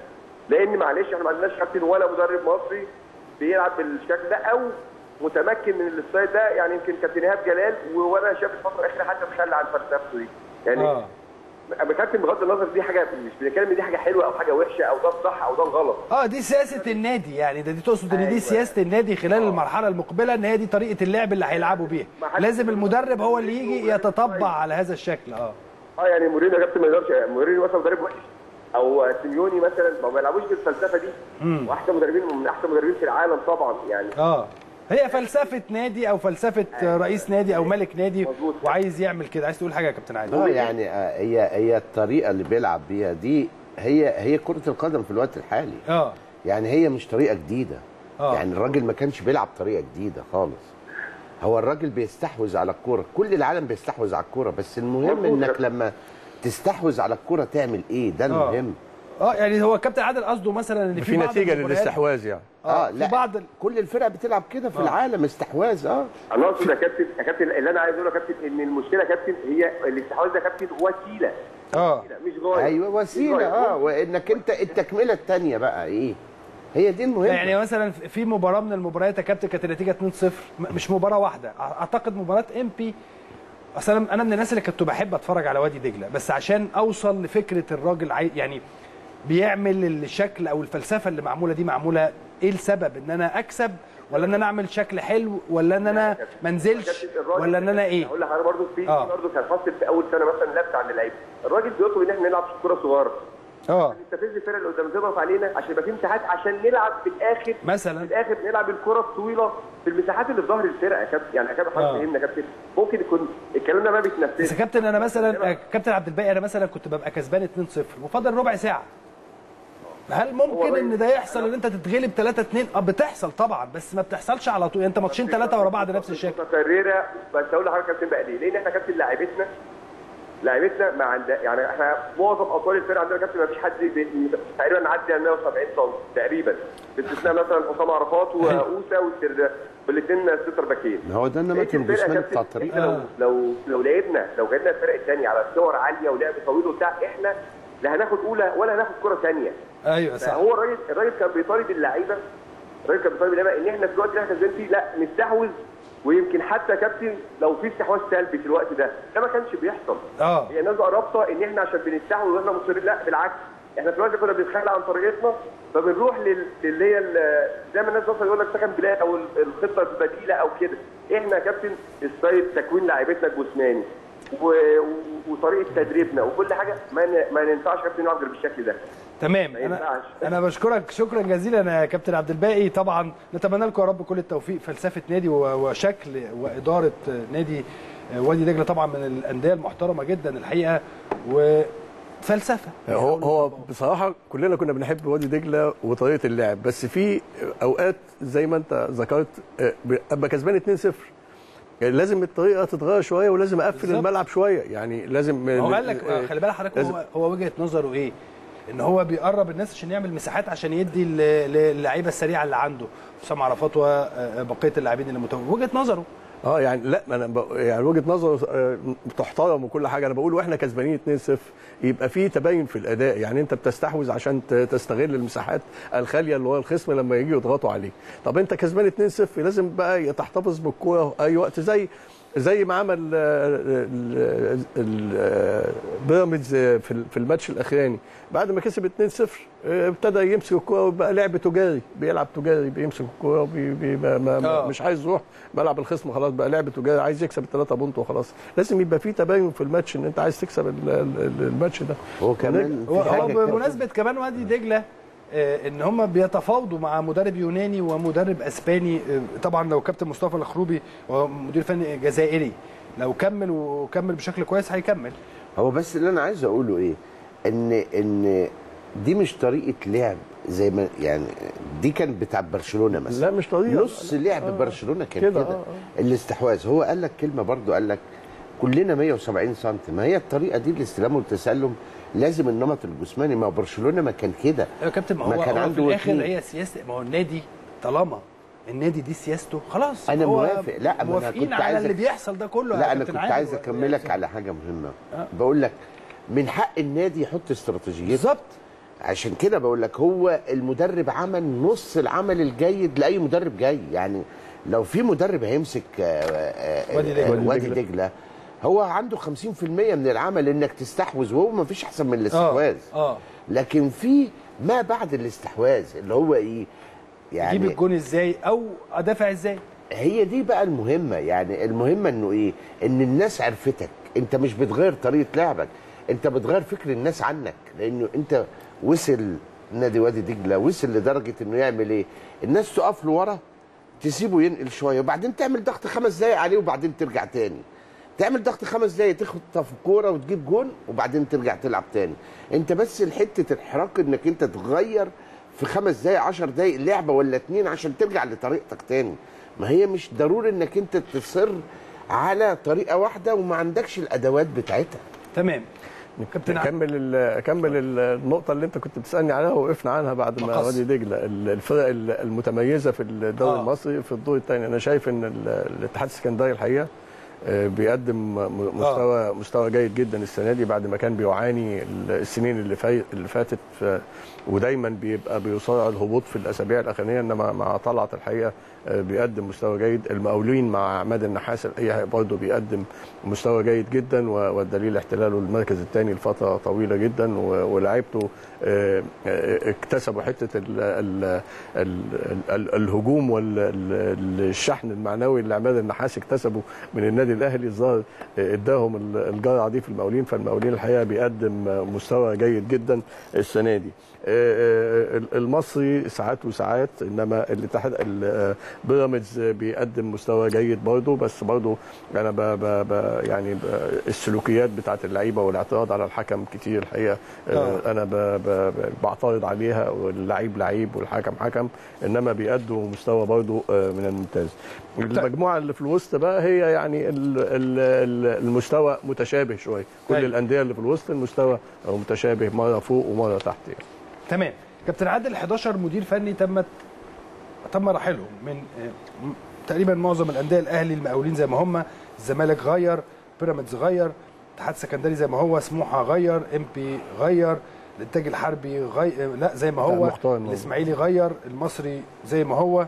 لان معلش احنا ما عندناش كابتن ولا مدرب مصري بيلعب بالشكل ده او متمكن من الستايل ده يعني يمكن كابتن ايهاب جلال وانا شايف الفتره الاخيره حتى تخلى عن فلسفته دي يعني اه اما كابتن بغض النظر دي حاجه مش بنتكلم ان دي حاجه حلوه او حاجه وحشه او ده الصح او ده الغلط اه دي سياسه النادي يعني ده دي تقصد ان دي أيوة. سياسه النادي خلال المرحله المقبله ان هي دي طريقه اللعب اللي هيلعبوا بيها ما حدش لازم يقول المدرب هو اللي مورينيو يجي مدرب يتطبع كويس. على هذا الشكل اه اه يعني مورينيو يا كابتن ما يقدرش مورينيو مثلا مدرب وحش او سيميوني مثلا ما بيلعبوش بالفلسفه دي واحسن مدربين من احسن مدربين في العالم طبعا يعني اه هي فلسفه نادي او فلسفه رئيس نادي او ملك نادي مظبوط. وعايز يعمل كده عايز تقول حاجه يا كابتن اه عادل يعني آه، هي هي الطريقه اللي بيلعب بيها دي هي هي كره القدم في الوقت الحالي اه يعني هي مش طريقه جديده آه. يعني الراجل ما كانش بيلعب طريقه جديده خالص هو الراجل بيستحوذ على الكوره كل العالم بيستحوذ على الكوره بس المهم مظبوط. انك لما تستحوذ على الكوره تعمل ايه ده المهم اه يعني هو كابتن عادل قصده مثلا ان في, في بعض نتيجه المباريات- للاستحواذ يعني اه, اه في لا بعض ال- كل الفرق بتلعب كده في العالم استحواذ اه انا اقصد يا كابتن يا كابتن اللي انا عايز اقوله يا كابتن ان المشكله يا كابتن هي الاستحواذ ده يا كابتن وسيله اه مش غايه ايوه مش وسيله غاية. اه وانك انت التكمله الثانيه بقى ايه هي دي المهمه يعني مثلا في مباراه من المباريات يا كابتن كانت النتيجه 2-0 م- مش مباراه واحده اعتقد مباراه ام بي اصل انا أنا من الناس اللي كنت بحب اتفرج على وادي دجله بس عشان اوصل لفكره الراجل عاي... يعني بيعمل الشكل او الفلسفه اللي معموله دي معموله ايه السبب ان انا اكسب ولا ان انا اعمل شكل حلو ولا ان انا ما انزلش كابتن الراجل- ولا ان انا ايه اقول لحضرتك برضه في آه. برضه كان حاصل في اول سنه مثلا لبس عند اللعيبه الراجل بيطلب ان احنا نلعب كره صغيره اه نستفز الفرق اللي قدام تضغط علينا عشان يبقى في مساحات عشان نلعب في الاخر مثلا. في الاخر نلعب الكره الطويله في المساحات اللي في ظهر الفرقه يا كابتن يعني يا كابتن آه. حضرتك فهمنا يا كابتن ممكن يكون الكلام ده ما بس يا بيتنفذش كابتن انا مثلا كابتن عبد الباقي انا مثلا كنت ببقى كسبان 2-0 وفاضل ربع ساعه هل ممكن ان ده يحصل ان انت تتغلب 3 2 اه بتحصل طبعا بس ما بتحصلش على طول انت ماتشين ثلاثه ورا بعض نفس الشكل متكرره بس اقول لحضرتك يا كابتن بقى ليه؟ لان احنا كابتن لاعيبتنا لاعيبتنا ما عند يعني احنا معظم اطوال الفرقه عندنا كابتن ما فيش حد بي- تقريبا معدي على 170 سم تقريبا باستثناء مثلا حسام عرفات واوسا والسر- والاثنين ستر باكين ما هو ده النمط بقية الفرقة الجسماني كابتن، بتاع الطريق إحنا لو لو لو لعبنا لو لعبنا الفرق الثانيه على كور عاليه ولعب طويل وبتاع احنا لا هناخد اولى ولا هناخد كره ثانيه ايوه صح فهو الراجل الراجل كان بيطالب اللعيبه الراجل كان بيطالب اللعيبه ان احنا في الوقت اللي احنا كسبانين فيه لا نستحوذ ويمكن حتى كابتن لو في استحواذ سلبي في الوقت ده ده ما كانش بيحصل اه هي الناس بقى رابطه ان احنا عشان بنستحوذ واحنا مصرين لا بالعكس احنا في الوقت ده كنا بنتخلى عن طريقتنا فبنروح لل- للي هي ال- زي ما الناس مثلا يقول لك سكن بلاد او ال- الخطه البديله او كده احنا يا كابتن ستايل تكوين لاعيبتنا الجسماني و... و- وطريقه تدريبنا وكل حاجه ما ن... ما ينفعش كابتن نلعب غير بالشكل ده تمام ما انا ينفعش. انا بشكرك شكرا جزيلا يا كابتن عبد الباقي طبعا نتمنى لكم يا رب كل التوفيق فلسفه نادي و- وشكل واداره نادي وادي دجله طبعا من الانديه المحترمه جدا الحقيقه وفلسفه هو هو بصراحه كلنا كنا بنحب وادي دجله وطريقه اللعب بس في اوقات زي ما انت ذكرت آه، ابقى كسبان 2-0 يعني لازم الطريقه تتغير شويه ولازم اقفل بالظبط. الملعب شويه يعني لازم هو قال لك آه، خلي بالك حضرتك لازم- هو هو وجهه نظره ايه؟ ان هو بيقرب الناس عشان يعمل مساحات عشان يدي ل- للعيبه السريعه اللي عنده حسام عرفات وبقيه اللاعبين اللي متواجدين وجهه نظره اه يعني لا ما انا ب... يعني وجهه نظر آه، تحترم وكل حاجه انا بقول واحنا كسبانين 2-0 يبقى في تباين في الاداء يعني انت بتستحوذ عشان ت- تستغل المساحات الخاليه اللي هو الخصم لما يجي يضغطوا عليه طب انت كسبان 2-0 لازم بقى تحتفظ بالكوره اي وقت زي زي ما عمل آه، ال- ال- آه، بيراميدز في ال- في الماتش الاخراني بعد ما كسب 2-0 آه، ابتدى يمسك الكوره وبقى لعب تجاري بيلعب تجاري بيمسك الكوره وبي بي ما ما آه. مش عايز يروح ملعب الخصم خلاص بقى لعب تجاري عايز يكسب الثلاثه بونت وخلاص لازم يبقى في تباين في الماتش ان انت عايز تكسب ال- ال- الماتش ده هو كمان هو في هو حاجه كده. بمناسبه كمان وادي دجله آه، ان هم بيتفاوضوا مع مدرب يوناني ومدرب اسباني آه، طبعا لو كابتن مصطفى الخروبي وهو مدير فني جزائري لو كمل وكمل بشكل كويس هيكمل هو بس اللي انا عايز اقوله ايه ان ان دي مش طريقه لعب زي ما يعني دي كانت بتاع برشلونه مثلا لا مش طريقه نص لعب برشلونه كان كده، كده, آه، الاستحواذ هو قال لك كلمه برضو قال لك كلنا 170 سم ما هي الطريقه دي الاستلام والتسلم لازم النمط الجسماني ما هو برشلونه ما كان كده يا كابتن ما ما هو, كان هو في عنده الاخر اتنين. هي سياسه ما هو النادي طالما النادي دي سياسته خلاص أنا هو موافق. لا، ما أنا موافقين كنت على عايزك- اللي بيحصل ده كله يا لا انا كابتن كنت عادل. عايز اكملك على حاجه مهمه بقول لك من حق النادي يحط استراتيجيته بالظبط عشان كده بقول لك هو المدرب عمل نص العمل الجيد لاي مدرب جاي يعني لو في مدرب هيمسك آه، آه، وادي دجلة. آه، وادي وادي دجلة. دجله هو عنده 50% من العمل انك تستحوذ وهو ما فيش احسن من اه الاستحواذ اه لكن في ما بعد الاستحواذ اللي هو ايه يجيب يعني الجون ازاي او ادافع ازاي هي دي بقى المهمه يعني المهمه انه ايه ان الناس عرفتك انت مش بتغير طريقه لعبك انت بتغير فكر الناس عنك لانه انت وصل نادي وادي دجله وصل لدرجه انه يعمل ايه الناس تقف له ورا تسيبه ينقل شويه وبعدين تعمل ضغط خمس دقايق عليه وبعدين ترجع تاني تعمل ضغط خمس دقايق تخطف الكوره وتجيب جون وبعدين ترجع تلعب تاني انت بس حته الحراك انك انت تغير في خمس دقايق عشر دقايق لعبه ولا اتنين عشان ترجع لطريقتك تاني ما هي مش ضروري انك انت تصر على طريقه واحده وما عندكش الادوات بتاعتها تمام كابتن عادل. اكمل ال- اكمل ال- النقطه اللي انت كنت بتسالني عليها وقفنا عنها بعد ما مقص. وادي دجله ال- الفرق ال- المتميزه في الدوري آه. آه. المصري في الدور الثاني انا شايف ان ال- الاتحاد السكندري الحقيقه آه، بيقدم م- مستوى آه. مستوى جيد جدا السنه دي بعد ما كان بيعاني ال- السنين اللي فاي اللي فاتت ف- ودايما بيبقى بيصارع الهبوط في الاسابيع الاخرانيه انما مع طلعت الحقيقه آه، بيقدم مستوى جيد المقاولين مع عماد النحاس الحقيقه برضه بيقدم مستوى جيد جدا و- والدليل احتلاله المركز الثاني لفتره طويله جدا و- ولاعيبته آه، آه، اكتسبوا حته ال ال ال ال الهجوم والشحن المعنوي اللي عماد النحاس اكتسبه من النادي الاهلي الظاهر آه، اداهم ال- الجرعه دي في المقاولين فالمقاولين الحقيقه بيقدم آه، مستوى جيد جدا السنه دي آه، آه، المصري ساعات وساعات انما الاتحاد ال- آه، بيراميدز بيقدم مستوى جيد برضه بس برضه انا ب ب ب يعني ب السلوكيات بتاعت اللعيبه والاعتراض على الحكم كتير الحقيقه آه. آه. انا ب ب ب بعترض عليها واللعيب لعيب والحكم حكم انما بيأدوا مستوى برضه آه، من الممتاز المجموعه اللي في الوسط بقى هي يعني ال ال ال المستوى متشابه شويه كل أيوة. الانديه اللي في الوسط المستوى متشابه مره فوق ومره تحت يعني. تمام كابتن عادل 11 مدير فني تمت تم رحيلهم من آه، م- تقريبا معظم الانديه الاهلي المقاولين زي ما هم الزمالك غير بيراميدز غير اتحاد سكندري زي ما هو سموحه غير ام بي غير الانتاج الحربي غير لا زي ما هو مختار الموضوع. الاسماعيلي غير المصري زي ما هو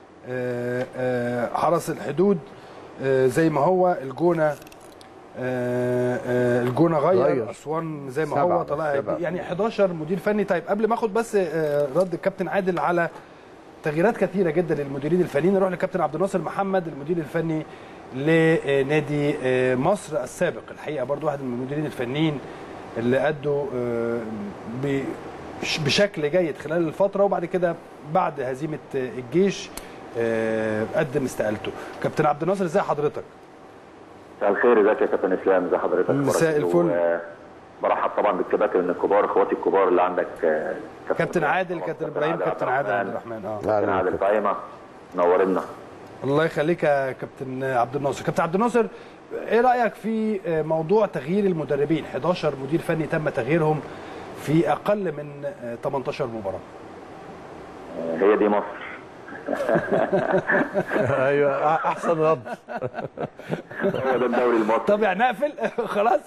آه، آه، حرس الحدود آه، زي ما هو الجونه آه، آه، الجونه غير, غير. اسوان زي ما سبعة هو بس، طلع سبعة. يعني 11 مدير فني طيب قبل ما اخد بس آه، رد الكابتن عادل على تغييرات كثيره جدا للمديرين الفنيين نروح للكابتن عبد الناصر محمد المدير الفني لنادي آه، مصر السابق الحقيقه برضو واحد من المديرين الفنيين اللي ادوا آه، ب- بشكل جيد خلال الفتره وبعد كده بعد هزيمه آه، الجيش آه، قدم استقالته كابتن عبد الناصر ازي حضرتك مساء الخير ازيك يا كابتن اسلام ازي حضرتك مساء أخبارك؟ الفل. و- برحب طبعا بالكباتن الكبار اخواتي الكبار اللي عندك آه، كابتن عادل كابتن ابراهيم كابتن عادل عبد الرحمن اه كابتن عادل قايمه نورنا الله يخليك يا كابتن عبد الناصر كابتن عبد الناصر ايه رايك في موضوع تغيير المدربين 11 مدير فني تم تغييرهم في اقل من 18 مباراه آه، هي دي مصر ايوه احسن رد هو ده الدوري المصري طب يعني نقفل خلاص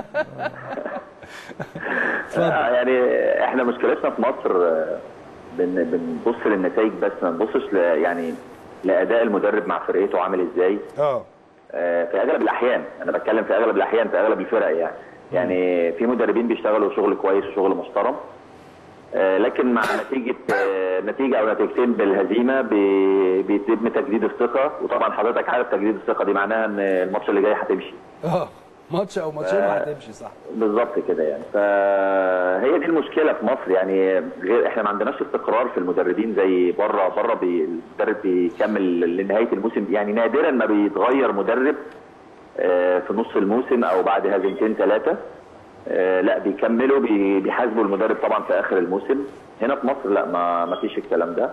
آه، يعني احنا مشكلتنا في مصر آه، بن بنبص للنتائج بس ما بنبصش ل- يعني لاداء المدرب مع فرقته عامل ازاي اه آه، في اغلب الاحيان انا بتكلم في اغلب الاحيان في اغلب الفرق يعني يعني في مدربين بيشتغلوا شغل كويس وشغل محترم آه، لكن مع نتيجه آه، نتيجه او نتيجتين بالهزيمه بي- بيتم تجديد الثقه وطبعا حضرتك عارف تجديد الثقه دي معناها ان الماتش اللي جاي هتمشي اه ماتش او ماتشين وهتمشي صح بالظبط كده يعني فهي دي المشكله في مصر يعني غير احنا ما عندناش استقرار في المدربين زي بره بره بي المدرب بيكمل لنهايه الموسم يعني نادرا ما بيتغير مدرب آه، في نص الموسم او بعد هزيمتين ثلاثه لا بيكملوا بي- بيحاسبوا المدرب طبعا في اخر الموسم هنا في مصر لا ما ما فيش الكلام ده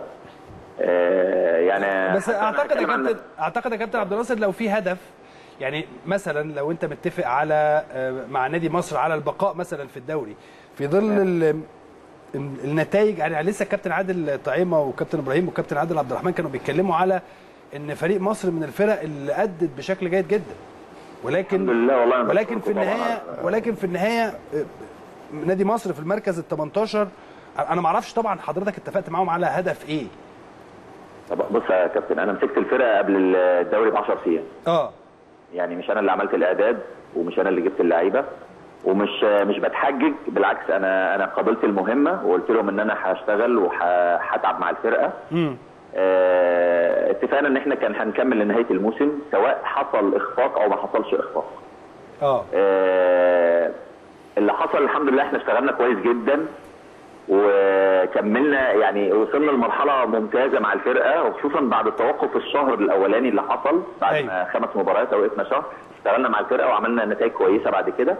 آه، يعني بس حتى أنا اعتقد يا هتكلم عن- كابتن اعتقد يا كابتن عبد الناصر لو في هدف يعني مثلا لو انت متفق على آه، مع نادي مصر على البقاء مثلا في الدوري في ظل ال- النتائج يعني لسه الكابتن عادل طعيمه وكابتن ابراهيم وكابتن عادل عبد الرحمن كانوا بيتكلموا على ان فريق مصر من الفرق اللي ادت بشكل جيد جدا ولكن الحمد لله والله أنا ولكن في بشكركم طبعاً النهايه على- ولكن في النهايه آه، نادي مصر في المركز ال 18 انا ما اعرفش طبعا حضرتك اتفقت معاهم على هدف ايه طب بص يا كابتن انا مسكت الفرقه قبل الدوري ب 10 ايام اه يعني مش انا اللي عملت الاعداد ومش انا اللي جبت اللعيبه ومش مش بتحجج بالعكس انا انا قابلت المهمه وقلت لهم ان انا هشتغل وهتعب مع الفرقه امم آه، اتفقنا ان احنا كان هنكمل لنهايه الموسم سواء حصل اخفاق او ما حصلش اخفاق اه آه، اللي حصل الحمد لله احنا اشتغلنا كويس جدا وكملنا يعني وصلنا لمرحله ممتازه مع الفرقه وخصوصا بعد التوقف الشهر الاولاني اللي حصل بعد أيوة. ما خمس مباريات او وقفنا شهر اشتغلنا مع الفرقه وعملنا نتائج كويسه بعد كده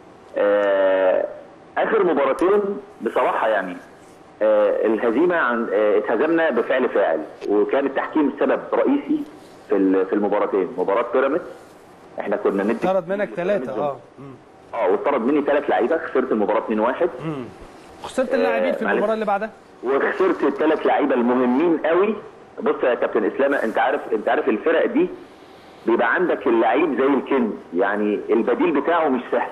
آه، اخر مباراتين بصراحه يعني آه، الهزيمه عن آه، اتهزمنا بفعل فاعل وكان التحكيم سبب رئيسي في ال- في المباراتين مباراه بيراميدز احنا كنا ندي طرد منك ثلاثة اه مم. اه واتطرد مني ثلاث لعيبه خسرت المباراه 2-1 خسرت اللاعبين في معلش. المباراة اللي بعدها وخسرت الثلاث لعيبه المهمين قوي بص يا كابتن اسلام انت عارف انت عارف الفرق دي بيبقى عندك اللعيب زي الكنز يعني البديل بتاعه مش سهل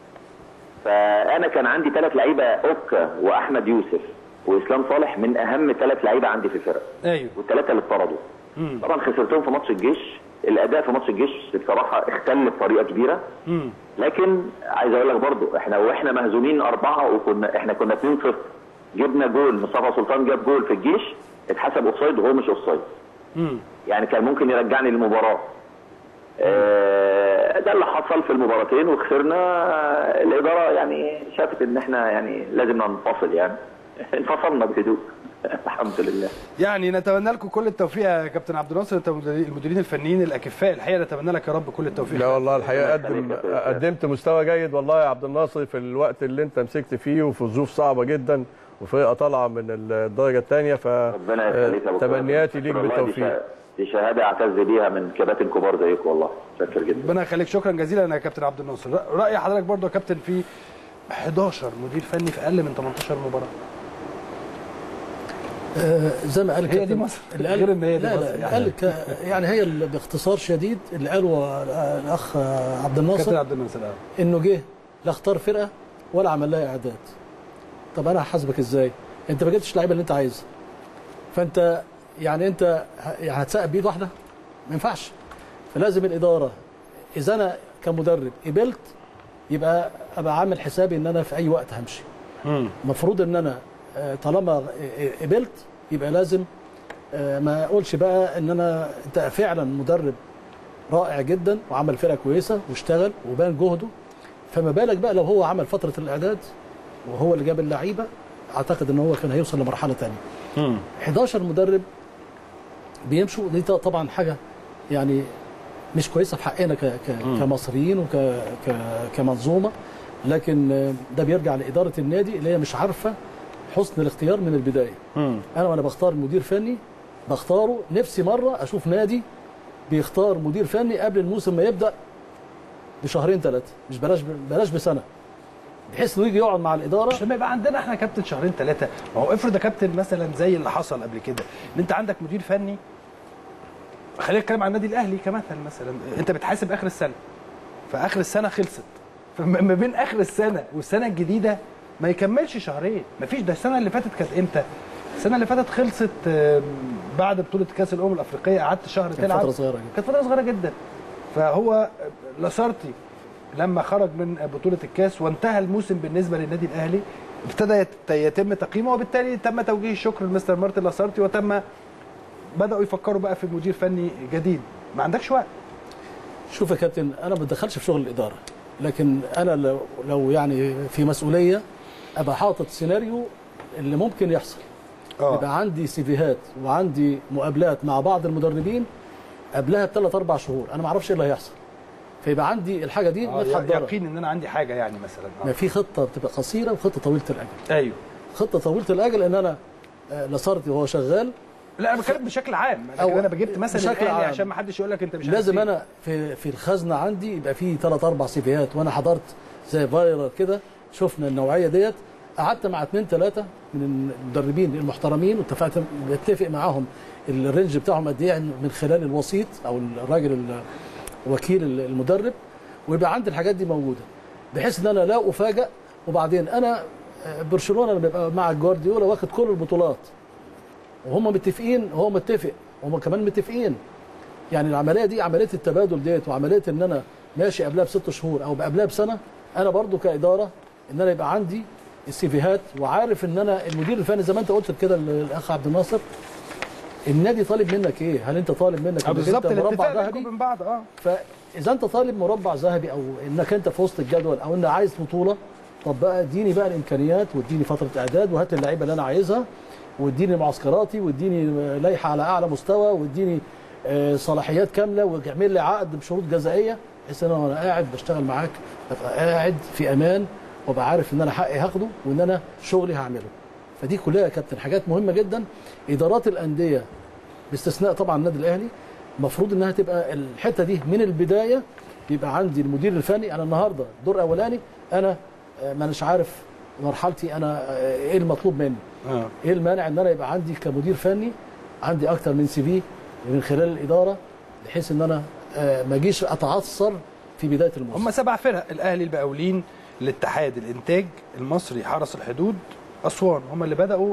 فانا كان عندي ثلاث لعيبه اوكا واحمد يوسف واسلام صالح من اهم ثلاث لعيبه عندي في الفرق ايوه والثلاثه اللي اتطردوا مم. طبعا خسرتهم في ماتش الجيش الاداء في ماتش الجيش بصراحه اختل بطريقه كبيره مم. لكن عايز اقول لك برضو احنا واحنا مهزومين اربعه وكنا احنا كنا 2 0 جبنا جول مصطفى سلطان جاب جول في الجيش اتحسب اوفسايد وهو مش اوفسايد مم. يعني كان ممكن يرجعني للمباراه آه، ده اللي حصل في المباراتين وخسرنا آه، الاداره يعني شافت ان احنا يعني لازم ننفصل يعني انفصلنا بهدوء الحمد لله يعني نتمنى لكم كل التوفيق يا كابتن عبد الناصر انت مدير- المديرين الفنيين الاكفاء الحقيقه نتمنى لك يا رب كل التوفيق لا والله الحقيقه ربنا قدم يخليك يا أستاذ. قدمت مستوى جيد والله يا عبد الناصر في الوقت اللي انت مسكت فيه وفي ظروف صعبه جدا وفرقه طالعه من الدرجه الثانيه ف ربنا يخليك يا أبو تمنياتي ليك والله دي بالتوفيق شه- دي شهاده اعتز بيها من كباتن كبار زيك والله شكر جدا ربنا يخليك شكرا جزيلا يا كابتن عبد الناصر رأ- راي حضرتك برضو يا كابتن في 11 مدير فني في اقل من 18 مباراه آه، زي ما قال هي دي الكابتن- مصر. اللي قال غير إن هي دي لا مصر لا يعني. قال ك- يعني هي اللي باختصار شديد اللي قاله آه، الاخ آه، عبد كابتن الناصر عبد الناصر آه. انه جه لا اختار فرقه ولا عمل لها اعداد طب انا هحاسبك ازاي انت ما جبتش اللعيبه اللي انت عايزها فانت يعني انت ه- يعني هتسقف بايد واحده ما ينفعش فلازم الاداره اذا انا كمدرب قبلت يبقى ابقى عامل حسابي ان انا في اي وقت همشي المفروض ان انا آه، طالما قبلت يبقى لازم آه، ما اقولش بقى ان انا انت فعلا مدرب رائع جدا وعمل فرقه كويسه واشتغل وبان جهده فما بالك بقى لو هو عمل فتره الاعداد وهو اللي جاب اللعيبه اعتقد ان هو كان هيوصل لمرحله ثانيه 11 مدرب بيمشوا دي طبعا حاجه يعني مش كويسه في حقنا ك ك كمصريين وك ك كمنظومه لكن آه، ده بيرجع لاداره النادي اللي هي مش عارفه حسن الاختيار من البدايه انا وانا بختار مدير فني بختاره نفسي مره اشوف نادي بيختار مدير فني قبل الموسم ما يبدا بشهرين ثلاثه مش بلاش بلاش بسنه بحيث انه يجي يقعد مع الاداره مش لما يبقى عندنا احنا كابتن شهرين ثلاثه ما هو افرض يا كابتن مثلا زي اللي حصل قبل كده ان انت عندك مدير فني خلينا نتكلم عن النادي الاهلي كمثل مثلا انت بتحاسب اخر السنه فاخر السنه خلصت فما بين اخر السنه والسنه الجديده ما يكملش شهرين ما فيش ده السنه اللي فاتت كانت امتى السنه اللي فاتت خلصت آم، بعد بطوله كاس الامم الافريقيه قعدت شهر كانت تلعب فترة صغيرة جدا. كانت فتره صغيره جدا فهو لاسارتي لما خرج من بطوله الكاس وانتهى الموسم بالنسبه للنادي الاهلي ابتدى يت- يتم تقييمه وبالتالي تم توجيه الشكر لمستر مارتن لاسارتي وتم بداوا يفكروا بقى في مدير فني جديد ما عندكش وقت شوف يا كابتن انا ما بتدخلش في شغل الاداره لكن انا لو, لو يعني في مسؤوليه ابقى حاطط سيناريو اللي ممكن يحصل يبقى عندي سيفيهات وعندي مقابلات مع بعض المدربين قبلها بثلاث اربع شهور انا ما اعرفش ايه اللي هيحصل فيبقى عندي الحاجه دي آه، متحضره يقين ان انا عندي حاجه يعني مثلا ما آه. في خطه بتبقى قصيره وخطه طويله الاجل ايوه خطه طويله الاجل ان انا آه، لاسارتي وهو شغال لا انا بتكلم بشكل عام أو لكن انا بجبت مثلا بشكل الاهلي عام. عشان ما حدش يقول لك انت مش عارف لازم إيه. انا في في الخزنه عندي يبقى في ثلاث اربع سيفيهات وانا حضرت زي فايرال كده شفنا النوعيه ديت قعدت مع اثنين ثلاثه من المدربين المحترمين واتفقت بتفق معاهم الرينج بتاعهم قد ايه من خلال الوسيط او الراجل ال- وكيل المدرب ويبقى عندي الحاجات دي موجوده بحيث ان انا لا افاجئ وبعدين انا آه، برشلونه لما بيبقى مع جوارديولا واخد كل البطولات وهم متفقين هو متفق هم كمان متفقين يعني العمليه دي عمليه التبادل ديت وعمليه ان انا ماشي قبلها بست شهور او قبلها بسنه انا برضو كاداره ان انا يبقى عندي السيفيهات وعارف ان انا المدير الفني زي ما انت قلت كده الاخ عبد الناصر النادي طالب منك ايه؟ هل انت طالب منك آه، انك بالظبط انت مربع الاتفاق ذهبي؟ بينكم وبين بعض اه فاذا انت طالب مربع ذهبي او انك انت في وسط الجدول او ان عايز بطوله طب بقى اديني بقى الامكانيات واديني فتره اعداد وهات لي اللعيبه اللي انا عايزها واديني معسكراتي واديني لائحه على اعلى مستوى واديني آه، صلاحيات كامله واعمل لي عقد بشروط جزائيه بحيث ان انا وانا قاعد بشتغل معاك ابقى قاعد في امان وابقى عارف ان انا حقي هاخده وان انا شغلي هعمله فدي كلها يا كابتن حاجات مهمه جدا ادارات الانديه باستثناء طبعا النادي الاهلي المفروض انها تبقى الحته دي من البدايه يبقى عندي المدير الفني انا النهارده دور اولاني انا آه، ما اناش عارف مرحلتي انا آه، ايه المطلوب مني اه ايه المانع ان انا يبقى عندي كمدير فني عندي اكتر من سي في من خلال الاداره بحيث ان انا آه، ما اجيش اتعثر في بدايه الموسم هم سبع فرق الاهلي المقاولين الاتحاد الانتاج المصري حرس الحدود اسوان هم اللي بداوا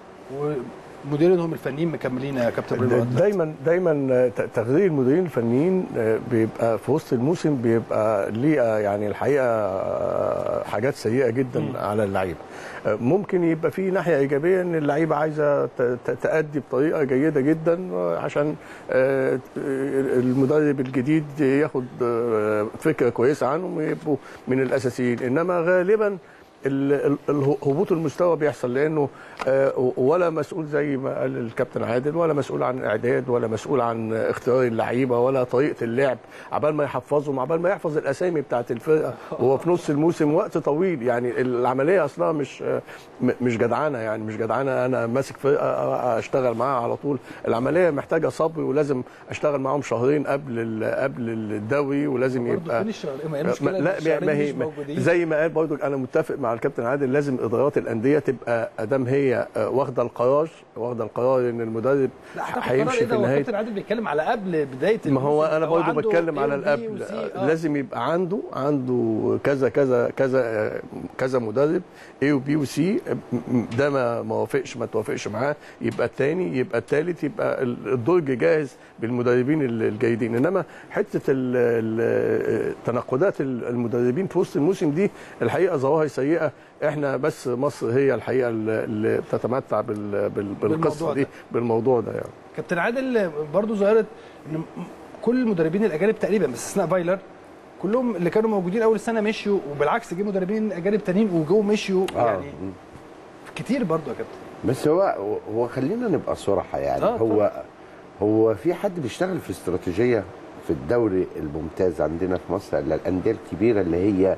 ومديرينهم الفنيين مكملين يا كابتن ابراهيم الوقت. دايما دايما ت- تغيير المديرين الفنيين آه، بيبقى في وسط الموسم بيبقى ليه آه، يعني الحقيقه آه، حاجات سيئه جدا على اللعيبه آه، ممكن يبقى في ناحيه ايجابيه ان اللعيبه عايزه ت- ت- تأدي بطريقه جيده جدا آه، عشان آه، المدرب الجديد ياخد آه، فكره كويسه عنهم ويبقوا من الاساسيين انما غالبا ال- ال- ال- هبوط المستوى بيحصل لانه آه، ولا مسؤول زي ما قال الكابتن عادل ولا مسؤول عن اعداد ولا مسؤول عن اختيار اللعيبه ولا طريقه اللعب عبال ما يحفظهم عبال ما يحفظ الاسامي بتاعت الفرقه وهو في نص الموسم وقت طويل يعني العمليه اصلا مش آه، م- مش جدعانه يعني مش جدعانه انا ماسك فرقه آه، اشتغل معاها على طول العمليه محتاجه صبر ولازم اشتغل معاهم شهرين قبل ال- قبل الدوري ولازم برضه يبقى فين الشهر ما هي ما المشكله إن لا الشهرين ما هي مش موجودين. زي ما قال برضو انا متفق مع الكابتن عادل لازم ادارات الانديه تبقى ادام هي آه، واخده القرار واخده القرار ان المدرب لا هتاخد قرار هيمشي ايه في ده هو نهايه الكابتن عادل بيتكلم على قبل بدايه ما هو الموسم. انا برضه عنده بتكلم A على و B القبل و C. آه، آه. لازم يبقى عنده عنده كذا كذا كذا آه، كذا مدرب A وبي وسي ده ما ما وافقش ما توافقش معاه يبقى الثاني يبقى الثالث يبقى ال- الدرج جاهز بالمدربين ال- الجيدين انما حته ال- ال- تناقضات ال- المدربين في وسط الموسم دي الحقيقه ظواهر سيئه احنا بس مصر هي الحقيقه اللي- اللي بتتمتع بال- بال- بالقصه بالموضوع دي ده. بالموضوع ده يعني كابتن عادل برضه ظاهره ان م- كل المدربين الاجانب تقريبا باستثناء فايلر كلهم اللي كانوا موجودين اول السنه مشيوا وبالعكس جه مدربين اجانب تانيين وجو مشيوا آه. يعني كتير برضه يا كابتن بس هو هو خلينا نبقى صراحه يعني آه، هو هو في حد بيشتغل في استراتيجيه في الدوري الممتاز عندنا في مصر الا الانديه الكبيره اللي هي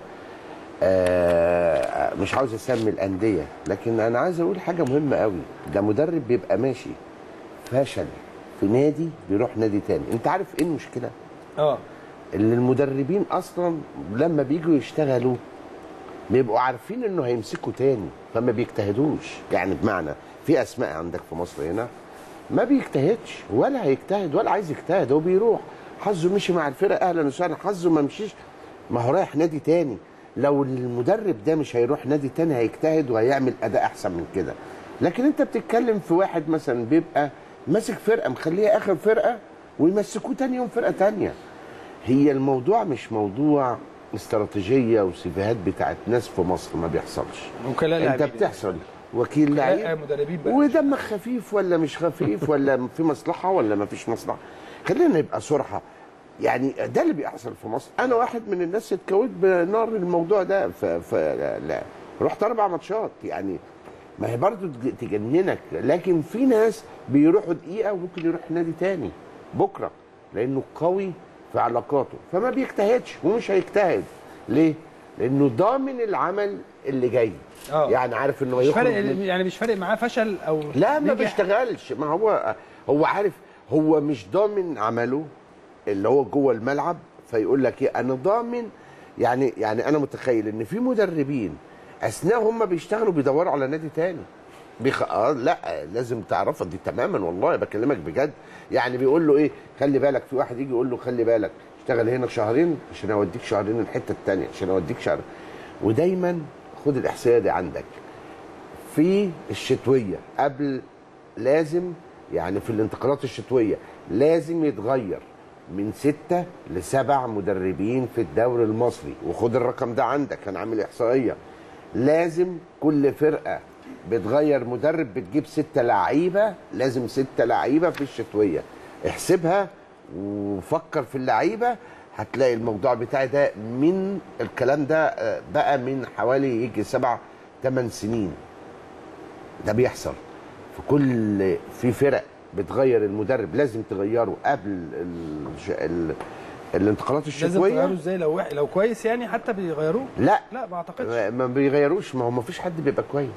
آه مش عاوز اسمي الانديه لكن انا عايز اقول حاجه مهمه قوي ده مدرب بيبقى ماشي فشل في نادي بيروح نادي تاني انت عارف ايه المشكله اه اللي المدربين اصلا لما بيجوا يشتغلوا بيبقوا عارفين انه هيمسكوا تاني فما بيجتهدوش يعني بمعنى في اسماء عندك في مصر هنا ما بيجتهدش ولا هيجتهد ولا عايز يجتهد هو بيروح حظه مشي مع الفرقه اهلا وسهلا حظه ما مشيش ما هو رايح نادي تاني لو المدرب ده مش هيروح نادي تاني هيجتهد وهيعمل اداء احسن من كده لكن انت بتتكلم في واحد مثلا بيبقى ماسك فرقه مخليها اخر فرقه ويمسكوه تاني يوم فرقه تانيه هي الموضوع مش موضوع استراتيجيه وسيفيهات بتاعت ناس في مصر ما بيحصلش وكلاء انت لاعبين. بتحصل وكيل كلاء لعيب مدربين بقى ودمك خفيف ولا مش خفيف ولا في مصلحه ولا ما فيش مصلحه خلينا نبقى صراحه يعني ده اللي بيحصل في مصر انا واحد من الناس اتكوت بنار الموضوع ده ف... ف... لا. رحت اربع ماتشات يعني ما هي برضه تجننك لكن في ناس بيروحوا دقيقه وممكن يروح نادي تاني بكره لانه قوي في علاقاته فما بيجتهدش ومش هيجتهد ليه؟ لانه ضامن العمل اللي جاي آه. يعني عارف انه مش هيخرج فارق من- يعني مش فارق معاه فشل او لا ما نجح. بيشتغلش ما هو هو عارف هو مش ضامن عمله اللي هو جوه الملعب فيقول لك ايه انا ضامن يعني يعني انا متخيل ان في مدربين اثناء هم بيشتغلوا بيدوروا على نادي تاني بيخ... آه لا لازم تعرفها دي تماما والله بكلمك بجد يعني بيقول له ايه خلي بالك في واحد يجي يقول له خلي بالك اشتغل هنا شهرين عشان اوديك شهرين الحته التانيه عشان اوديك شهر ودايما خد الاحصائيه دي عندك في الشتويه قبل لازم يعني في الانتقالات الشتويه لازم يتغير من ستة لسبع مدربين في الدوري المصري وخد الرقم ده عندك انا عامل احصائيه لازم كل فرقه بتغير مدرب بتجيب ستة لعيبه لازم ستة لعيبه في الشتويه احسبها وفكر في اللعيبه هتلاقي الموضوع بتاعي ده من الكلام ده آه، بقى من حوالي يجي سبع ثمان سنين ده بيحصل في كل في فرق بتغير المدرب لازم تغيره قبل ال... ال... الانتقالات لازم الشتويه تغيره ازاي لو وح... لو كويس يعني حتى بيغيروه لا لا ما اعتقدش ما- ما بيغيروش ما هو ما فيش حد بيبقى كويس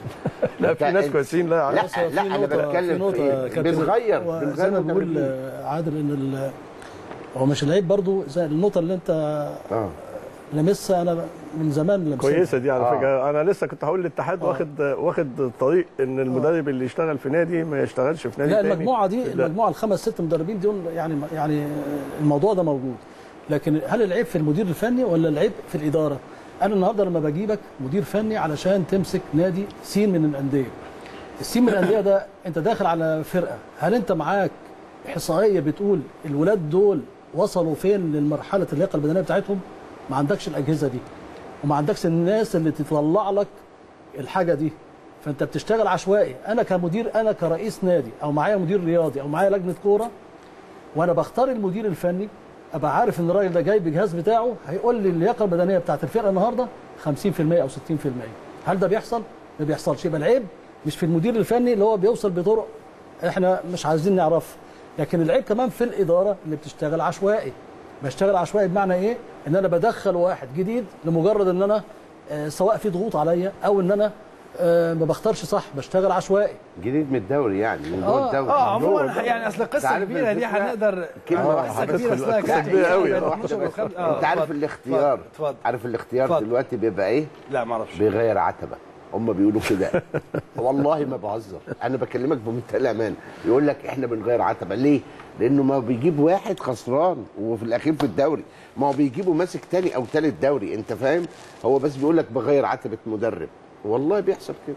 لا في أنت- ناس كويسين لا لا بس هو في لا انا نقطة- في بتكلم في نقطة إيه؟ كابتن، بنغير هو بنغير زي ما بقول مدربين. آه، عادل ان ال- هو مش العيب برضو زي النقطة اللي انت اه لمسها انا من زمان لمسها كويسه دي على آه. فكره انا لسه كنت هقول الاتحاد واخد واخد طريق ان المدرب اللي يشتغل في نادي ما يشتغلش في نادي لا تاني. المجموعه دي لا. المجموعه الخمس ست مدربين دول يعني يعني الموضوع ده موجود لكن هل العيب في المدير الفني ولا العيب في الاداره؟ انا النهارده لما بجيبك مدير فني علشان تمسك نادي سين من الانديه السين من الانديه ده انت داخل على فرقه هل انت معاك احصائيه بتقول الولاد دول وصلوا فين للمرحله اللياقه البدنيه بتاعتهم؟ ما عندكش الاجهزه دي وما عندكش الناس اللي تطلع لك الحاجه دي فانت بتشتغل عشوائي انا كمدير انا كرئيس نادي او معايا مدير رياضي او معايا لجنه كوره وانا بختار المدير الفني ابقى عارف ان الراجل ده جاي بالجهاز بتاعه هيقول لي اللياقه البدنيه بتاعت الفرقه النهارده 50% او 60% هل ده بيحصل؟ ما بيحصلش يبقى العيب مش في المدير الفني اللي هو بيوصل بطرق احنا مش عايزين نعرفها لكن العيب كمان في الاداره اللي بتشتغل عشوائي بشتغل عشوائي بمعنى ايه؟ ان انا بدخل واحد جديد لمجرد ان انا آه، سواء في ضغوط عليا او ان انا آه، ما بختارش صح بشتغل عشوائي جديد من الدوري يعني من جوه آه، الدوري اه من جوه عموما الدوري. يعني اصل أنت قصه عارف كبيره دي الفكرة؟ هنقدر كلمة آه، واحدة قصه هتدخل- كبيره اصلها قصة قصة كبيرة قوي. بين آه، 12 واحدة وخم- بس. آه، انت عارف اتفضل، الاختيار اتفضل عارف الاختيار اتفضل. دلوقتي بيبقى ايه؟ لا ما اعرفش بيغير عتبه هم بيقولوا كده والله ما بهزر انا بكلمك بمنتهى الامان يقول لك احنا بنغير عتبه ليه لانه ما بيجيب واحد خسران وفي الاخير في الدوري ما هو بيجيبه ماسك تاني او تالت دوري انت فاهم هو بس بيقول لك بغير عتبه مدرب والله بيحصل كده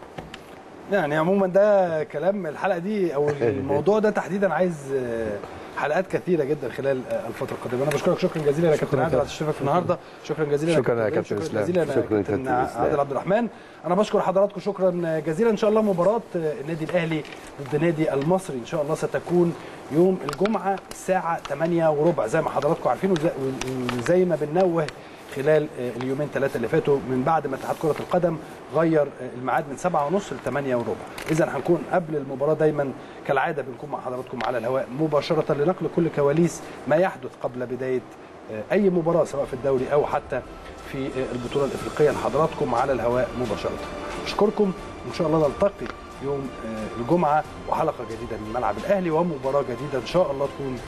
يعني عموما ده كلام الحلقه دي او الموضوع ده تحديدا عايز آه، حلقات كثيره جدا خلال آه، الفتره القادمه انا بشكرك شكرا جزيلا يا كابتن عادل على تشريفك النهارده شكرا جزيلا شكرا يا إبراهيم، كابتن شكرا إسلام. جزيلا يا شكرا يا كابتن كابتن إسلام. عادل عبد الرحمن انا بشكر حضراتكم شكرا جزيلا ان شاء الله مباراه آه، النادي الاهلي ضد نادي المصري ان شاء الله ستكون يوم الجمعه الساعه 8 وربع زي ما حضراتكم عارفين وزي- وزي ما بننوه خلال آه، اليومين ثلاثه اللي فاتوا من بعد ما اتحاد كره القدم غير آه، الميعاد من 7 ونص ل 8 وربع اذا هنكون قبل المباراه دايما كالعاده بنكون مع حضراتكم على الهواء مباشره لنقل كل كواليس ما يحدث قبل بدايه آه، اي مباراه سواء في الدوري او حتى في آه، البطوله الافريقيه لحضراتكم على الهواء مباشره اشكركم وان شاء الله نلتقي يوم آه، الجمعه وحلقه جديده من ملعب الاهلي ومباراه جديده ان شاء الله تكون